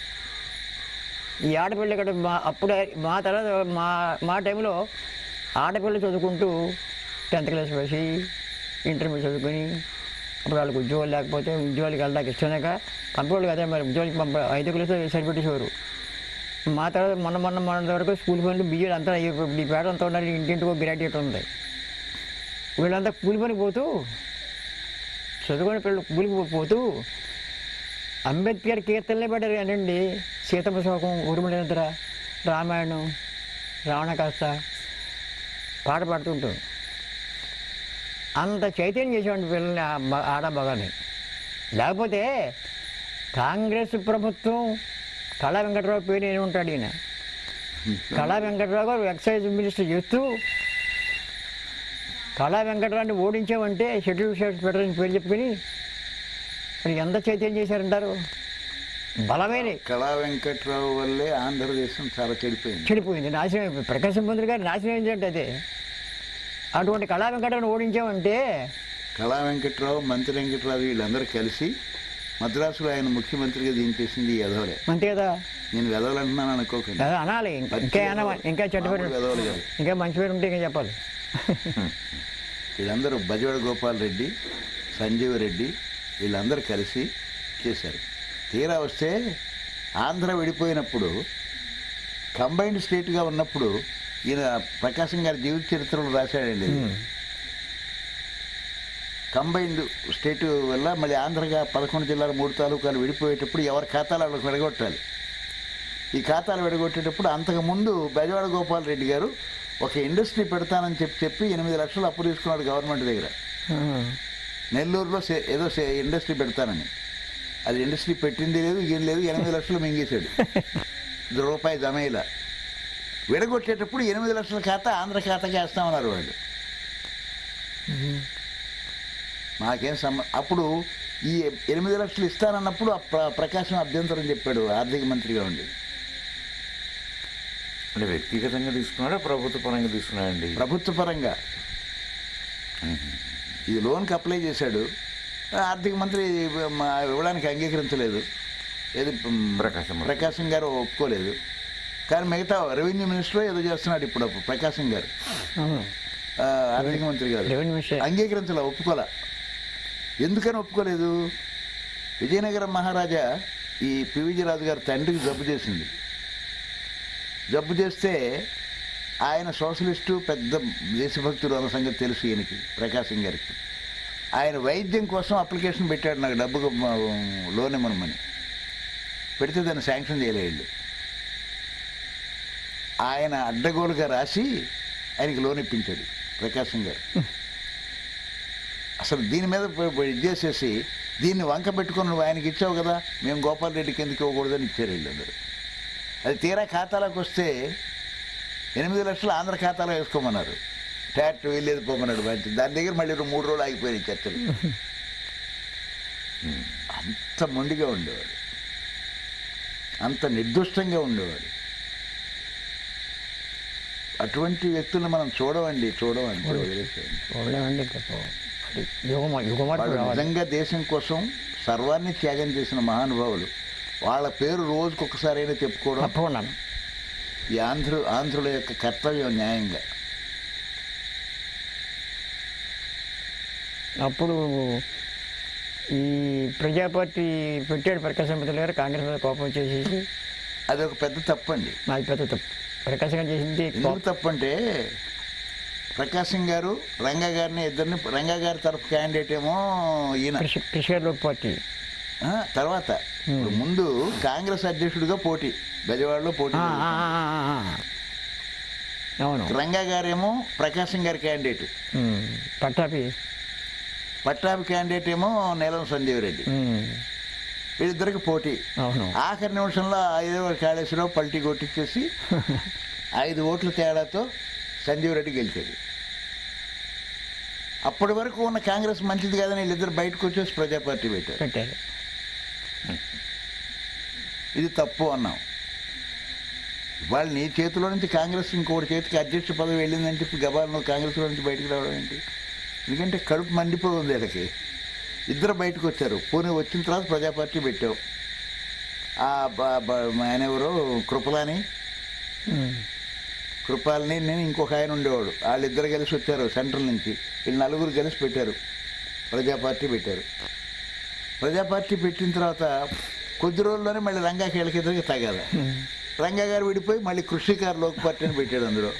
ఈ ఆడపిల్ల ఇక్కడ మా అప్పుడు మా తర్వాత మా మా టైంలో ఆడపిల్ల చదువుకుంటూ టెన్త్ క్లాస్ వేసి ఇంటర్మీడియట్ చదువుకొని అప్పుడు వాళ్ళకి ఉద్యోగాలు లేకపోతే ఉద్యోగాలకు వెళ్ళడానికి ఇష్టమేక పంపేవాళ్ళు కదా మరి ఉద్యోగాలకి పంప ఐదు క్లాస్ సరిపెట్టేసేవారు మా తర్వాత మొన్న మొన్న మొన్న వరకు స్కూల్ పనులు బియ్యం అంతా ఇప్పుడు ఈ పేడ అంతా ఉన్నారు ఇంటింటికి గ్రాడ్యుయేట్ ఉంది వీళ్ళంతా కూలి పనికి పోతూ చదువుకునే పిల్లలు కూలికి పోతూ అంబేద్కర్ కీర్తనలే పడ్డారు కానండి సీతమ్మ శోకం ఉరుముల నిద్ర రామాయణం రావణ కాస్త పాట పాడుతుంటాం అంత చైతన్యం చేసేవాడి పిల్లల్ని ఆ మ- ఆడ మగాని లేకపోతే కాంగ్రెస్ ప్రభుత్వం కళా వెంకటరావు పేరు ఏమి ఉంటాడు ఈయన కళా వెంకటరావు గారు ఎక్సైజ్ మినిస్టర్ చేస్తూ కళా వెంకటరావుని ఓడించామంటే షెడ్యూల్ షేర్స్ పెట్టారని పేరు చెప్పుకొని మరి ఎంత చైతన్యం చేశారంటారు బలమైన కళా వెంకట్రావు వల్లే ఆంధ్రదేశం చాలా చెడిపోయింది చెడిపోయింది నాశనం అయిపోయింది ప్రకాశం పంతులు గారు నాశనం ఏంటంటే అదే అటువంటి కళా వెంకటరావుని ఓడించామంటే కళా వెంకట్రావు మంత్రి వెంకట్రావు వీళ్ళందరూ కలిసి మద్రాసులో ఆయన ముఖ్యమంత్రిగా దించేసింది ఈ ఎదవలే అంతే కదా నేను వెదవలు అంటున్నాను అనుకోకండి అదే అనాలి ఇంకా ఏమైనా ఇంకా చెడ్డ పేరు మామూలు వెధవలు కాదు. ఇంకా మంచి పేరు ఉంటే ఇంకా చెప్పాలి వీళ్ళందరూ బజవాడ గోపాల్ రెడ్డి సంజీవ్ రెడ్డి వీళ్ళందరూ కలిసి చేశారు తీరా వస్తే ఆంధ్ర విడిపోయినప్పుడు కంబైన్డ్ స్టేట్గా ఉన్నప్పుడు ఈయన ప్రకాశం గారి జీవిత చరిత్రలో రాశాడండి ఇది. కంబైన్డ్ స్టేట్ వల్ల మళ్ళీ ఆంధ్రగా పదకొండు జిల్లాలు మూడు తాలూకాలు విడిపోయేటప్పుడు ఎవరి ఖాతాలు వాళ్ళకి విడగొట్టాలి ఈ ఖాతాలు విడగొట్టేటప్పుడు అంతకుముందు బెజవాడ గోపాల్ రెడ్డి గారు ఒక ఇండస్ట్రీ పెడతానని చెప్పి చెప్పి ఎనిమిది లక్షలు అప్పు తీసుకున్నాడు గవర్నమెంట్ దగ్గర ఉమ్. నెల్లూరులో సే- ఏదో సే- ఇండస్ట్రీ పెడతానని అది ఇండస్ట్రీ పెట్టింది లేదు ఏం లేదు ఎనిమిది లక్షలు మింగేశాడు ఇది రూపాయి జమేలా విడగొట్టేటప్పుడు ఎనిమిది లక్షల ఖాతా ఆంధ్ర ఖాతాకి వేస్తామన్నారు వాళ్ళు మాకేం సంబ అప్పుడు ఈ ఎనిమిది లక్షలు ఇస్తానన్నప్పుడు ఆ ప్ర- ప్రకాశం అభ్యంతరం చెప్పాడు ఆర్థిక మంత్రిగా ఉండి అంటే వ్యక్తిగతంగా తీసుకున్నాడా ప్రభుత్వ పరంగా తీసుకున్నాడండి ప్రభుత్వ పరంగా ఇది లోన్కి అప్లై చేశాడు ఆర్థిక మంత్రి మా ఇవ్వడానికి అంగీకరించలేదు ఏది మ్, ప్రకాశం. ప్రకాశం గారు ఒప్పుకోలేదు కానీ మిగతా రెవెన్యూ మినిస్టర్ ఏదో చేస్తున్నాడు ఇప్పుడు అప్పుడు ప్రకాశం గారు అవును ఆ, ఆర్థిక మంత్రి గారు రెవెన్యూ మినిస్టర్ అంగీకరించలే ఒప్పుకోలే ఎందుకని ఒప్పుకోలేదు విజయనగరం మహారాజా ఈ పివిజి రాజు గారి తండ్రికి జబ్బు చేసింది జబ్బు చేస్తే ఆయన సోషలిస్టు పెద్ద దేశభక్తుడు అన్న సంగతి తెలుసు ఈయనకి ప్రకాశం గారికి ఆయన వైద్యం కోసం అప్లికేషన్ పెట్టాడు నాకు డబ్బు లోన్ ఇవ్వమని పెడితే దాన్ని శాంక్షన్ చేయలేదు ఆయన అడ్డగోలుగా రాసి ఆయనకి లోన్ ఇప్పించాడు ప్రకాశం గారు అసలు దీని మీద ప- ప- ఇది చేసేసి దీన్ని వంక పెట్టుకొని నువ్వు ఆయనకి ఇచ్చావు కదా మేము గోపాల్ రెడ్డికి ఎందుకు ఇవ్వకూడదని ఇచ్చారు వీళ్ళందరూ అది తీరా ఖాతాలోకి వస్తే ఎనిమిది లక్షలు ఆంధ్ర ఖాతాలో వేసుకోమన్నారు ట్యాట్ వెళ్ళేది పోమన్నాడు మంచి దాని దగ్గర మళ్ళీ రెండు మూడు రోజులు ఆగిపోయినాయి చర్చలు అంత మొండిగా ఉండేవాడు అంత నిర్దుష్టంగా ఉండేవాడు అటువంటి వ్యక్తులను మనం చూడవండి చూడవండి వదిలేసేయండి చూడలేమండి ఇంకా పో- అది యుగమ యుగమార్పు వాళ్ళు రావాలి నిజంగా దేశం కోసం సర్వాన్ని త్యాగం చేసిన మహానుభావులు వాళ్ళ పేరు రోజుకు ఒకసారైనా చెప్పుకోవడం తప్పకుండా ఈ ఆంధ్ర ఆంధ్రుల యొక్క కర్తవ్యం న్యాయంగా అప్పుడు ఈ ప్రజా పార్టీ పెట్టాడు ప్రకాశం పంతులు గారు కాంగ్రెస్ మీద కోపం వచ్చేసేసి అది ఒక పెద్ద తప్పండి మాది పెద్ద తప్పు ప్రకాశం గారు చేసింది ఎందుకు తప్పంటే ప్రకాశం గారు రంగా గారిని ఇద్దరిని రంగా గారి తరఫు క్యాండిడేట్ ఏమో ఈయన కృషి కృషి లోక్ పార్టీ ఆ, తర్వాత ఇప్పుడు ముందు కాంగ్రెస్ అధ్యక్షుడిగా పోటీ బెజవాడలో పోటీ ఆ, ఆ, జరుగుతుంది. ఆ, ఆ, ఆ. అవును రంగా గారేమో ప్రకాశం గారి క్యాండిడేట్ ఉమ్. పట్టాపి పట్టాభి క్యాండిడేట్ ఏమో నీలం సంజీవ్ రెడ్డి ఉమ్. వీళ్ళిద్దరికి పోటీ అవును ఆఖరి నిమిషంలో ఐదో కాళేశ్వరరావు పల్టీ కొట్టించేసి ఐదు ఓట్ల తేడాతో సంజీవ్ రెడ్డి గెలిచాడు అప్పటి వరకు ఉన్న కాంగ్రెస్ మంచిది కాదని వీళ్ళిద్దరు బయటకు వచ్చేసి ప్రజా పార్టీ పెట్టారు పెట్టారు ఇది తప్పు అన్నాం ఇవాళ నీ చేతిలో నుంచి కాంగ్రెస్ ఇంకోటి చేతికి అధ్యక్ష పదవి వెళ్ళిందంటే ఇప్పుడు గబాలను కాంగ్రెస్లో నుంచి బయటకు రావడం ఏంటి ఎందుకంటే కడుపు మండిపోతుంది వీళ్ళకి ఇద్దరు బయటకు వచ్చారు పోనీ వచ్చిన తర్వాత ప్రజా పార్టీ పెట్టావు ఆ బ- బ- ఆయన ఎవరో కృపలాని ఉమ్. కృపాలని నేను ఇంకొక ఆయన ఉండేవాడు వాళ్ళిద్దరు కలిసి వచ్చారు సెంట్రల్ నుంచి వీళ్ళు నలుగురు కలిసి పెట్టారు ప్రజా పార్టీ పెట్టారు ప్రజా పార్టీ పెట్టిన తర్వాత కొద్ది రోజుల్లోనే మళ్ళీ రంగాకి వీళ్ళకిద్దరికి తగాద రంగా గారు విడిపోయి మళ్ళీ కృషికారు లోక్ పార్టీని పెట్టాడు అందులో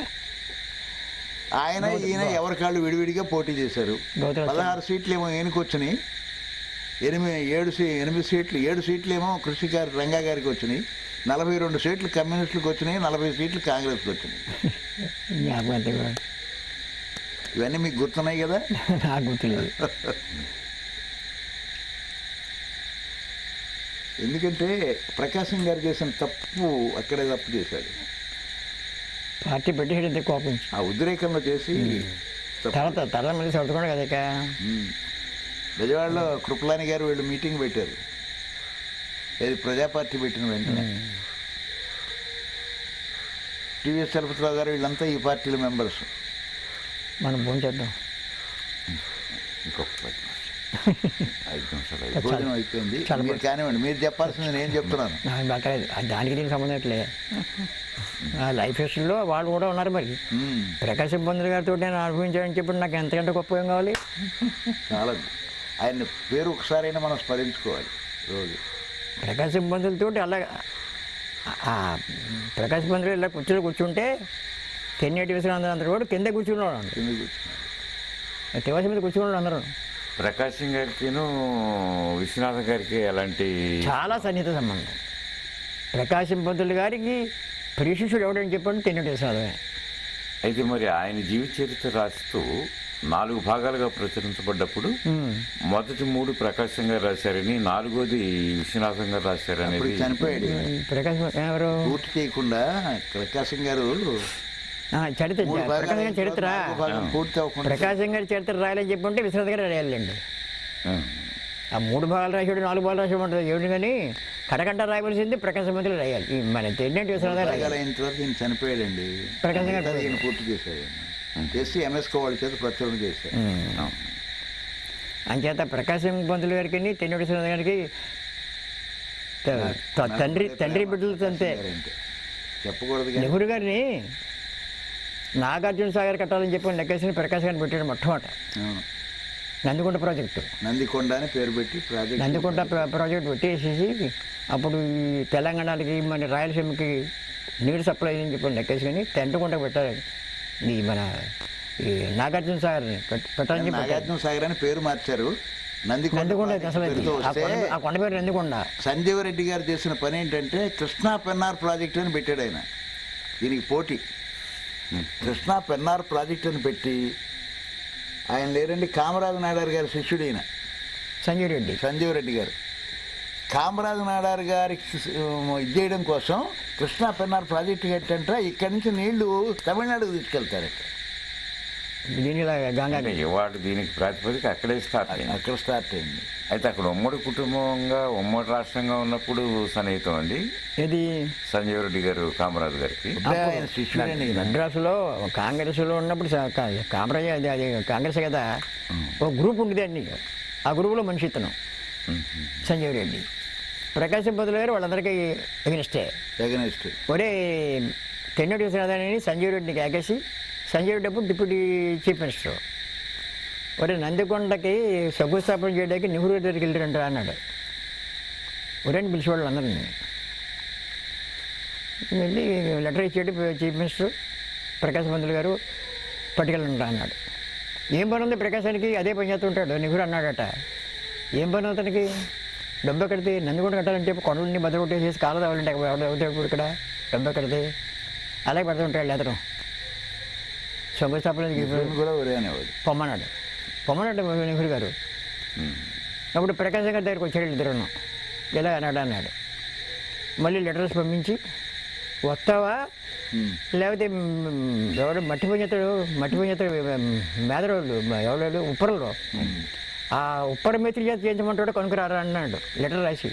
ఆయన ఈయన ఎవరి కాళ్ళు విడివిడిగా పోటీ చేశారు గౌతమ పదహారు సీట్లు ఏమో ఈయనకు వచ్చినాయి ఎనిమిది ఏడు సీ ఎనిమిది సీట్లు ఏడు సీట్లు ఏమో కృషి గారి రంగా గారికి వచ్చినాయి నలభై రెండు సీట్లు కమ్యూనిస్టులకు వచ్చినాయి నలభై సీట్లు కాంగ్రెస్కి వచ్చినాయి జ్ఞాపకం అంతే కూడా ఇవన్నీ మీకు గుర్తున్నాయి కదా నాకు గుర్తులేదు ఎందుకంటే ప్రకాశం గారు చేసిన తప్పు అక్కడే తప్పు చేశాడు పార్టీ పెట్టేసి కోపించి ఆ ఉద్రేకంలో చేసి తప్పు. తర్వాత తర్వాత మళ్ళీ చదువుకోండి కదా ఇక ఉమ్. బెజవాడలో కృపలాని గారు వీళ్ళు మీటింగ్ పెట్టారు ఏది ప్రజా పార్టీ పెట్టిన వెంటనే టీవీఎస్ చలపతిరావు గారు వీళ్ళంతా ఈ పార్టీల మెంబర్స్ మనం ఫోన్ చేద్దాం ఇంకొక పది నిమిషాలు ఐదు నిమిషాలు ఐదు భోజనం అయిపోయింది చాలా మీరు కానివ్వండి మీరు చెప్పాల్సింది నేను చెప్తున్నాను నాకు బతలేదు దానికి దీనికి సంబంధం ఎట్లే ఆ లైఫ్ హిస్టరీలో వాళ్ళు కూడా ఉన్నారు మరి ఉమ్. ప్రకాశ్ ఇబ్బందులు గారితో నేను అనుభవించాలని చెప్పి నాకు ఎంతకంటే గొప్ప ఏం కావాలి చాలా ఆయన పేరు ఒకసారైనా మనం స్మరించుకోవాలి రోజు ప్రకాశ్ ఇబ్బందులతో అలా ఆ ప్రకాశ్ ఇబ్బందులు ఇలా కూర్చొని కూర్చుంటే తెన్నేటి విశ్రాంతి అందరూ కూడా కింద కూర్చున్నాడు కింద కూర్చున్నాడు తివాసి మీద కూర్చున్నాడు అందరూ ప్రకాశం గారికిను విశ్వనాథం గారికి ఎలాంటి చాలా సన్నిహిత సంబంధం ప్రకాశం పంతులు గారికి ప్రియశిష్యుడు ఎవడని చెప్పండి తిన్నటి సాధమే అయితే మరి ఆయన జీవిత చరిత్ర రాస్తూ నాలుగు భాగాలుగా ప్రచురించబడ్డప్పుడు మొదటి మూడు ప్రకాశం గారు రాశారని నాలుగోది విశ్వనాథం గారు రాశారనేది అప్పుడు చనిపోయాడు ప్రకాశం ఎవరు పూర్తి చేయకుండా ప్రకాశం గారు ఆ, చరిత్ర మూడు భాగాలు ప్రకాశం గారి అయిన చరిత్ర తర్వాత నాలుగో భాగం పూర్తి అవ్వకుండా ప్రకాశం గారి చరిత్ర రాయాలని చెప్పుంటే విశ్వనాథ్ గారు రాయాలండి ఆ. ఆ మూడు భాగాలు రాసాడు నాలుగు భాగాలు రాసాడు ఉంటుంది ఏమిటి కానీ కడగంట రాయవలసింది ప్రకాశం మంత్రులు రాయాలి ఈ మన తెన్నటి విశ్వనాథ్ గారు భాగాలు రాయాలి అయిన తర్వాత ఈయన చనిపోయాడండి ప్రకాశం గారు మిగతాది ఈయన పూర్తి చేశాడు చేసి ఎంఎస్కో వాళ్ళ చేత ప్రచురణ చేశారు ఉమ్. అంచేత ప్రకాశం పంతులు గారికి తెన్నటి విశ్వనాథ్ గారికి త- త- తండ్రి తండ్రి బిడ్డలతో అంతే అంటే చెప్పకూడదు కానీ నెహ్రూ గారిని నాగార్జున సాగర్ కట్టాలని చెప్పి లెక్కేసిన ప్రకాశ్ గారిని పెట్టాడు మొట్టమొదట అవును. నందికొండ ప్రాజెక్టు నందికొండ అని పేరు పెట్టి ప్రాజెక్ట్ నందికొండ ప్ర- ప్రాజెక్ట్ పెట్టేసేసి అప్పుడు ఈ తెలంగాణకి మన రాయలసీమకి నీరు సప్లై అని చెప్పి లెక్కేసుకొని తెంటకుంట పెట్టారు ఈ మన ఈ నాగార్జున సాగర్ని పెట్- పెట్టాలని చెప్పి పెట్టారు. నాగార్జున సాగర్ అని పేరు మార్చారు నందికొండ నందికొండ ప్రాజెక్ట్ అసలు అది. పేరుతో ఆ వస్తే కొండ ఆ కొండ పేరు నందికొండ సంజీవ రెడ్డి గారు చేసిన పని ఏంటంటే కృష్ణా పెన్నార్ ప్రాజెక్ట్ అని పెట్టాడు ఆయన దీనికి పోటీ కృష్ణా పెన్నార్ ప్రాజెక్ట్ అని పెట్టి ఆయన లేరండి కామరాజు నాయుడు గారి శిష్యుడు ఈయన సంజయ్ రెడ్డి సంజీవ్ రెడ్డి గారు కామరాజు నాడార్ గారికి ఉమ్, ఇది చేయడం కోసం కృష్ణా పెన్నార్ ప్రాజెక్టు కట్టంటే ఇక్కడి నుంచి నీళ్లు తమిళనాడుకు తీసుకెళ్తారట దీనిలా గంగా అంటే ఇవాడు దీనికి ప్రాతిపదిక అక్కడే స్టార్ట్ అయింది అక్కడ స్టార్ట్ అయింది అయితే అక్కడ ఉమ్మడి కుటుంబంగా ఉమ్మడి రాష్ట్రంగా ఉన్నప్పుడు సన్నిహితం అండి ఇది సంజీవ్ రెడ్డి గారు కామరాజు గారికి అప్పుడే ఆయన శిష్యుడని ఈయన. మద్రాసులో కాంగ్రెస్లో ఉన్నప్పుడు స- కా- కామరాజ్ అది అది కాంగ్రెస్ కదా ఒక గ్రూప్ ఉండేది అండి ఆ గ్రూపులో మనిషి ఇతను సంజీవ్ రెడ్డి ప్రకాశం పంతులు గారు వాళ్ళందరికీ ఎగనిస్టే ఎగనెస్ట్ ఒరే తెన్నటి విశ్వనాథాన్ని సంజీవ్ రెడ్డిని కాకేసి సంజీవ్ రెడ్డి అప్పుడు డిప్యూటీ చీఫ్ మినిస్టర్ ఒరే నందికొండకి శంకుస్థాపన చేయడానికి నెహ్రూ దగ్గరికి వెళ్ళారంట అన్నాడు ఒరేని పిలిచేవాళ్ళు అందరినీ వెళ్ళి లెటర్ ఇచ్చాడు చీఫ్ మినిస్టర్ ప్రకాశ్ పంతులు గారు పట్టుకెళ్ళండి అన్నాడు ఏం పని ఉంది ప్రకాశానికి అదే పని చేస్తుంటాడు నెహ్రూ అన్నాడట ఏం పని అతనికి డబ్బు ఎక్కడితే నందికొండ కట్టాలంటే కొండలన్నీ బద్దలు కొట్టేసేసి కాలు తవ్వాలంటే అవుతాడు ఇక్కడ డబ్బు ఎక్కడితే అలాగే పెడుతుంటాడు అతను శంకుస్థాపన ఇతను కూడా ఒరే అనేవాడు పొమ్మన్నాడు పొమ్మన్నాడు నెహ్రూ గారు ఉమ్. అప్పుడు ప్రకాశ్ గారి దగ్గరికి వచ్చాడు ఇద్దరు ఇలా అన్నాడు అన్నాడు మళ్ళీ లెటర్స్ పంపించి వస్తావా ఉమ్. లేకపోతే మ్, ఎవడు మట్టి పంచేతాడు మట్టి పంచేతాడు మేదరోళ్ళు ఎవరు ఉప్పరలు ఆ ఉప్పర మెత్రి చేత చేయించమంటాడు కొనుక్కురారా అన్నాడు లెటర్ రాసి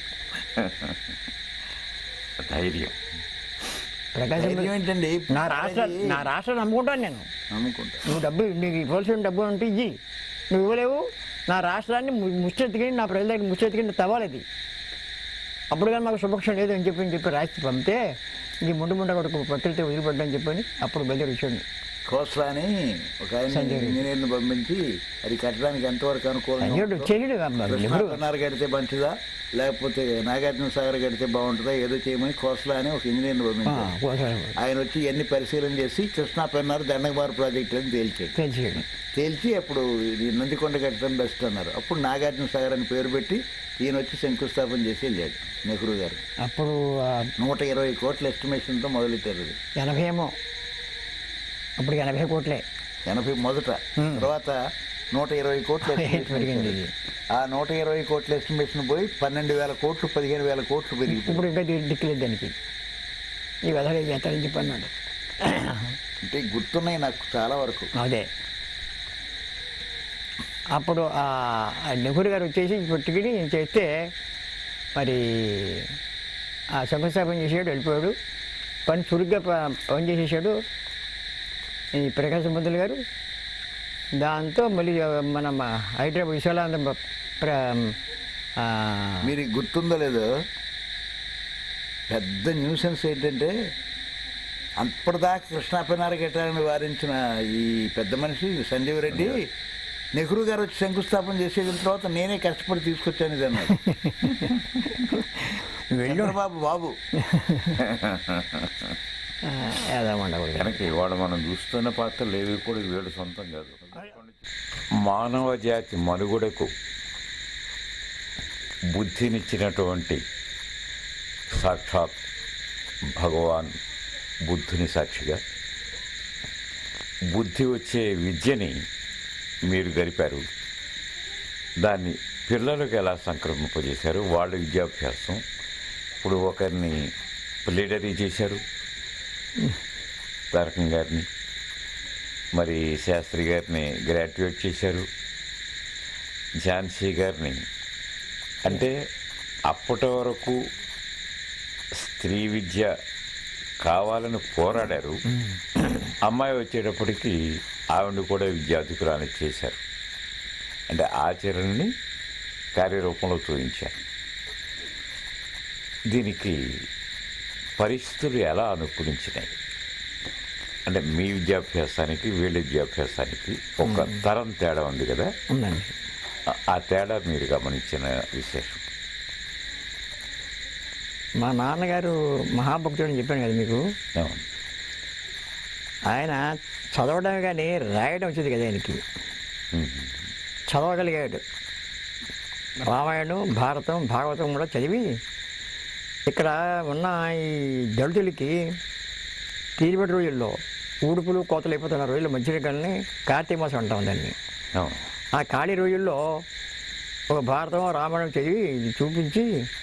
ధైర్యం ప్రకాశం ధైర్యం ఏంటండి నా రాష్ట్ర నా రాష్ట్రం నమ్ముకుంటాను నేను నమ్ముకుంటా నువ్వు డబ్బు నీకు ఇవ్వాల్సిన డబ్బు ఉంటే ఇయ్యి నువ్వు ఇవ్వలేవు నా రాష్ట్రాన్ని ము- ముచ్చెత్తుకుని నా ప్రజల దగ్గర ముచ్చెత్తుకుని తవ్వాలది అప్పుడు కానీ మాకు శుభక్షం లేదు అని చెప్పి అని చెప్పి రాసి పంపితే ఇది ముందు ముండ కొడుకు పట్టులతో వదిలిపడ్డని చెప్పని అప్పుడు బయలుదేరి వచ్చాడు ఖోస్లా అని ఒక ఆయన సంజయ్ రెడ్డి. ఇంజనీర్ని పంపించి అది కట్టడానికి ఎంతవరకు అనుకూలంగా సంజయుడు ఉంటుందో, వచ్చేసాడు కృష్ణా నెహ్రూ పెన్నార్ కడితే మంచిదా లేకపోతే నాగార్జున సాగర్ కడితే బాగుంటుందా ఏదో చేయమని ఖోస్లా అని ఒక ఇంజనీర్ని ఆ, పంపించారు కోసాడు. ఆయన వచ్చి ఎన్ని పరిశీలన చేసి కృష్ణా పెన్నారు దండకబారు ప్రాజెక్ట్ అని తేల్చాడు తెలిసాడు తేల్చి అప్పుడు ఇది నందికొండ కట్టడం బెస్ట్ అన్నారు అప్పుడు నాగార్జున సాగర్ అని పేరు పెట్టి ఈయన వచ్చి శంకుస్థాపన చేసి వెళ్ళాడు నెహ్రూ గారు అప్పుడు ఆ, నూట ఇరవై కోట్ల ఎస్టిమేషన్తో మొదలెట్టారు అది ఎనభై ఏమో అప్పుడు ఎనభై కోట్లే ఎనభై మొదట Hmm. తర్వాత నూట ఇరవై కోట్ల estimation పెరిగింది ఇచ్చారు. ఇది. ఆ నూట ఇరవై కోట్ల ఎస్టిమేషన్ పోయి పన్నెండు వేల కోట్లు పదిహేను వేల కోట్లు పెరిగింది ఇప్పుడు ఇంకా ది- దిక్కులేదు దానికి ఈ విధంగా చేస్తారని చెప్పి అన్నాడు అంటే గుర్తున్నాయి నాకు చాలా వరకు అదే అప్పుడు ఆ ఆ నెహ్రూ గారు వచ్చేసి పట్టుకుని చేస్తే మరి ఆ శంకుస్థాపన చేసాడు వెళ్ళిపోయాడు పని చురుగ్గా ప- పని చేసేసాడు ఈ ప్రకాశం పంతులు గారు దాంతో మళ్ళీ మన మ- హైదరాబాద్ విశాలానంద బ- ప్ర ఆ, మీరు గుర్తుందో లేదో పెద్ద న్యూసెన్స్ ఏంటంటే అప్పటిదాకా కృష్ణా పెనార గిట్టాలని వారించిన ఈ పెద్ద మనిషి సంజీవ్ రెడ్డి నెహ్రూ గారు వచ్చి శంకుస్థాపన చేసేసిన తర్వాత నేనే కష్టపడి తీసుకొచ్చాను ఇది అన్నాడు వెళ్ళు చంద్రబాబు బాబు ఆ, ఏదో ఉండకూడదు కనుక ఇవాళ మనం చూస్తున్న పాత్రలు ఏవి కూడా వీడు సొంతం కాదు మానవ జాతి మనుగడకు బుద్ధినిచ్చినటువంటి సాక్షాత్ భగవాన్ బుద్ధుని సాక్షిగా బుద్ధి వచ్చే విద్యని మీరు గరిపారు దాన్ని పిల్లలకు ఎలా సంక్రమింపజేశారు వాళ్ళ విద్యాభ్యాసం ఇప్పుడు ఒకరిని లీడరీ చేశారు తారకం గారిని మరి శాస్త్రి గారిని గ్రాడ్యుయేట్ చేశారు ఝాన్సీ గారిని అంటే అప్పటి వరకు స్త్రీ విద్య కావాలని పోరాడారు అమ్మాయి వచ్చేటప్పటికి ఆవిడ కూడా విద్యార్థికురాలు చేశారు అంటే ఆచరణని కార్యరూపంలో చూపించారు దీనికి పరిస్థితులు ఎలా అనుకూలించినాయి అంటే మీ విద్యాభ్యాసానికి వీళ్ళ విద్యాభ్యాసానికి ఒక తరం తేడా ఉంది కదా ఉందండి ఆ- ఆ తేడా మీరు గమనించిన విశేషం మా నాన్నగారు మహాభక్తుడు అని చెప్పాను కదా మీకు అవును. ఆయన చదవడం కానీ రాయడం వచ్చేది కదా ఆయనకి ఉమ్. చదవగలిగాడు రామాయణం భారతం భాగవతం కూడా చదివి ఇక్కడ ఉన్న ఈ దళితులకి తీరిబడి రోజుల్లో ఊడుపులు కోతలు అయిపోతున్న రోజుల్లో మధ్య కానీ కార్తీక మాసం అంటాం దాన్ని అవును. ఆ ఖాళీ రోజుల్లో ఒక భారతం రామాయణం చదివి ఇది చూపించి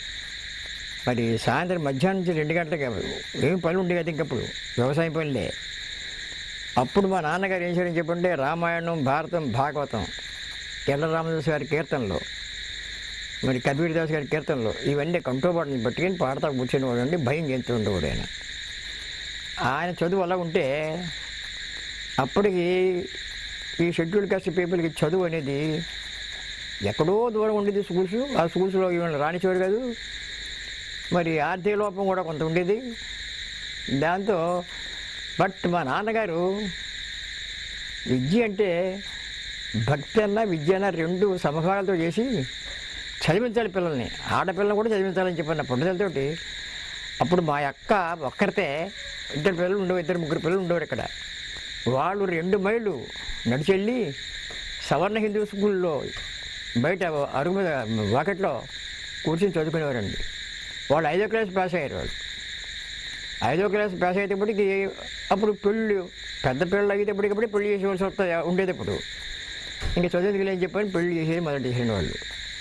మరి సాయంత్రం మధ్యాహ్నం నుంచి రెండు గంటలకి ఏం పనులు ఉండే కదా ఇంకప్పుడు వ్యవసాయం పనులే అప్పుడు మా నాన్నగారు ఏం చేయడం చెప్పంటే రామాయణం భారతం భాగవతం ఎల్ల రామదాస్ గారి కీర్తనలు మరి కబీర్ దాస్ గారి కీర్తనలు ఇవన్నీ కంటోబాటుని పట్టుకొని పాడతా కూర్చొని అండి భయం చేస్తూ ఉండేవాడు ఆయన ఆయన చదువు అలా ఉంటే అప్పటికి ఈ షెడ్యూల్ కాస్ట్ పీపుల్కి చదువు అనేది ఎక్కడో దూరం ఉండేది స్కూల్స్ ఆ స్కూల్స్లో ఈవెన్ రానిచేవారు కాదు మరి ఆర్థిక లోపం కూడా కొంత ఉండేది దాంతో బట్ మా నాన్నగారు విద్య అంటే భక్తి అన్న విద్య అన్న రెండు సమభాగాలతో చేసి చదివించాలి పిల్లల్ని ఆడపిల్లల్ని కూడా చదివించాలని చెప్పిన పట్టుదలతోటి అప్పుడు మా అక్క ఒక్కరితే ఇద్దరు పిల్లలు ఉండేవారు ఇద్దరు ముగ్గురు పిల్లలు ఉండేవారు ఇక్కడ వాళ్ళు రెండు మైళ్ళు నడిచెళ్ళి సవర్ణ హిందూ స్కూల్లో బయట అరుగు మీద వాకెట్లో కూర్చొని చదువుకునేవారండి వాళ్ళు ఐదో క్లాస్ పాస్ అయ్యారు వాళ్ళు ఐదో క్లాస్ పాస్ అయ్యేటప్పటికి అప్పుడు పెళ్ళి పెద్ద పిల్లలు అయ్యేటప్పటికప్పుడు పెళ్లి చేసేవాల్సి వస్తుంది ఉండేది ఇప్పుడు ఇంకా చదువుకి లేని చెప్పని పెళ్లి చేసేది మొదటి చేసిన వాళ్ళు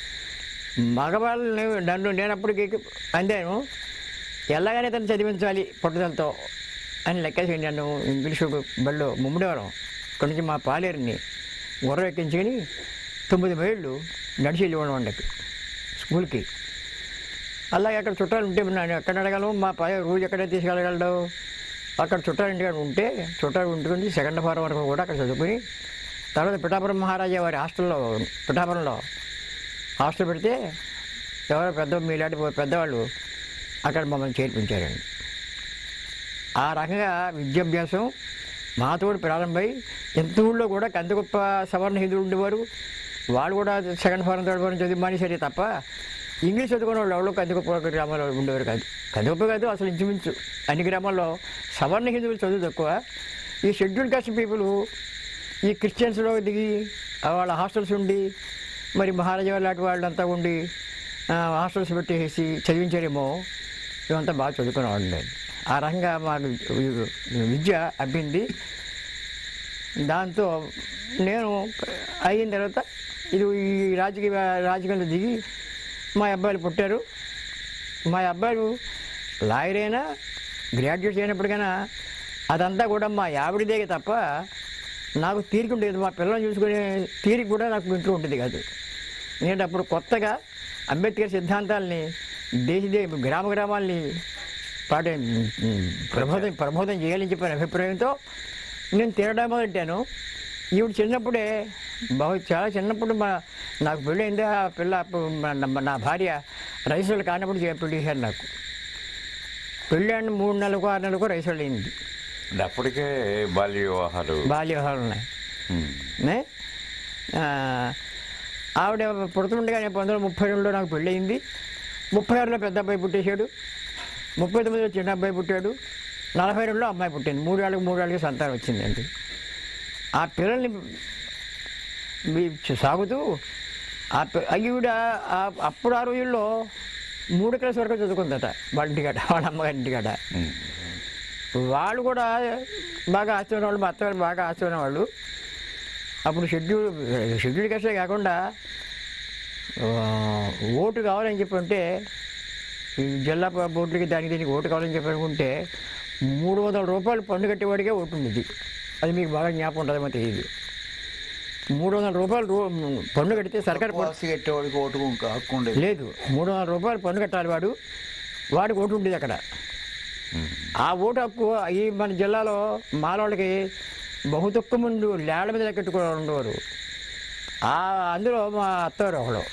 మగవాళ్ళని నన్ను నేను అప్పటికి అందాను ఎలాగైనా తను చదివించాలి పట్టుదలతో అని లెక్కేసి నన్ను ఇంగ్లీష్ బళ్ళు ముమ్మడివారం ఇక్కడి నుంచి మా పాలేరుని గుర్రం ఎక్కించుకొని తొమ్మిది మైళ్ళు నడిచి వెళ్ళివ్వడం వండకి స్కూల్కి అలాగే అక్కడ చుట్టాలు ఉంటే నేను ఎక్కడ అడగలను మా పై రోజు ఎక్కడ తీసుకెళ్ళగలడు అక్కడ చుట్టాలు ఇంటికాడ ఉంటే చుట్టాలు ఉంటుకొని సెకండ్ ఫారం వరకు కూడా అక్కడ చదువుకుని తర్వాత పిఠాపురం మహారాజా వారి హాస్టల్లో పిఠాపురంలో హాస్టల్ పెడితే ఎవరో పెద్ద మీలాంటి పెద్దవాళ్ళు అక్కడ మమ్మల్ని చేర్పించారండి ఆ రకంగా విద్యాభ్యాసం మాతోడు ప్రారంభమై ఎంత ఊళ్ళో కూడా కంద గొప్ప సవర్ణ హిందువులు ఉండేవారు వాళ్ళు కూడా సెకండ్ ఫారం థర్డ్ ఫారం చదివి మానేసరి తప్ప ఇంగ్లీష్ చదువుకున్న వాళ్ళు ఎవరో కంది గొప్ప గ్రామాల్లో ఉండేవారు కాదు కంది గొప్ప కాదు అసలు ఇంచుమించు అన్ని గ్రామాల్లో సవర్ణ హిందువులు చదువు తక్కువ ఈ షెడ్యూల్ కాస్ట్ పీపుల్ ఈ క్రిస్టియన్స్లో దిగి ఆ వాళ్ళ హాస్టల్స్ ఉండి మరి మహారాజా లాంటి వాళ్ళంతా ఉండి ఆ, హాస్టల్స్ పెట్టేసి చదివించారేమో ఇవంతా బాగా చదువుకునేవాళ్ళు ఆ రకంగా మాకు వి- విద్య అబ్బింది దాంతో నేను అయిన తర్వాత ఇది ఈ రాజకీయ రాజకీయాలు దిగి మా అబ్బాయిలు పుట్టారు మా అబ్బాయిలు లాయర్ అయినా గ్రాడ్యుయేట్ అయినప్పటికైనా అదంతా కూడా మా ఆవిడదే తప్ప నాకు తీరిక ఉండేది మా పిల్లల్ని చూసుకునే తీరిక కూడా నాకు ఇంట్లో ఉండేది కాదు నేను అప్పుడు కొత్తగా అంబేద్కర్ సిద్ధాంతాలని దేశ దే గ్రామ గ్రామాల్ని పాటే ప్రబోధం ప్రబోధం చేయాలని చెప్పిన అభిప్రాయంతో నేను తినడం మొదలెట్టాను ఈవిడ చిన్నప్పుడే బహు చాలా చిన్నప్పుడు మా నాకు పెళ్ళి అయింది ఆ పిల్ల అప్పుడు మా- నా- నా భార్య రైసులు కానప్పుడు చే- పెళ్లి చేశారు నాకు పెళ్ళి అంటే మూడు నెలలకు ఆరు నెలలకు రైసులు అయింది అంటే అప్పటికే బాల్య వివాహాలు బాల్య వివాహాలు ఉన్నాయి ఉమ్. నే? ఆ, ఆవిడ పుడుతుండగా నేను పంతొమ్మిది వందల ముప్పై రెండులో నాకు పెళ్ళయింది ముప్పై ఆరులో పెద్ద అబ్బాయి పుట్టేశాడు ముప్పై తొమ్మిదిలో చిన్న అబ్బాయి పుట్టాడు నలభై రెండులో అమ్మాయి పుట్టింది మూడేళ్ళకి మూడేళ్ళకి సంతానం వచ్చిందండి ఆ పిల్లల్ని మీ సాగుతూ ఆ పి- ఈవిడ ఆ- అప్పుడు ఆ రోజుల్లో మూడు క్లాస్ వరకు చదువుకుందట వాళ్ళ ఇంటికాడ వాళ్ళ అమ్మగారి ఇంటికాడ ఉమ్. వాళ్ళు కూడా బాగా ఆస్తి ఉన్న వాళ్ళు మా అత్తగారు బాగా ఆస్తి ఉన్న వాళ్ళు అప్పుడు షెడ్యూల్ షెడ్యూల్ కష్టే కాకుండా ఆ, ఓటు కావాలని చెప్పి అంటే ఈ జిల్లా ప- బోర్డులకి దానికి దీనికి ఓటు కావాలని చెప్పి అనుకుంటే మూడు వందల రూపాయలు పన్ను కట్టేవాడికే ఓటు ఉండేది అది మీకు బాగా జ్ఞాపకం ఉంటుందేమో తెలియదు మూడు వందల రూపాయలు రూ- పన్ను కడితే సర్కారు పన్ను- ఉపవాసి కట్టేవాడికి ఓటుకు ఇంకా హక్కు ఉండేది లేదు మూడు వందల రూపాయలు పన్ను కట్టాలి వాడు వాడికి ఓటు ఉండేది అక్కడ ఆ ఓటు హక్కు ఈ మన జిల్లాలో మాలోళ్ళకి బహు తక్కువ ముందు లేళ్ల మీద కట్టుకుని ఉండేవారు ఆ అందులో మా అత్తవారు ఒకడు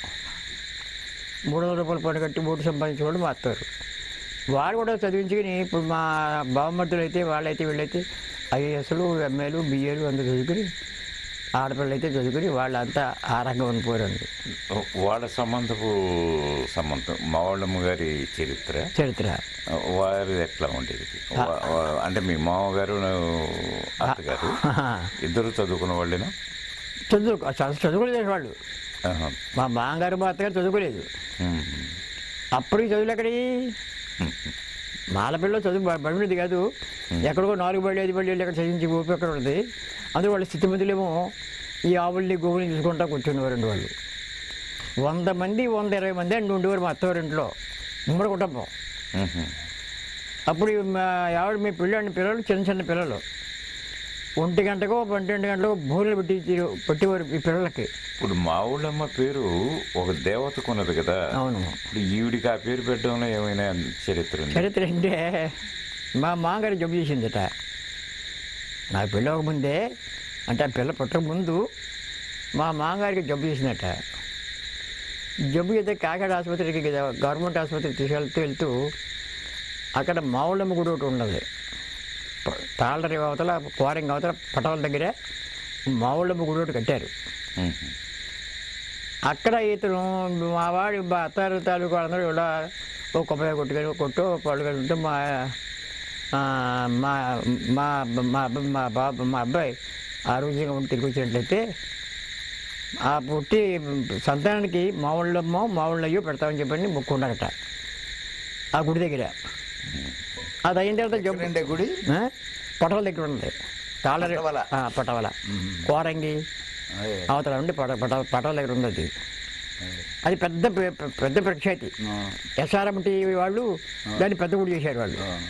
మూడు వందల రూపాయలు పన్ను కట్టి ఓటు సంపాదించేవాడు మా అత్తవారు వాడు కూడా చదివించుకుని ఇప్పుడు మా బావమర్దులు అయితే వాళ్ళైతే వీళ్ళైతే ఐఏఎస్లు ఎంఏలు బిఏలు అందరూ చదువుకుని ఆడపిల్లలు అయితే చదువుకుని వాళ్ళంతా ఆ రంగం ఉండిపోయారండి వాళ్ళ సంబంధపు సంబంధం మావళ్ళమ్మ గారి చరిత్ర చరిత్ర వారు ఎట్లా ఉండేది వా- వా- అంటే మీ మామగారు అత్తగారు ఇద్దరు చదువుకున్న వాళ్ళేనా చదువు చదువు- చదువుకోలేదు వాళ్ళు ఆహా. మా మామగారు మా అత్తగారు చదువుకోలేదు ఉమ్. అప్పటికి చదువులు ఎక్కడి మాలపిల్ల చదువు బ- బడి ఉండేది కాదు ఎక్కడికో నాలుగు బడి ఐదు బడి వెళ్ళి అక్కడ చదివించి ఊపి అక్కడ ఉంటుంది అందులో వాళ్ళ స్థితిమంతులేమో ఈ ఆవుల్ని గోవుల్ని చూసుకుంటా కూర్చునేవారండి వాళ్ళు వంద మంది వంద ఇరవై మంది అండి ఉండేవారు మా అత్తవారింట్లో ఉమ్మడి కుటుంబం ఉహు. అప్పుడు ఈ మా ఆవిడ మీ పిల్లండి పిల్లలు చిన్న చిన్న పిల్లలు ఒంటి గంటకో పన్నెండు గంటకో భూములు పెట్టి పెట్టేవారు ఈ పిల్లలకి ఇప్పుడు మావుళ్ళమ్మ పేరు ఒక దేవతకు ఉన్నది కదా అవును ఇప్పుడు ఈవిడికి ఆ పేరు పెట్టడంలో ఏమైనా చరిత్ర ఉంది చరిత్ర అంటే మా మామగారు జబ్బు చేసిందట నా పిల్లవక ముందే అంటే ఆ పిల్ల పుట్టక ముందు మా మామగారికి జబ్బు చేసిందట జబ్బు అయితే కాకినాడ ఆసుపత్రికి కదా గవర్నమెంట్ ఆసుపత్రికి తీసుకెళ్తూ వెళ్తూ అక్కడ మావుళ్ళమ్మ గుడి ఒకటి ఉన్నది ప- తాళ్ళరి అవతల కోరంగి అవతల పటవల దగ్గర మావుళ్ళమ్మ గుడి ఒకటి కట్టారు ఉహు. అక్కడ ఇతను మా వాడి మా అత్తారు తాలూకు వాళ్ళందరూ కూడా ఓ కొబ్బరి కొట్టుకొని కొట్టు పళ్ళు ఉంటే మా ఆ, మా మా మా అబ్బ- మా బాబు మా అబ్బాయి ఆరోగ్యంగా ఉండి తిరిగి వచ్చినట్లయితే ఆ పుట్టి సంతానానికి మా ఊళ్ళమ్మో మా ఊళ్ళయ్యో పెడతామని చెప్పండి మొక్కున్నారట ఆ గుడి దగ్గర అది అయిన తర్వాత జబ్బు ఎక్కడండి ఆ గుడి ఆ? పటవల దగ్గర ఉంది తాళరి పటవల. ఆ, పటవల కోరంగి అదే. అవతల ఉండి పట పట పటవల దగ్గర ఉంది అది అది పెద్ద ప్ర- ప్ర- పెద్ద ప్రఖ్యాతి ఆ, ఎస్ఆర్ఎం టీవీ వాళ్ళు దాన్ని పెద్ద గుడి చేశారు వాళ్ళు ఆ.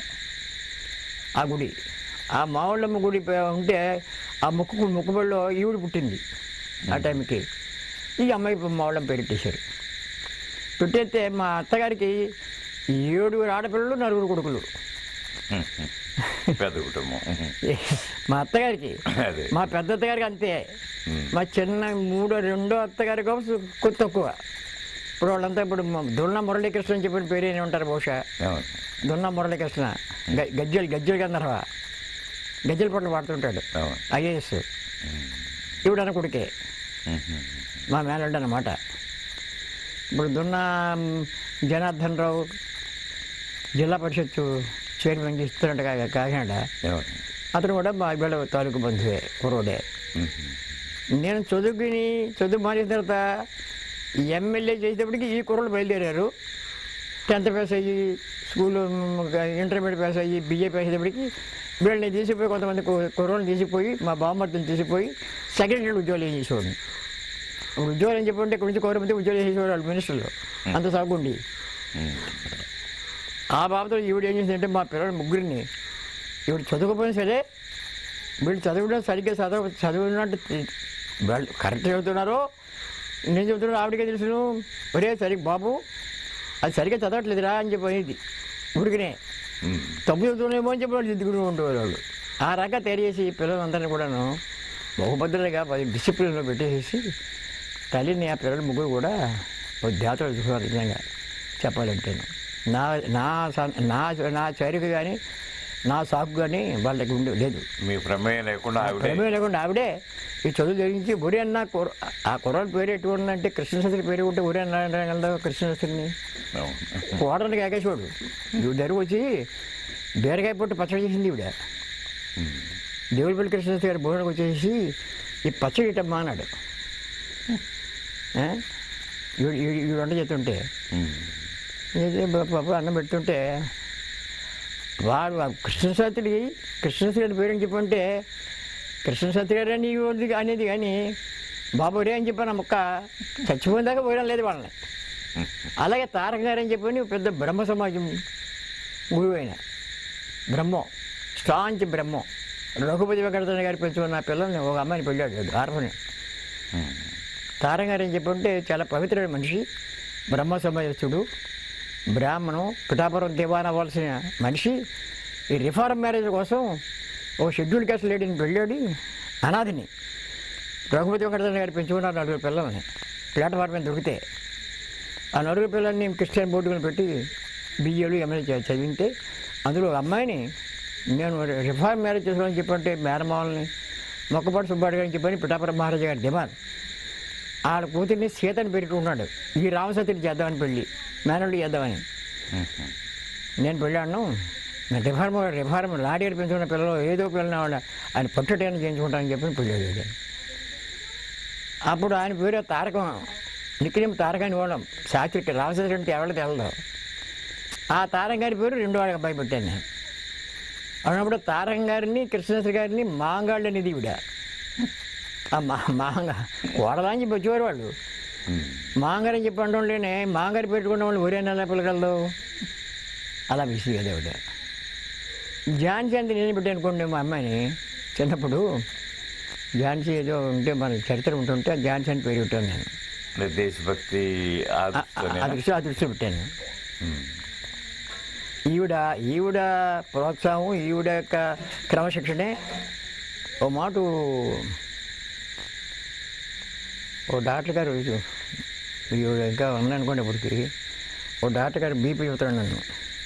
ఆ గుడి ఆ మావుళ్ళమ్మ గుడి పే- ఉంటే ఆ ముక్కు ముక్కుబడిలో ఈవిడ పుట్టింది ఆ టైంకి ఈ అమ్మాయి మావుళ్ళమ్మ పేరు పెట్టేశారు పెట్టేస్తే మా అత్తగారికి ఏడుగురు ఆడపిల్లలు నలుగురు కొడుకులు ఉహు. పెద్ద కుటుంబం ఉహు. మా అత్తగారికి అదే మా పెద్ద అత్తగారికి అంతే ఉమ్. మా చిన్న మూడో రెండో అత్తగారికి కొద్ది తక్కువ ఇప్పుడు వాళ్ళంతా ఇప్పుడు మా దున్న మురళీకృష్ణ అని చెప్పిన పేరు ఏమి ఉంటారు బహుశా అవును. దున్న మురళీకృష్ణ గ- గజ్జలు గజ్జలు గంధర్వ గజ్జల పట్లు పాడుతుంటాడు అవును. ఐఏఎస్ ఇవిడన్న కొడుకే ఉహు. మా మేనల్డ్ అన్నమాట ఇప్పుడు దున్న మ్, జనార్దన్ రావు జిల్లా పరిషత్ చైర్మన్ ఇస్తున్నట్టు కా- కాకినాడ అవును. అతను కూడా మా బిడ్డ తాలూకు బంధువే కురోడే ఉహు. నేను చదువుకుని చదువు మానేసిన తర్వాత ఎమ్మెల్యే చేసేటప్పటికి ఈ కుర్రలు బయలుదేరారు టెన్త్ పాస్ అయ్యి స్కూల్ ఇంటర్మీడియట్ పాస్ అయ్యి బిఏ పాస్ అయ్యేటప్పటికి వీళ్ళని తీసిపోయి కొంతమంది కు- కుర్రలను తీసిపోయి మా బామ్మర్తిని తీసిపోయి సెక్రటరీ ఉద్యోగాలు చేసేవాడిని ఇప్పుడు ఉద్యోగాలు ఏం చెప్పంటే ఇక్కడ నుంచి కోరమంది ఉద్యోగాలు చేసేవాడు వాళ్ళు మినిస్టర్లు అంత సాగుండి ఉమ్. ఆ బాబుతో ఈవిడ ఏం చేసిందంటే మా పిల్లలు ముగ్గురిని ఈవిడ చదువుకోపోయినా సరే వీళ్ళు చదవడం సరిగ్గా చదవ చదివినట్టు తె- వాళ్ళు కరెక్ట్ చదువుతున్నారో నేను చెబుతున్నాను ఆవిడకే తెలుసును ఒరే సరి బాబు అది సరిగ్గా చదవట్లేదురా అని చెప్పి అనేది ఊరికనే ఉమ్. తప్పు చదువుతున్నామో అని చెప్పి వాళ్ళు దిద్దుకుంటూ ఉండేవారు వాళ్ళు ఆ రకంగా తయారు చేసి పిల్లలందరినీ కూడాను బహుభద్రగా డిసిప్లిన్లో పెట్టేసి తల్లిని ఆ పిల్లల ముగ్గురు కూడా ఒక దేవతలు చూసుకున్నారు నిజంగా చెప్పాలంటే నా నా స- నా నా చర్యకు కానీ నా సాకు కానీ వాళ్ళకి ఉండే లేదు మీ ప్రమేయం లేకుండా ఆవిడే ప్రమేయం లేకుండా ఆవిడే ఈ చదువు జరిగించి ఒరి అన్న కుర్ర ఆ కుర్రాడు పేరు ఎటు ఉందంటే కృష్ణశాస్త్రి పేరు ఉంటే ఒరి అన్న అనగలదా కృష్ణశాస్త్రిని అవును. కోడలికి ఏకేశ్వరుడు నువ్వు దగ్గర వచ్చి బీరకాయ పొట్టు పచ్చడి చేసింది ఈవిడ దేవుడిపల్లి కృష్ణశాస్త్రి గారు భోజనం వచ్చేసి ఈ పచ్చడి ఇటమ్మా అన్నాడు ఆ? ఈవిడ ఈవిడ- ఈవిడ వంట చేస్తుంటే ఉమ్. ఏదో పాప అన్నం పెడుతుంటే వాడు ఆ కృష్ణశాస్త్రి కృష్ణశాస్త్రి గారి పేరు అని చెప్పంటే కృష్ణశాస్త్రి గారు అని ఇవ్వదు అనేది కానీ బాబు రే అని చెప్పాను ఆ ముక్క చచ్చిపోయిన దాకా పోయడం లేదు వాళ్ళని అలాగే తారక గారు అని చెప్పని పెద్ద బ్రహ్మ సమాజం గురువు అయిన బ్రహ్మం స్ట్రాంచ్ బ్రహ్మం రఘుపతి వెంకటరమణ గారు పెంచుకున్న పిల్లల్ని ఒక అమ్మాయిని పెళ్ళాడు ఆర్ఫని ఉమ్. తారం గారు ఏం చెప్పంటే చాలా పవిత్రమైన మనిషి బ్రహ్మ సమాజస్థుడు బ్రాహ్మణం పిఠాపురం దివాన్ అవ్వాల్సిన మనిషి ఈ రిఫార్మ్ మ్యారేజ్ కోసం ఓ షెడ్యూల్ క్యాస్ట్ లేడీని పెళ్ళాడి అనాథిని రఘుపతి వెంకటరమణ గారు పెంచుకున్నారు నలుగురు పిల్లల్ని ప్లాట్ఫామ్ మీద దొరికితే ఆ నలుగురు పిల్లల్ని క్రిస్టియన్ బోర్డులను పెట్టి బిఏలు ఎంఏ చదివితే అందులో ఒక అమ్మాయిని నేను రిఫార్మ్ మ్యారేజ్ చేసుకోవాలని చెప్పంటే మేనమావల్ని మొక్కపాటి సుబ్బాడు గారిని చెప్పని పిఠాపురం మహారాజా గారి దివాన్ ఆడ కూతుర్ని సీతని పెట్టుకున్నాడు ఈ రామసతిని చేద్దామని పెళ్ళి మేనల్ని చేద్దామని ఉమ్. నేను పెళ్ళాను నేను రిఫార్మ్ రిఫార్మ్ లాడీ పెంచుకున్న పిల్లలు ఏదో పిల్లలు ఆయన పట్టుటైనా చేయించుకుంటానని చెప్పి పెళ్ళాడు అప్పుడు ఆయన పేరు తారకం నిక్కినేం తారకాన్ని ఇవ్వడం శాస్త్రికి రామశాస్త్రి అంటే ఎవరికి తెలదు ఆ తారక గారి పేరు రెండో వాడికి అబ్బాయి పెట్టాను నేను అన్నప్పుడు తారక గారిని కృష్ణశాస్త్రి గారిని మాంగాళ్ళు అనేది ఈవిడ ఆ మా మాంగ కోడలని చెప్పి వచ్చేవారు వాళ్ళు ఉమ్. మాంగారని చెప్పి అంటుంటేనే మాంగారు పెట్టుకున్న వాళ్ళు ఒరే నెల పిల్లగలదు అలా బిసి కదా ఆవిడ ఝాన్సీ అంటే నేను పెట్టి అనుకోండి మా అమ్మాయిని చిన్నప్పుడు ఝాన్సీ ఏదో ఉంటే మన చరిత్ర ఉంటుంటే ఆ ఝాన్సీ అని పేరు పెట్టాను నేను అంటే దేశభక్తి ఆ- ఆ- ఆదర్శతోనే ఆ దృష్టి ఆ దృష్టి పెట్టాను ఉమ్. ఈవిడ ఈవిడ ప్రోత్సాహం ఈవిడ యొక్క క్రమశిక్షణే ఓ మాట ఓ డాక్టర్ గారు ఈవిడ ఇంకా ఉందనుకోండి ఇప్పటికి ఓ డాక్టర్ గారు బీపీ చెబుతాడు నన్ను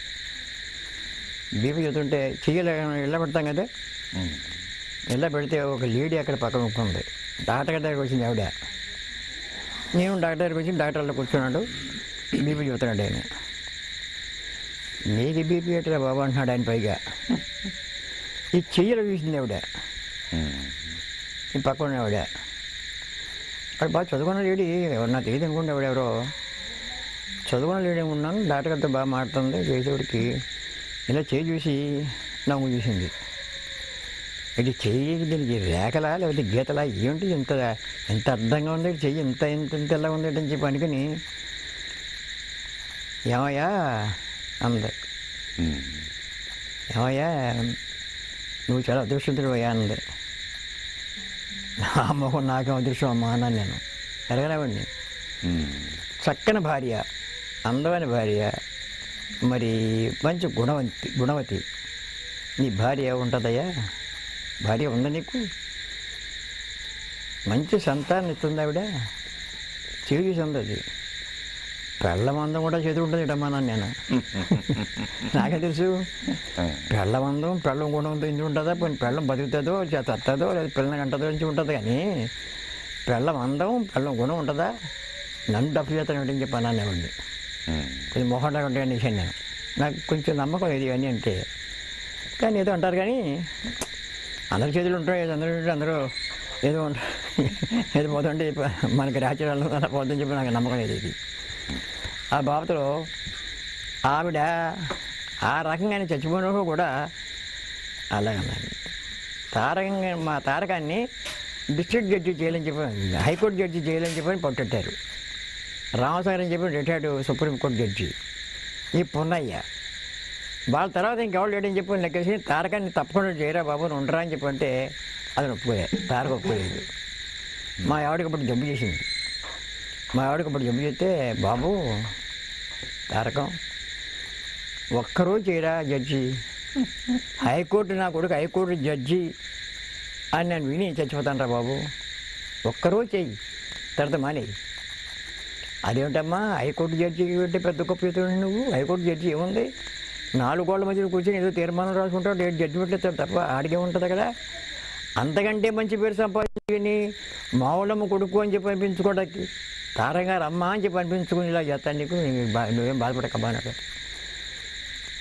బీపీ చెబుతుంటే చెయ్యలే ఇళ్ళ పెడతాం కదా ఉమ్. ఇళ్ళ పెడితే ఒక లేడీ అక్కడ పక్కన ఉంటుంది డాక్టర్ గారి దగ్గరికి వచ్చింది ఆవిడ నేను డాక్టర్ దగ్గరికి వచ్చి డాక్టర్ అలా కూర్చున్నాడు బీపీ చెబుతున్నాడు ఆయన నీకు బీపీ ఎట్లా బాబు అంటున్నాడు ఆయన పైగా ఈ చెయ్యలు చూసింది ఆవిడ ఉమ్. ఈ పక్కన ఆవిడ అక్కడ బాగా చదువుకున్న లేడీ ఎవరు నాకు తెలియదు అనుకుంటే ఆవిడ ఎవరో చదువుకున్న లేడీ ఉన్నాను డాక్టర్ గారితో బాగా మాట్లాడుతుంది చేసేవాడికి ఇలా చేయి చూసి నవ్వు చూసింది ఇది చెయ్యి దీనికి రేఖలా లేకపోతే గీతలా ఏమిటి ఇంత ఎంత అర్థంగా ఉంది చెయ్యి ఇంత ఇంత ఇంత ఎలా ఉంది అని చెప్పి అనుకుని ఏమయ్యా అంది ఉమ్. ఏమయ్యా నువ్వు చాలా అదృష్టవంతుడు అయ్యా అంది నా మొహం నాకేం అదృష్టం అమ్మా అన్నాను నేను ఎరగలేవండి ఉమ్. చక్కని భార్య అందమైన భార్య మరి మంచి గుణవంతి గుణవతి నీ భార్య ఉంటుందయ్యా భార్య ఉందా నీకు మంచి సంతానం ఇస్తుంది ఆవిడ చేసి ఉంది అది పెళ్ళమందం కూడా చదువుంటుంది ఇటమ్మన్నాను నేను నాకే తెలుసు పెళ్ళమందం పెళ్ళం గుణంతో ఇంటి ఉంటుందా పోనీ పెళ్ళం బతుకుతుందో తత్తదో లేదా పిల్లని కంటదో నుంచి ఉంటుంది కానీ పెళ్ళం అందం పెళ్ళం గుణం ఉంటుందా నన్ను డబ్బు చేస్తాను ఏంటని చెప్పి అన్నాను ఇవ్వండి ఉమ్. కొంచెం మొహంగా ఉంటాయి అనేసాను నేను నాకు కొంచెం నమ్మకం ఇది ఇవన్నీ అంటే కానీ ఏదో అంటారు కానీ అందరి చేతులు ఉంటాయి ఏదో అందరూ ఉంటే అందరూ ఏదో ఉంటా ఏదో పోతుంటే మనకి రాచరాలు అలా పోతుందని చెప్పి నాకు నమ్మకం లేదు ఇది ఆ బాబతులో ఆవిడ ఆ రకంగానే చచ్చిపోయినప్పుడు కూడా అలాగన్నాను తారకంగా మా తారకాన్ని డిస్ట్రిక్ట్ జడ్జి చేయాలని చెప్పి హైకోర్టు జడ్జి చేయాలని చెప్పని పట్టెట్టారు రామసాగర్ అని చెప్పి రిటైర్డ్ సుప్రీంకోర్టు జడ్జి ఈ పున్నయ్య వాళ్ళ తర్వాత ఇంకెవరు లేడని చెప్పి లెక్కేసి తారకాన్ని తప్పకుండా చేయరా బాబు నువ్వు ఉండరా అని చెప్పి అంటే అది ఒప్పుకోలే తారక ఒప్పుకోలేదు మా ఆవిడకి అప్పుడు జబ్బు చేసింది మా ఆవిడకి అప్పుడు జబ్బు చేస్తే బాబు తారకం ఒక్కరోజు చేయరా జడ్జి హైకోర్టు నా కొడుకు హైకోర్టు జడ్జి అని నేను విని చచ్చిపోతాను రా బాబు ఒక్కరోజు చెయ్యి తర్వాత మానేయి అదేమిటమ్మా హైకోర్టు జడ్జి అంటే పెద్ద గొప్ప చేతుడు నువ్వు హైకోర్టు జడ్జి ఏముంది నాలుగు గోళ్ళ మధ్యలో కూర్చొని ఏదో తీర్మానం రాసుకుంటావు డేట్ జడ్జిమెంట్ ఇస్తాడు తప్ప ఆడికే ఉంటుంది కదా అంతకంటే మంచి పేరు సంపాదించుకొని మావులమ్మ కొడుకు అని చెప్పి అనిపించుకోవడానికి తారంగారు అమ్మ అని చెప్పి అనిపించుకుని ఇలా చేస్తాను నీకు నీకు బా- నువ్వేం బాధపడక బాగా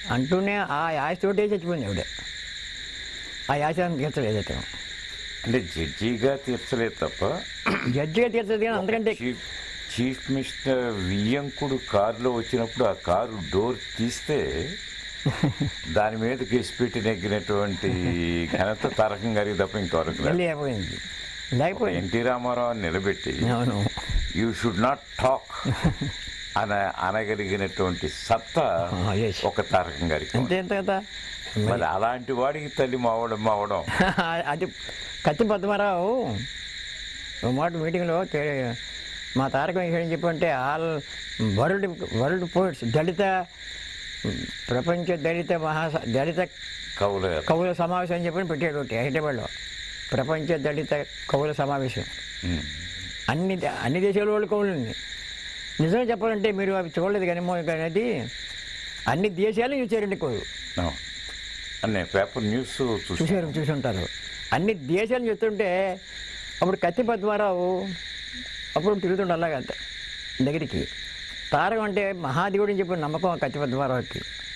అంటూనే ఆ యాసతోటే చచ్చిపోయింది ఆవిడ ఆ యాసాన్ని తీర్చలేదు అతను అంటే జడ్జిగా తీర్చలేదు తప్ప జడ్జిగా తీర్చలేదు కానీ అందుకంటే చీఫ్ చీఫ్ మినిస్టర్ వియ్యంకుడు కారులో వచ్చినప్పుడు ఆ కారు డోర్ తీస్తే దాని మీద కేసు పెట్టి నెగ్గినటువంటి ఘనత తారకం గారికి తప్ప ఇంకొరకు వెళ్ళి అయిపోయింది లేకపోయింది ఎన్టీ రామారావు నిలబెట్టి అవును యూ షుడ్ నాట్ టాక్ అన అనగలిగినటువంటి సత్తా Ah, yes. ఒక తారకం గారికి అంతే అంతే కదా మరి అలాంటి వాడికి తల్లి మావడం మావడం అది కత్తి పద్మారావు ఒక మాట మీటింగ్లో తే- మా తారకం ఏం చెప్పంటే ఆల్ వరల్డ్ వరల్డ్ పోయిట్స్ దళిత ప్రపంచ దళిత మహా దళిత కవుల కవుల సమావేశం అని చెప్పని పెట్టాడు ఒకటి హైదరాబాద్లో ప్రపంచ దళిత కవుల సమావేశం ఉమ్. అన్ని అన్ని దేశాల వాళ్ళు కవులు ఉంది నిజంగా చెప్పాలంటే మీరు అవి చూడలేదు కానీ మో- కానీ అది అన్ని దేశాలు చూసారండి కవులు ఆ. అనే పేపర్ న్యూస్ చూసి చూసారు చూసి ఉంటారు అన్ని దేశాలు చెప్తుంటే అప్పుడు కత్తి పద్మారావు అప్పుడు తిరుగుతుండే అలాగా అంత దగ్గరికి తారకం అంటే మహాదేవుడు అని చెప్పిన నమ్మకం ఆ కత్తి పద్మారావుకి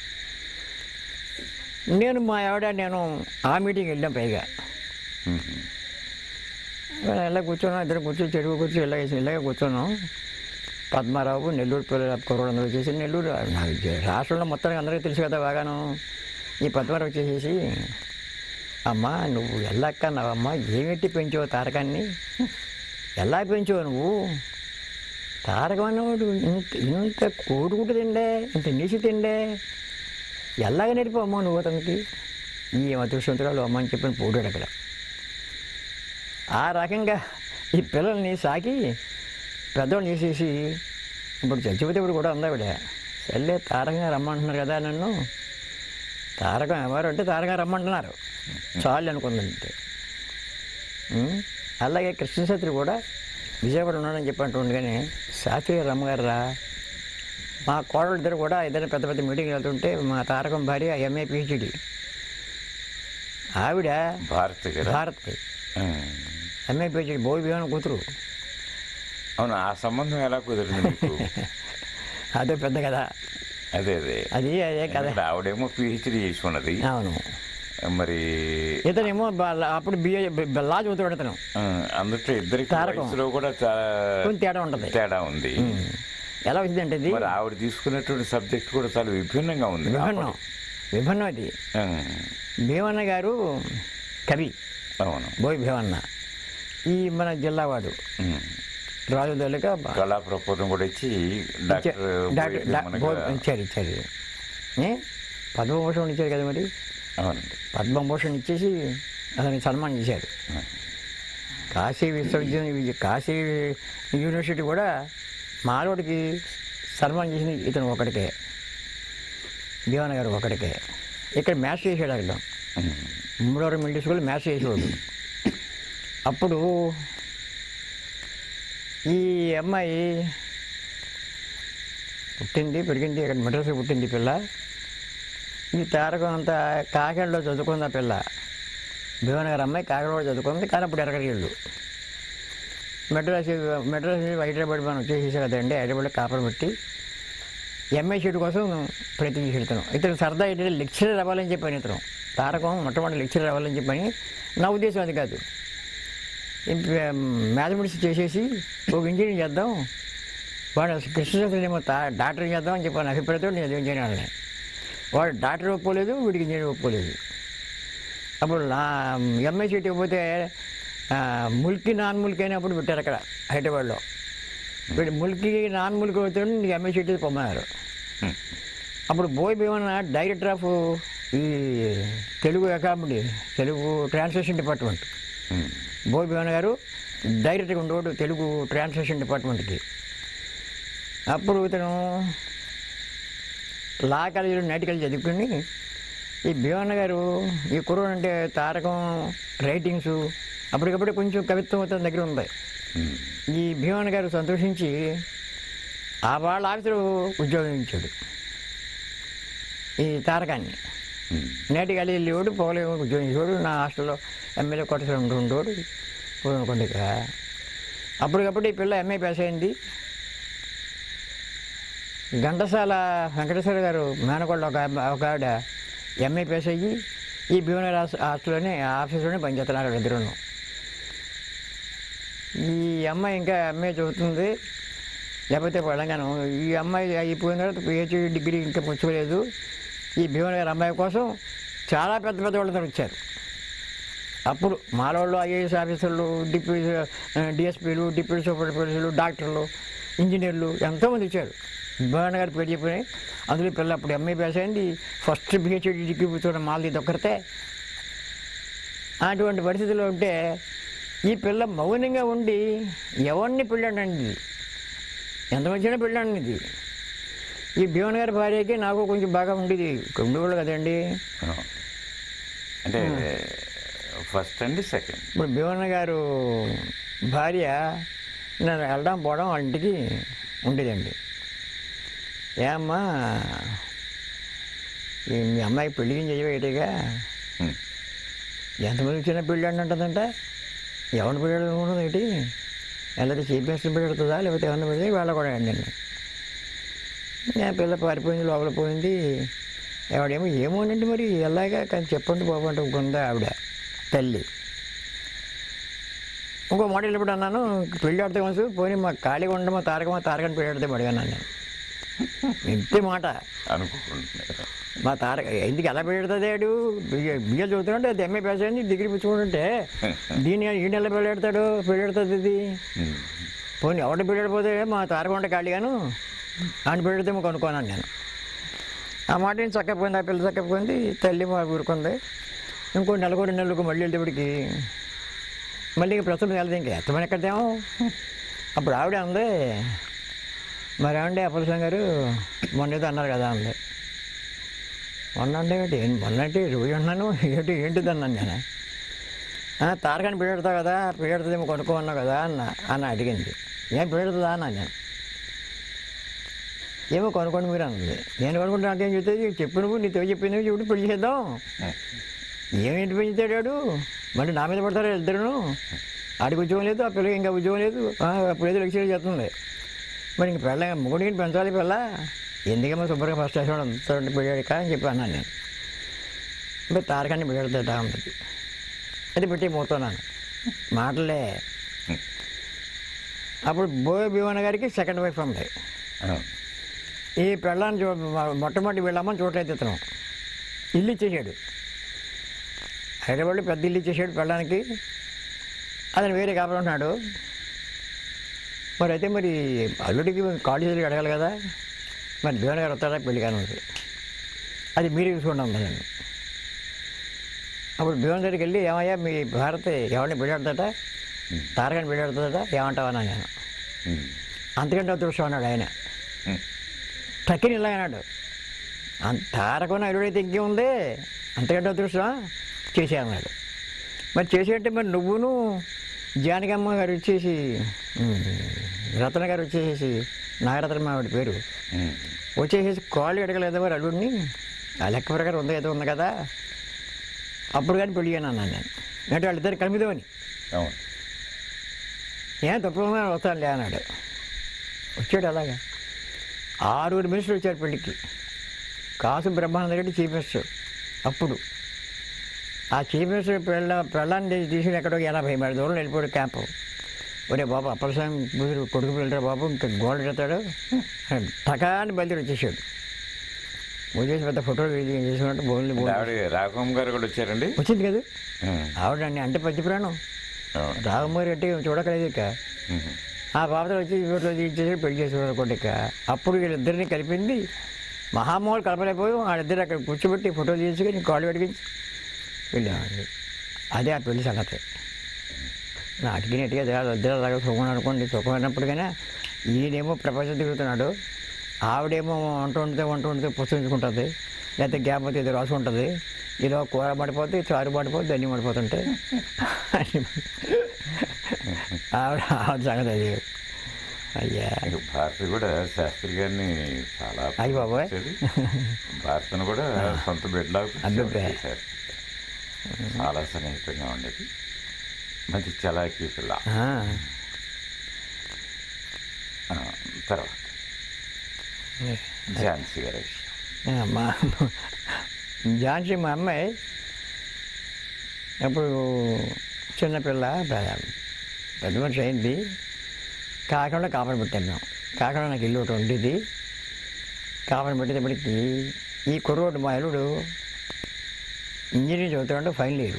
నేను మా ఆవిడ నేను ఆ మీటింగ్ వెళ్ళాం పైగా ఇలా కూర్చున్నాం ఇద్దరు కూర్చొని చెరువు కూర్చొని ఇలాగ ఇలాగే కూర్చున్నాం పద్మారావు నెల్లూరు పిల్లలు కుర్రోడు అందరూ వచ్చేసి నెల్లూరు నాకు జ- రాష్ట్రంలో మొత్తానికి అందరికీ తెలుసు కదా బాగాను ఈ పద్మారావు వచ్చేసేసి అమ్మా నువ్వు ఎలా కన్నావమ్మా ఏమిటి పెంచావు తారకాన్ని ఎలా పెంచావు నువ్వు తారకం అన్నవాడు ఇంత ఇంత కోడుకుంటూ తిండే ఇంత నీసి తిండే ఎలాగ నేర్పావమ్మా నువ్వు అతనికి ఈ మధుసంతరాలు అమ్మ అని చెప్పిన పోడాడు అక్కడ ఆ రకంగా ఈ పిల్లల్ని సాకి పెద్దవాళ్ళు చేసేసి ఇప్పుడు చచ్చిపోతే ఇప్పుడు కూడా ఉంది ఆవిడ సర్లే తారకంగా రమ్మంటున్నారు కదా నన్ను తారకం ఎవరు అంటే తారకంగా రమ్మంటున్నారు చాలు అనుకుందంటే ఉం? అలాగే కృష్ణశాస్త్రి కూడా విజయవాడ ఉన్నాడని చెప్పి అంటుండే కానీ శాస్త్రి గారు రమ్మగారు రా మా కోడలు ఇద్దరు కూడా ఇద్దరు పెద్ద పెద్ద మీటింగ్ వెళ్తుంటే మా తారకం భార్య ఎంఏ పిహెచ్డి ఆవిడ భారత్ గారు భారత్ ఎంఏ పిహెచ్డి బోయి భీమన్ కూతురు అవును ఆ సంబంధం ఎలా కుదిరింది మీకు అదే పెద్ద కదా అదే అదే అది అదే కదా ఎందుకంటే ఆవిడేమో పిహెచ్డి చేసి ఉన్నది అవును మరి ఇతనేమో బ- అప్పుడు బిఏ లా చదువుతాడు ఇతను ఆ, అందుట్లో ఇద్దరికి తారకం. వయసులో కూడా చాలా కొంచెం తేడా ఉంటుంది తేడా ఉంది ఎలా వచ్చిందంటే ఇది మరి ఆవిడ తీసుకున్నటువంటి సబ్జెక్ట్ కూడా చాలా విభిన్నంగా ఉంది విభిన్నం విభిన్నం అది ఆ, భీమన్న గారు కవి అవును బోయి భీమన్న ఈ మన జిల్లావాడు ఉమ్. రాజు దళిక కళా ప్రపోజం కూడా ఇచ్చి డాక్టర్ డాక్టర్ డా- మనగా- బో- ఇచ్చారు ఇచ్చారు ఏ పద్మభూషణ్ ఇచ్చారు కదా మరి అవునండి పద్మభూషణ్ ఇచ్చేసి అతనికి సన్మానం చేశారు కాశీ విశ్వవిద్యాలయం కాశీ యూనివర్సిటీ కూడా మాలోడికి సన్మానం చేసింది ఇతను ఒకటికే దేవన్న గారు ఒకటికే ఇక్కడ మ్యాథ్స్ చేశాడు అక్కడ um. Mudavaram middle school maths చేసేవాడు అప్పుడు ఈ అమ్మాయి పుట్టింది పెరిగింది ఇక్కడ మెడ్రస్ పుట్టింది ఈ పిల్ల ఈ తారకం అంతా కాకినాడలో చదువుకుంది ఆ పిల్ల భీమన్ గారు అమ్మాయి కాకినాడలో చదువుకుంది కానీ అప్పుడు ఎరగరీళ్ళు మెడ్రాస్ మెడ్రాస్ నుంచి హైదరాబాద్ మనం వచ్చేసేసా కదండి హైదరాబాద్లో కాపురం పెట్టి ఎంఏ సీట్ కోసం ప్రయత్నం చేసి ఇతను ఇతను సరదా ఏంటంటే లెక్చరర్ అవ్వాలని చెప్పాను ఇతను తారకం మొట్టమొదటి లెక్చరర్ అవ్వాలని చెప్పని నా ఉద్దేశం అది కాదు మ్యాథమెటిక్స్ చేసేసి ఒక ఇంజనీరింగ్ చేద్దాం వాడు కృష్ణశాస్త్రి ఏమో తా డాక్టర్ చేద్దాం అని చెప్పాను అభిప్రాయంతో నేను అదేం చేయను వాడు డాక్టర్ ఒప్పుకోలేదు వీడికి ఇంజనీర్ ఒప్పుకోలేదు అప్పుడు నా ఎంఏ సీట్ ఇవ్వకపోతే ఆ, ముల్కి నాన్ ముల్కి అయినప్పుడు పెట్టారు అక్కడ హైదరాబాద్లో వీడు ముల్కి నాన్ ముల్కి అవుతే నీకు ఎంఏ సీట్ పొమ్మన్నారు అప్పుడు బోయ్ భీమన్న డైరెక్టర్ ఆఫ్ ఈ తెలుగు అకామిడీ Telugu translation department um. Boi Bhimanna గారు డైరెక్ట్గా ఉండేవాడు తెలుగు ట్రాన్స్లేషన్ డిపార్ట్మెంట్కి అప్పుడు ఇతను లా కాలేజీలో నాటికల్ చదువుకుని ఈ భీమన్న గారు ఈ కుర్రోడు అంటే తారకం రైటింగ్స్ అప్పటికప్పుడు కొంచెం కవిత్వం అతని దగ్గర ఉంది ఉమ్. ఈ భీమన్న గారు సంతోషించి ఆ వాళ్ళ ఆఫీసులో ఉద్యోగం ఇచ్చాడు ఈ తారకాన్ని ఉమ్. నేటికి వెళ్ళి వెళ్ళేవాడు పోలేవు ఉద్యోగం చేసేవాడు నా హాస్టల్లో ఎమ్మెల్యే క్వార్టర్స్ ఉంటూ ఉండేవాడు పూర్వకొండక అప్పటికప్పుడు ఈ పిల్ల ఎంఏ పాస్ అయింది ఘంటసాల వెంకటేశ్వర గారు మేనకోళ్ళ ఒక అమ్మ- ఒక ఆవిడ ఎంఏ పాస్ అయ్యి ఈ భీమనగర్ హాస్- హాస్టల్లోనే ఆఫీస్లోనే పనిచేస్తున్నారు ఇద్దరు ఈ అమ్మాయి ఇంకా ఎంఏ చదువుతుంది లేకపోతే పడంగాను ఈ అమ్మాయి అయిపోయిన తర్వాత పిహెచ్డి డిగ్రీ ఇంకా పుచ్చుకోలేదు ఈ భీమనగర్ అమ్మాయి కోసం చాలా పెద్ద పెద్ద వాళ్ళతో వచ్చారు అప్పుడు మాలవాళ్ళు ఐఏఎస్ ఆఫీసర్లు డిప్యూటీ డిఎస్పీలు డిప్యూటీ సూపరింటెండెంట్లు డాక్టర్లు ఇంజనీర్లు ఎంతోమంది వచ్చారు భీమన్ గారి పేరు చెప్పినాయి అందులో పిల్ల అప్పుడు ఎంఏ పాస్ అయింది ఫస్ట్ పిహెచ్డి డిగ్రీ పుచ్చుకోవడం మాలది దొక్కరితే అటువంటి పరిస్థితుల్లో ఉంటే ఈ పిల్ల మౌనంగా ఉండి ఎవరిని పెళ్ళాడండి ఎంత మంచిగా పెళ్ళాడండి ఇది ఈ భీమన్ గారి భార్యకి నాకు కొంచెం బాగా ఉండేది ఉండేవాళ్ళు కదండి అంటే ఫస్ట్ అండి సెకండ్ ఇప్పుడు భీమన్న గారు భార్య నేను వెళ్ళడం పోవడం వాళ్ళ ఇంటికి ఉండేదండి ఏమ్మా ఈ మీ అమ్మాయి పెళ్ళికి చేయవేటిగా ఎంతమంది వచ్చినా పెళ్ళి అని అంటుందంట ఎవరిని పెళ్ళాడు అనుకున్నది ఏంటి లేకపోతే చీఫ్ పెడుతుందా లేకపోతే ఎవరిని పెడితే వాళ్ళ కూడా అండి నా పిల్ల పారిపోయింది లోపల పోయింది ఎవడేమో ఏమోనండి మరి ఎలాగా కానీ చెప్పండి బాబు అంటే కొందా ఆవిడ తల్లి ఇంకో మాట వెళ్ళినప్పుడు అన్నాను పెళ్ళి ఆడితే మనసు పోనీ మా ఖాళీగా ఉండ మా తారక మా తారకని పెళ్ళి ఆడితే అడిగాను నేను ఇంతే మాట అనుకుంటున్నారు మా తారక ఎందుకు ఎలా పెళ్ళాడుతుంది ఆడు బియ్య- బియ్యం చదువుతున్నాడు అది ఎంఏ పాస్ అయింది డిగ్రీ పుచ్చుకుంటుంటే దీన్ని ఈ నెల పెళ్ళాడతాడు పెళ్ళాడుతుంది ఇది ఉమ్. పోనీ ఎవడ పెళ్ళాడిపోతే మా తారక ఉంటే ఖాళీగాను ఆయన పెళ్ళితే కొనుక్కున్నాను నేను ఆ మాట నేను చక్కపోయింది ఆ పిల్ల చక్కపోయింది తల్లి మా ఊరుకుంది ఇంకో నెలకు రెండు నెలలకు మళ్ళీ వెళ్తేప్పటికి మళ్ళీ ఇంక ప్రస్తుతం వెళ్తే ఇంకా ఎత్తమని ఎక్కడేమో అప్పుడు ఆవిడ అంది మరి ఏమండి అప్పలసం గారు మొన్న ఏదో అన్నారు కదా అంది మొన్న అంటే ఏంటి ఏం- మొన్న అంటే రోజు అన్నాను ఏంటి ఏంటిది అన్నాను నేను "ఆ, తారకాన్ని పెడతావు కదా పెడతాదేమో కొనుక్కోమన్నావు కదా అన్న అన్న అడిగింది ఏం పెడుతుందా అన్నా నేను ఏమో కొనుక్కోండి మీరు అన్నది నేను కొనుక్కుంటే నాకేం చెప్తుంది చెప్పు నువ్వు నీతో చెప్పింది చెప్పుడు పెళ్లి చేద్దాం ఏమేంటి పెంచుతాడు వాడు? మళ్ళీ నా మీద పడతారు ఇద్దరును ఆడికి ఉద్యోగం లేదు ఆ పిల్లకి ఇంకా ఉద్యోగం లేదు ఆ, అప్పుడు ఏదో లెక్చర్ చేస్తుంది మరి ఇంక పెళ్ళ ముగ్గుడికి పెంచాలి పిల్ల ఎందుకమ్మా శుభ్రంగా ఫస్ట్ స్టేషన్ అంతా పెళ్ళాడు అని చెప్పి అన్నాను నేను మరి తారకాన్ని పెళ్ళాడుతుంట అన్నది అది పెట్టి పోతున్నాను మాటలే అప్పుడు బోయ భీమన్న గారికి సెకండ్ వైఫ్ ఉంది ఆ. ఈ పెళ్ళాన్ని చూ మొ- మొట్టమొదటి వీళ్ళమ్మని చూడలేదు ఇతను ఇల్లు ఇచ్చేసాడు హైదరాబాద్లో పెద్ద ఇల్లు ఇచ్చేసాడు పెళ్ళానికి అతను వేరే కాపురం ఉంటున్నాడు మరి అయితే మరి అల్లుడికి కాలేజీకి అడగాలి కదా మరి భీమన్ గారు వస్తాడా పెళ్లి కానీ ఉంది అది మీరు చూసుకోండి అమ్మా నేను అప్పుడు భీమన్ దగ్గరికి వెళ్ళి ఏమయ్యా మీ భారత్ ఎవరిని పెళ్ళాడుతాట తారగాని పెళ్ళాడుతుందట ఏమంటావా అన్నా నేను ఉమ్. అంతకంటే అదృష్టం అన్నాడు ఆయన ఉమ్. టక్కిన ఇలా అన్నాడు అంత తారకున్న అల్లుడైతే ఇంకే ఉంది అంతకంటే అదృష్టం చేసేయన్నాడు మరి చేసేయంటే మరి నువ్వును జానకమ్మ గారు వచ్చేసి ఉమ్, రత్న గారు వచ్చేసేసి నాగరత్న ఆవిడ పేరు ఉమ్. వచ్చేసేసి కాళ్ళు ఎడగలేదు మరి అల్లుడిని ఆ లెక్క ప్రకారం ఉందో ఏదో ఉంది కదా అప్పుడు కానీ పెళ్ళి అన్నాను నేను అంటే వాళ్ళిద్దరు కలిమిదేమని అవును ఏం తప్పకుండా వస్తానులే అన్నాడు వచ్చాడు అలాగా ఆరుగురు మినిస్టర్లు వచ్చారు పెళ్ళికి కాసు బ్రహ్మానంద రెడ్డి చీఫ్ మినిస్టర్ అప్పుడు ఆ చీఫ్ మినిస్టర్ పెళ్ళ పెళ్ళాన్ని తీసుకుని ఎక్కడో ఎనభై మైళ్ళ దూరం వెళ్ళిపోయాడు క్యాంపు ఒరే బాబు అప్పలస్వామి కూతురు కొడుకు వెళ్ళరా బాబు ఇంకా గోల్డ్ పెడతాడు టకాన్ని బయలుదేరి వచ్చేసాడు వచ్చేసి పెద్ద ఫోటోలు చేసుకున్నట్టు బోన్లు అంటే ఆవిడ రాఘవం గారు కూడా వచ్చారండి వచ్చింది కదా ఉమ్. ఆవిడ అన్ని అంటే పంచప్రాణం అవును రాగమూరి అంటే చూడకలేదు ఇక ఉమ్. ఆ బాబుతో వచ్చి ఇప్పట్లో ఇచ్చేసి పెళ్లి చేసుకోవాలి అనుకోండి ఇక అప్పుడు వీళ్ళిద్దరిని కలిపింది మహామోహులు కలపలేకపోయి వాళ్ళిద్దరు అక్కడ కూర్చోబెట్టి ఫోటోలు తీసుకొని కాళ్ళు పెడిగించి వెళ్ళామండి అదే ఆ పెళ్లి సంగతి నాటికి నెట్టిగా ఇద్దరు అలాగే సుఖం అనుకోండి సుఖం అయినప్పటికైనా ఈయనేమో ప్రపంచం తిరుగుతున్నాడు ఆవిడేమో వంట వండితే వంట వండితే పుస్తకించుకుంటుంది లేకపోతే గ్యాప్ అయితే ఇది రాసుకుంటుంది ఈలో కూర పడిపోతే చారు పడిపోతే ధన్యం పడిపోతుంటే ఆవిడ ఆవిడ సంగతి అది అయ్యా ఇక భారత కూడా శాస్త్రి గారిని చాలా అయ్య బాబోయ్. ప్రేమించేది. భారతను కూడా సొంత బిడ్డలాగా అబ్బబ్బే. చేశారు. చాలా సన్నిహితంగా ఉండేది మంచి చలాకీ పిల్ల ఆ, ఆ, తర్వాత ఝాన్సీ గారి విషయం ఆ, మా ఝాన్సీ మా అమ్మాయి అప్పుడు చిన్నపిల్ల పె- పెద్ద మనిషి అయింది కాకుండా కాపని పెట్టాను మేము కాకుండా నాకు ఇల్లు ఒకటి ఉండేది కాపని పెట్టేటప్పటికి ఈ కుర్రోడు మా అల్లుడు ఇంజనీరింగ్ చదువుతాడు ఫైనల్ ఇయర్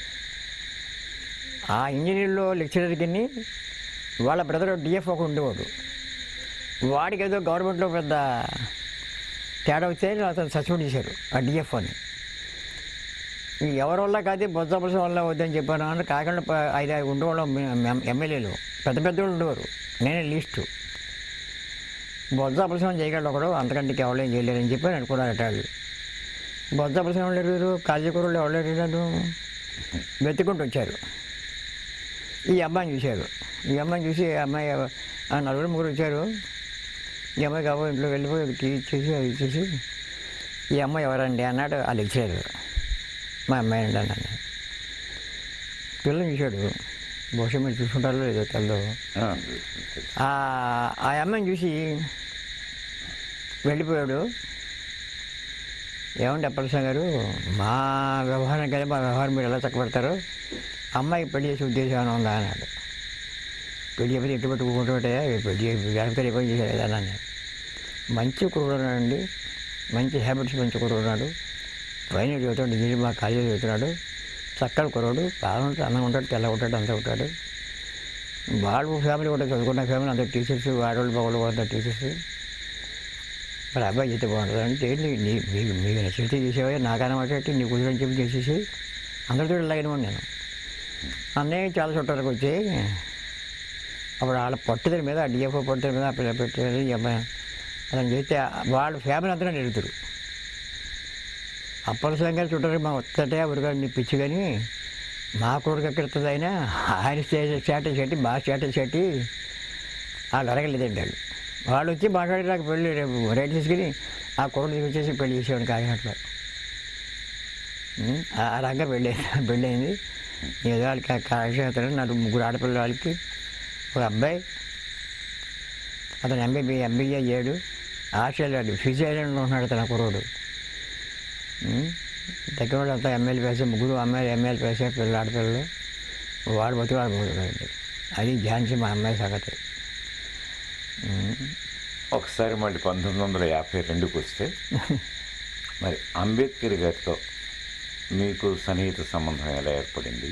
ఆ ఇంజనీర్లో లెక్చరర్కి వాళ్ళ బ్రదర్ డిఎఫ్ ఒక ఉండేవాడు వాడికి ఏదో గవర్నమెంట్లో పెద్ద తేడా వస్తే అతను సస్పెండ్ చేశారు ఆ డిఎఫ్ అని ఈ ఎవరి వల్ల కాదు బొజ్జపలసం వల్ల వద్దని చెప్పాను అంటే కాకుండా ప- ఐదు ఐదు ఉండేవాళ్ళం మేము ఎమ్మెల్యేలు పెద్ద పెద్ద వాళ్ళు ఉండేవారు నేనే లీస్టు బొజ్జపలసం చేయగలడు ఒకడు అంతకంటే ఎవరేం చేయలేరని చెప్పి అనుకున్నారట వాళ్ళు బొజ్జపలసం వాళ్ళు ఎరుగురు కాజీకూరలు ఎవరు ఎరిగారు వెతుక్కుంటూ వచ్చారు ఈ అమ్మాయిని చూశారు ఈ అమ్మాయిని చూసి ఈ అమ్మాయి ఆ నలుగురు ముగ్గురు వచ్చారు ఈ అమ్మాయి కాబోయే ఇంట్లో వెళ్ళిపోయి ఒక టీ ఇచ్చేసి అది ఇచ్చేసి ఈ అమ్మాయి ఎవరండి అన్నాడు వాళ్ళు ఇచ్చారు మా అమ్మాయి అండి అన్నాను పిల్లని చూశాడు బహుశా మీరు చూసుకుంటారో లేదో తెల్లో ఆ, తెలుసు. ఆ ఆ అమ్మాయిని చూసి వెళ్ళిపోయాడు ఏమండి అప్పలసం గారు మా వ్యవహారం కదా మా వ్యవహారం మీరు ఎలా చక్కబెడతారు అమ్మాయికి పెళ్లి చేసే ఉద్దేశం ఏమైనా ఉందా అన్నాడు పెళ్లి చెప్పి ఎట్టు పెట్టుకుంటుంటే పెళ్లి జాగ్రత్తగా ఎక్కువ చేశారు కదా అన్నాను మంచి కుర్రాడు అండి మంచి హ్యాబిట్స్ మంచి కుర్రాడు పైన చదువుతాడు ఇంజనీర్ మా కాలేజీ చదువుతున్నాడు చక్కటి కుర్రాడు బాగా ఉంటాడు అందంగా ఉంటాడు తెల్లగా ఉంటాడు అంతా ఉంటాడు వాళ్ళు ఫ్యామిలీ కూడా చదువుకున్న ఫ్యామిలీ అంతా టీచర్స్ ఆడవాళ్ళు మగవాళ్ళు కూడా అంతా టీచర్స్ మరి అబ్బాయి చేస్తే బాగుంటుంది అంటే నీ నీ మీకు మీకు నచ్చితే చేసేవా నాకన్నా మాట నీ కుదిరని చెప్పి చేసేసి అందరితో ఇలాగినవాడు నేను అన్నయ్య చాలా చుట్టాలకు వచ్చి అప్పుడు వాళ్ళ పట్టుదల మీద ఆ డిఎఫ్ఓ పట్టుదల మీద ఆ పిల్ల పెట్టారు ఈ అబ్బాయి అతను చేస్తే వాళ్ళ ఫ్యామిలీ అంతా నిలుతురు అప్పల సంఘాలు చుట్టారు మా వద్దటే ఊరికాడు నీ పిచ్చి కానీ మా కొడుకు ఎక్కడుతుంది అయినా ఆయన స్టేటస్ పెట్టి మా స్టేటస్ పెట్టి వాళ్ళు అడగలేదండి వాళ్ళు వాళ్ళు వచ్చి మాట్లాడి నాకు పెళ్ళి రేపు రైట్ తీసుకుని ఆ కొడుకు తీసుకొచ్చేసి పెళ్లి చేసేవాడు కాకినాడలో ఉం, ఆ ఆ రంగా పెళ్ళి పెళ్ళి అయింది ఏదో వాళ్ళకి కాక్షేత్రం నాకు ముగ్గురు ఆడపిల్ల వాళ్ళకి ఒక అబ్బాయి అతను ఎంబీబీ ఎంబీఏ అయ్యాడు ఆస్ట్రేలియాడు ఫిజిఐలాండ్లో ఉన్నాడు తన కుర్రోడు ఉం? దగ్గర వాళ్ళు అంతా ఎమ్మెల్యే వేసే ముగ్గురు అమ్మాయిలు ఎమ్మెల్యే వేసే పిల్లలు ఆడపిల్లలు వాడు బతి వాడు పోతున్నాడు అది ఝాన్సీ మా అమ్మాయి సంగతి ఉం. ఒకసారి మళ్ళీ పంతొమ్మిది వందల యాభై రెండుకి వస్తే మరి అంబేద్కర్ గారితో మీకు సన్నిహిత సంబంధం ఎలా ఏర్పడింది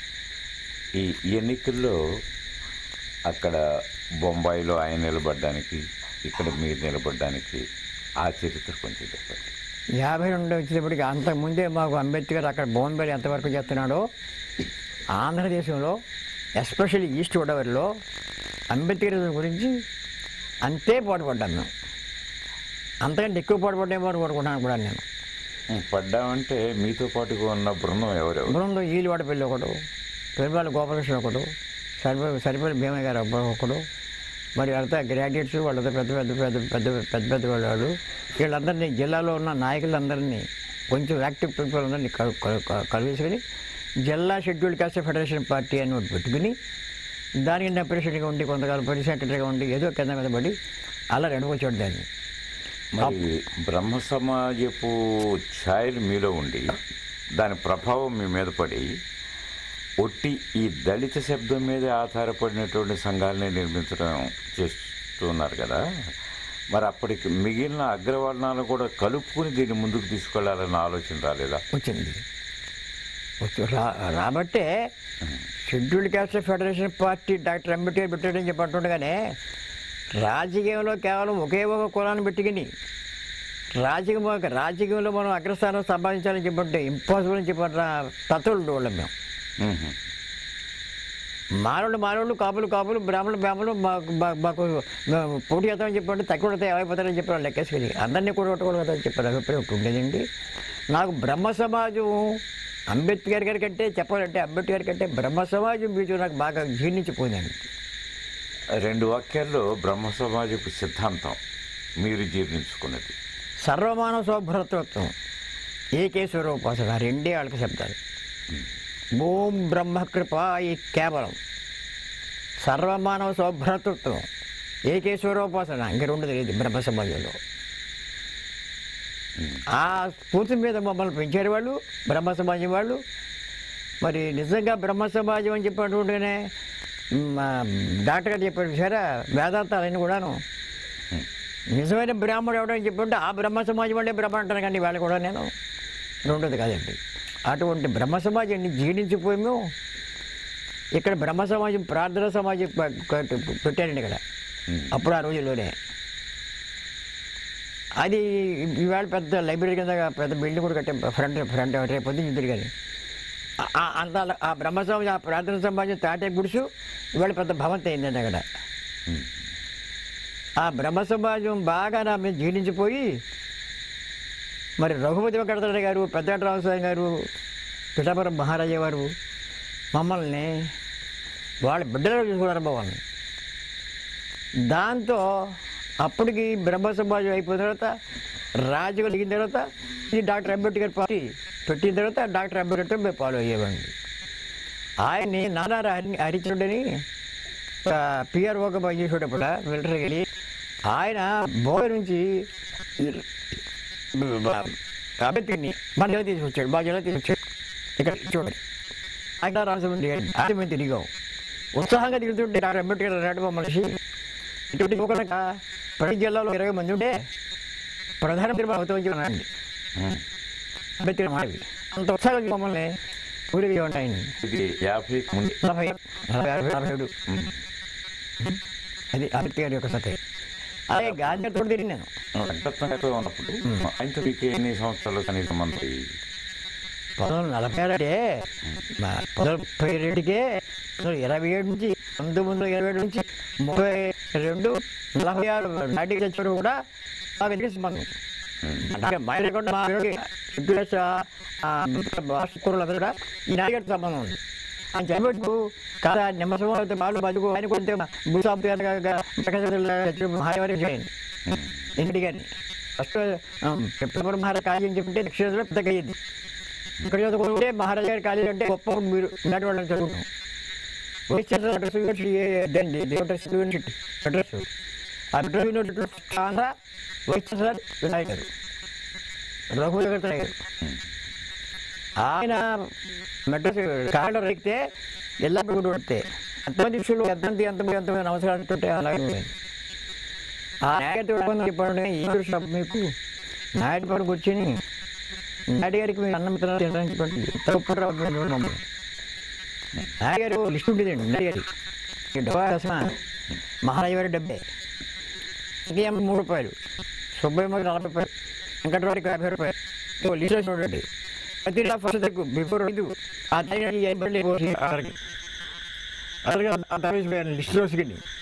ఈ ఎన్నికల్లో అక్కడ బొంబాయిలో ఆయన నిలబడడానికి ఇక్కడ మీరు నిలబడడానికి ఆ చరిత్ర కొంచెం చెప్పండి యాభై రెండు వచ్చేటప్పటికి అంతకుముందే మాకు అంబేద్కర్ అక్కడ బోన్బేలి ఎంతవరకు చేస్తున్నాడో ఆంధ్రదేశంలో ఎస్పెషల్లీ ఈస్ట్ గోదావరిలో అంబేద్కర్ గురించి అంతే పాటుపడ్డాను మేము అంతకంటే ఎక్కువ పాటుపడ్డామో అని కోరుకుంటున్నాను కూడా నేను ఉం, పడ్డామంటే మీతో పాటుగా ఉన్న బృందం ఎవరెవరు బృందం ఈలువాడ పెళ్ళి ఒకడు పెరుమాల గోపాలకృష్ణ ఒకడు సరిపల్లి సరిపల్లి భీమయ్య గారు ఒక- ఒకడు మరి అంతా గ్రాడ్యుయేట్స్ వాళ్ళంతా పెద్ద పెద్ద పెద్ద పెద్ద పెద్ద పెద్ద వాళ్ళు వీళ్ళందరినీ జిల్లాలో ఉన్న నాయకులందరినీ కొంచెం యాక్టివ్ పీపుల్ అందరినీ కలు- కలు- కలు- కలిసేసుకుని జిల్లా షెడ్యూల్ కాస్ట్ ఫెడరేషన్ పార్టీ అని ఒకటి పెట్టుకుని దానికి నా ప్రెసిడెంట్గా ఉండి కొంతకాలం పని సెక్రటరీగా ఉండి ఏదో కింద మీద పడి అలా నడుపుకొచ్చాడు దాన్ని మరి బ్రహ్మ సమాజపు ఛాయలు మీలో ఉండి దాని ప్రభావం మీ మీద పడి ఒట్టి ఈ దళిత శబ్దం మీద ఆధారపడినటువంటి సంఘాలని నిర్మించడం చేస్తున్నారు కదా మరి అప్పటికి మిగిలిన అగ్రవర్ణాలు కూడా కలుపుకుని దీన్ని ముందుకు తీసుకెళ్లాలన్న ఆలోచన రాలేదా వచ్చింది వచ్చి రా రాబట్టే scheduled caste federation party doctor Ambedkar పెట్టాడని చెప్పి అంటుండగానే రాజకీయంలో కేవలం ఒకే ఒక కులాన్ని పెట్టుకుని రాజకీయం రాజకీయంలో మనం అగ్రస్థానం సంపాదించాలని చెప్పంటే ఇంపాసిబుల్ అని చెప్పంట తత్వులు వాళ్ళం మేము మ్మ్. మానవుడు మానవుడు కాపులు కాపులు బ్రాహ్మణులు బ్రాహ్మణులు మాకు మా- మాకు మేము పోటీ చేద్దామని చెప్పండి తక్కువ పడితే ఏమైపోతారని చెప్పి వాళ్ళు లెక్కేసుకుని అందరినీ కూడా కొట్టుకోవడం చెప్పారు అభిప్రాయం ఒకటి ఉండేదండి నాకు బ్రహ్మ సమాజం అంబేద్కర్ గారి కంటే చెప్పాలంటే అంబేద్కర్ కంటే బ్రహ్మ సమాజం బీజం నాకు బాగా జీర్ణించిపోయిందండి రెండు వాక్యాల్లో బ్రహ్మ సమాజపు సిద్ధాంతం మీరు జీర్ణించుకున్నది సర్వమానవ సౌభ్రతత్వం ఏకేశ్వరోపాసన రెండే వాళ్ళకి శబ్దాలు ఓం బ్రహ్మకృప ఈ కేవలం సర్వమానవ సౌభ్రతత్వం ఏకేశ్వరోపాసన ఇంక రెండు తెలియదు బ్రహ్మ సమాజంలో ఆ స్ఫూర్తి మీద మమ్మల్ని పెంచారు వాళ్ళు బ్రహ్మ సమాజం వాళ్ళు మరి నిజంగా బ్రహ్మ సమాజం అని చెప్పినట్టుగానే మా డాక్టర్ గారు చెప్పారు సరే వేదాంతాలన్నీ కూడాను నిజమైన బ్రాహ్మడు ఎవడని చెప్పుంటే ఆ బ్రహ్మ సమాజం వాళ్ళే బ్రహ్మ అంటాను కానీ వాళ్ళు కూడా నేను రెండోది కాదండి అటువంటి బ్రహ్మ సమాజాన్ని జీర్ణించిపోయి మేము ఇక్కడ బ్రహ్మ సమాజం ప్రార్థన సమాజం పె- పె- పెట్టారండి ఇక్కడ అప్పుడు ఆ రోజుల్లోనే అది ఇవాళ పెద్ద లైబ్రరీ కింద పెద్ద బిల్డింగ్ కూడా కట్టాం ఫ్రంట్ ఫ్రంట్ రేపు పొద్దున్న చూద్దరు కానీ ఆ- ఆ- అంత అలా- ఆ బ్రహ్మ సమాజం ఆ ప్రార్థన సమాజం తాటే గుడుసు ఇవాళ పెద్ద భవంతి అయిందండి అక్కడ ఆ బ్రహ్మ సమాజం బాగా నా మీద జీర్ణించిపోయి మరి రఘుపతి వెంకటరమణ గారు పెద్ద రామస్వామి గారు పిఠాపురం మహారాజా వారు మమ్మల్ని వాళ్ళ బిడ్డలు చూసుకున్నారు వాళ్ళని దాంతో అప్పటికి బ్రహ్మ సమాజం అయిపోయిన తర్వాత రాజుగా దిగిన తర్వాత ఇది డాక్టర్ అంబేద్కర్ పార్టీ పెట్టిన తర్వాత డాక్టర్ అంబేద్కర్ మేము ఫాలో అయ్యేవాడిని ఆయన్ని నానారా హరి హరిచరుడని పిఆర్ఓగా పనిచేసేటప్పుడు మిలిటరీకి వెళ్ళి ఆయన బోయ నుంచి అంబేద్కర్ని మన జిల్లా తీసుకొచ్చాడు మా జిల్లా తీసుకొచ్చాడు ఇక్కడ చూడండి ఆయన రాజమండ్రి అది మేము తిరిగాం ఉత్సాహంగా తిరుగుతుంటే డాక్టర్ అంబేద్కర్ రాడు మనిషి ఇటువంటి యువకులక ప్రతి జిల్లాలో ఇరవై మంది ఉంటే ప్రధానమంత్రి అవుతామని చెప్పండి అంబేద్కర్ మావి అంత ఉత్సాహంగా మమ్మల్ని ఊరికి ఉంటాయని ఇది యాభై ముందు నలభై నలభై అరవై నలభై ఏడు అది అంబేద్కర్ యొక్క సత్య అదే గాంధీ తోడు తిరిగి నేను వెంకటరత్న గారితో ఉన్నప్పుడు ఆయనతో మీకు ఎన్ని సంవత్సరాలు కనీసం మనకి పంతొమ్మిది నలభై ఆరు అంటే మా పంతొమ్మిది ముప్పై రెండుకే పంతొమ్మిది ఇరవై ఏడు నుంచి పంతొమ్మిది వందల ఇరవై ఏడు నుంచి ముప్పై రెండు నలభై ఆరు నాటికి తెచ్చారు కూడా మాకు ఎదురు సంబంధం అంటే మా లేకుండా మా ఎంపీఎస్ కూరలు కూడా ఈ నాయకుడికి సంబంధం ఉంది ఆయన చెప్పట్టు కాదా నిమ్మసం అయితే వాళ్ళు బతుకు ఆయన కొంటే భూసాపు హాయవారి చేయండి ఇంటి గారిని ఫస్ట్ చెప్పినప్పుడు మహారాజ్ కాలేజీ అని చెప్తే దక్షిణలో పెద్దగా అయ్యింది ఇక్కడ చదువుకుంటే మహారాజా గారి కాలేజీ అంటే గొప్ప మీరు ఉన్నటి వాళ్ళని చదువుకుంటాం వైఎస్ఆర్ అడ్రస్ యూనివర్సిటీ దండి దేవటర్స్ యూనివర్సిటీ అడ్రస్ ఆ అడ్రస్ యూనివర్సిటీ ఆంధ్ర వైఎస్ఆర్ వినాయక్ గారు రఘువీర గారు ఆయన మెడ్రస్ కాళ్ళ రైతే ఎలా కొడితే ఎంతమంది శిష్యులు ఎంతమంది ఎంతమంది ఎంతమంది నమస్కారం అంటుంటే అలాగే ఉండేది. ఆ నాయకుడు చెప్పండి ఈ దృష్టి మీకు నాయుడు పడికి వచ్చి నాయుడు గారికి మీరు అన్నం తినాలి తినడానికి చెప్పండి తప్పరావు మమ్మల్ని నాయుడు గారు లిస్ట్ ఉండేదండి నాయుడు గారి ఈ డబ్బా రసమా మహారాజు గారి డబ్బే ఇంకేం మూడు రూపాయలు సుబ్బయ్య నలభై రూపాయలు వెంకటరావుకి యాభై రూపాయలు ఇంకో లిస్ట్ రాసి చూడండి ప్రతి ఫస్ట్ దగ్గర బిఫోర్ ఐదు ఆ టైం ఎనభై పోసి అలాగే అలాగే లిస్ట్ రాసుకండి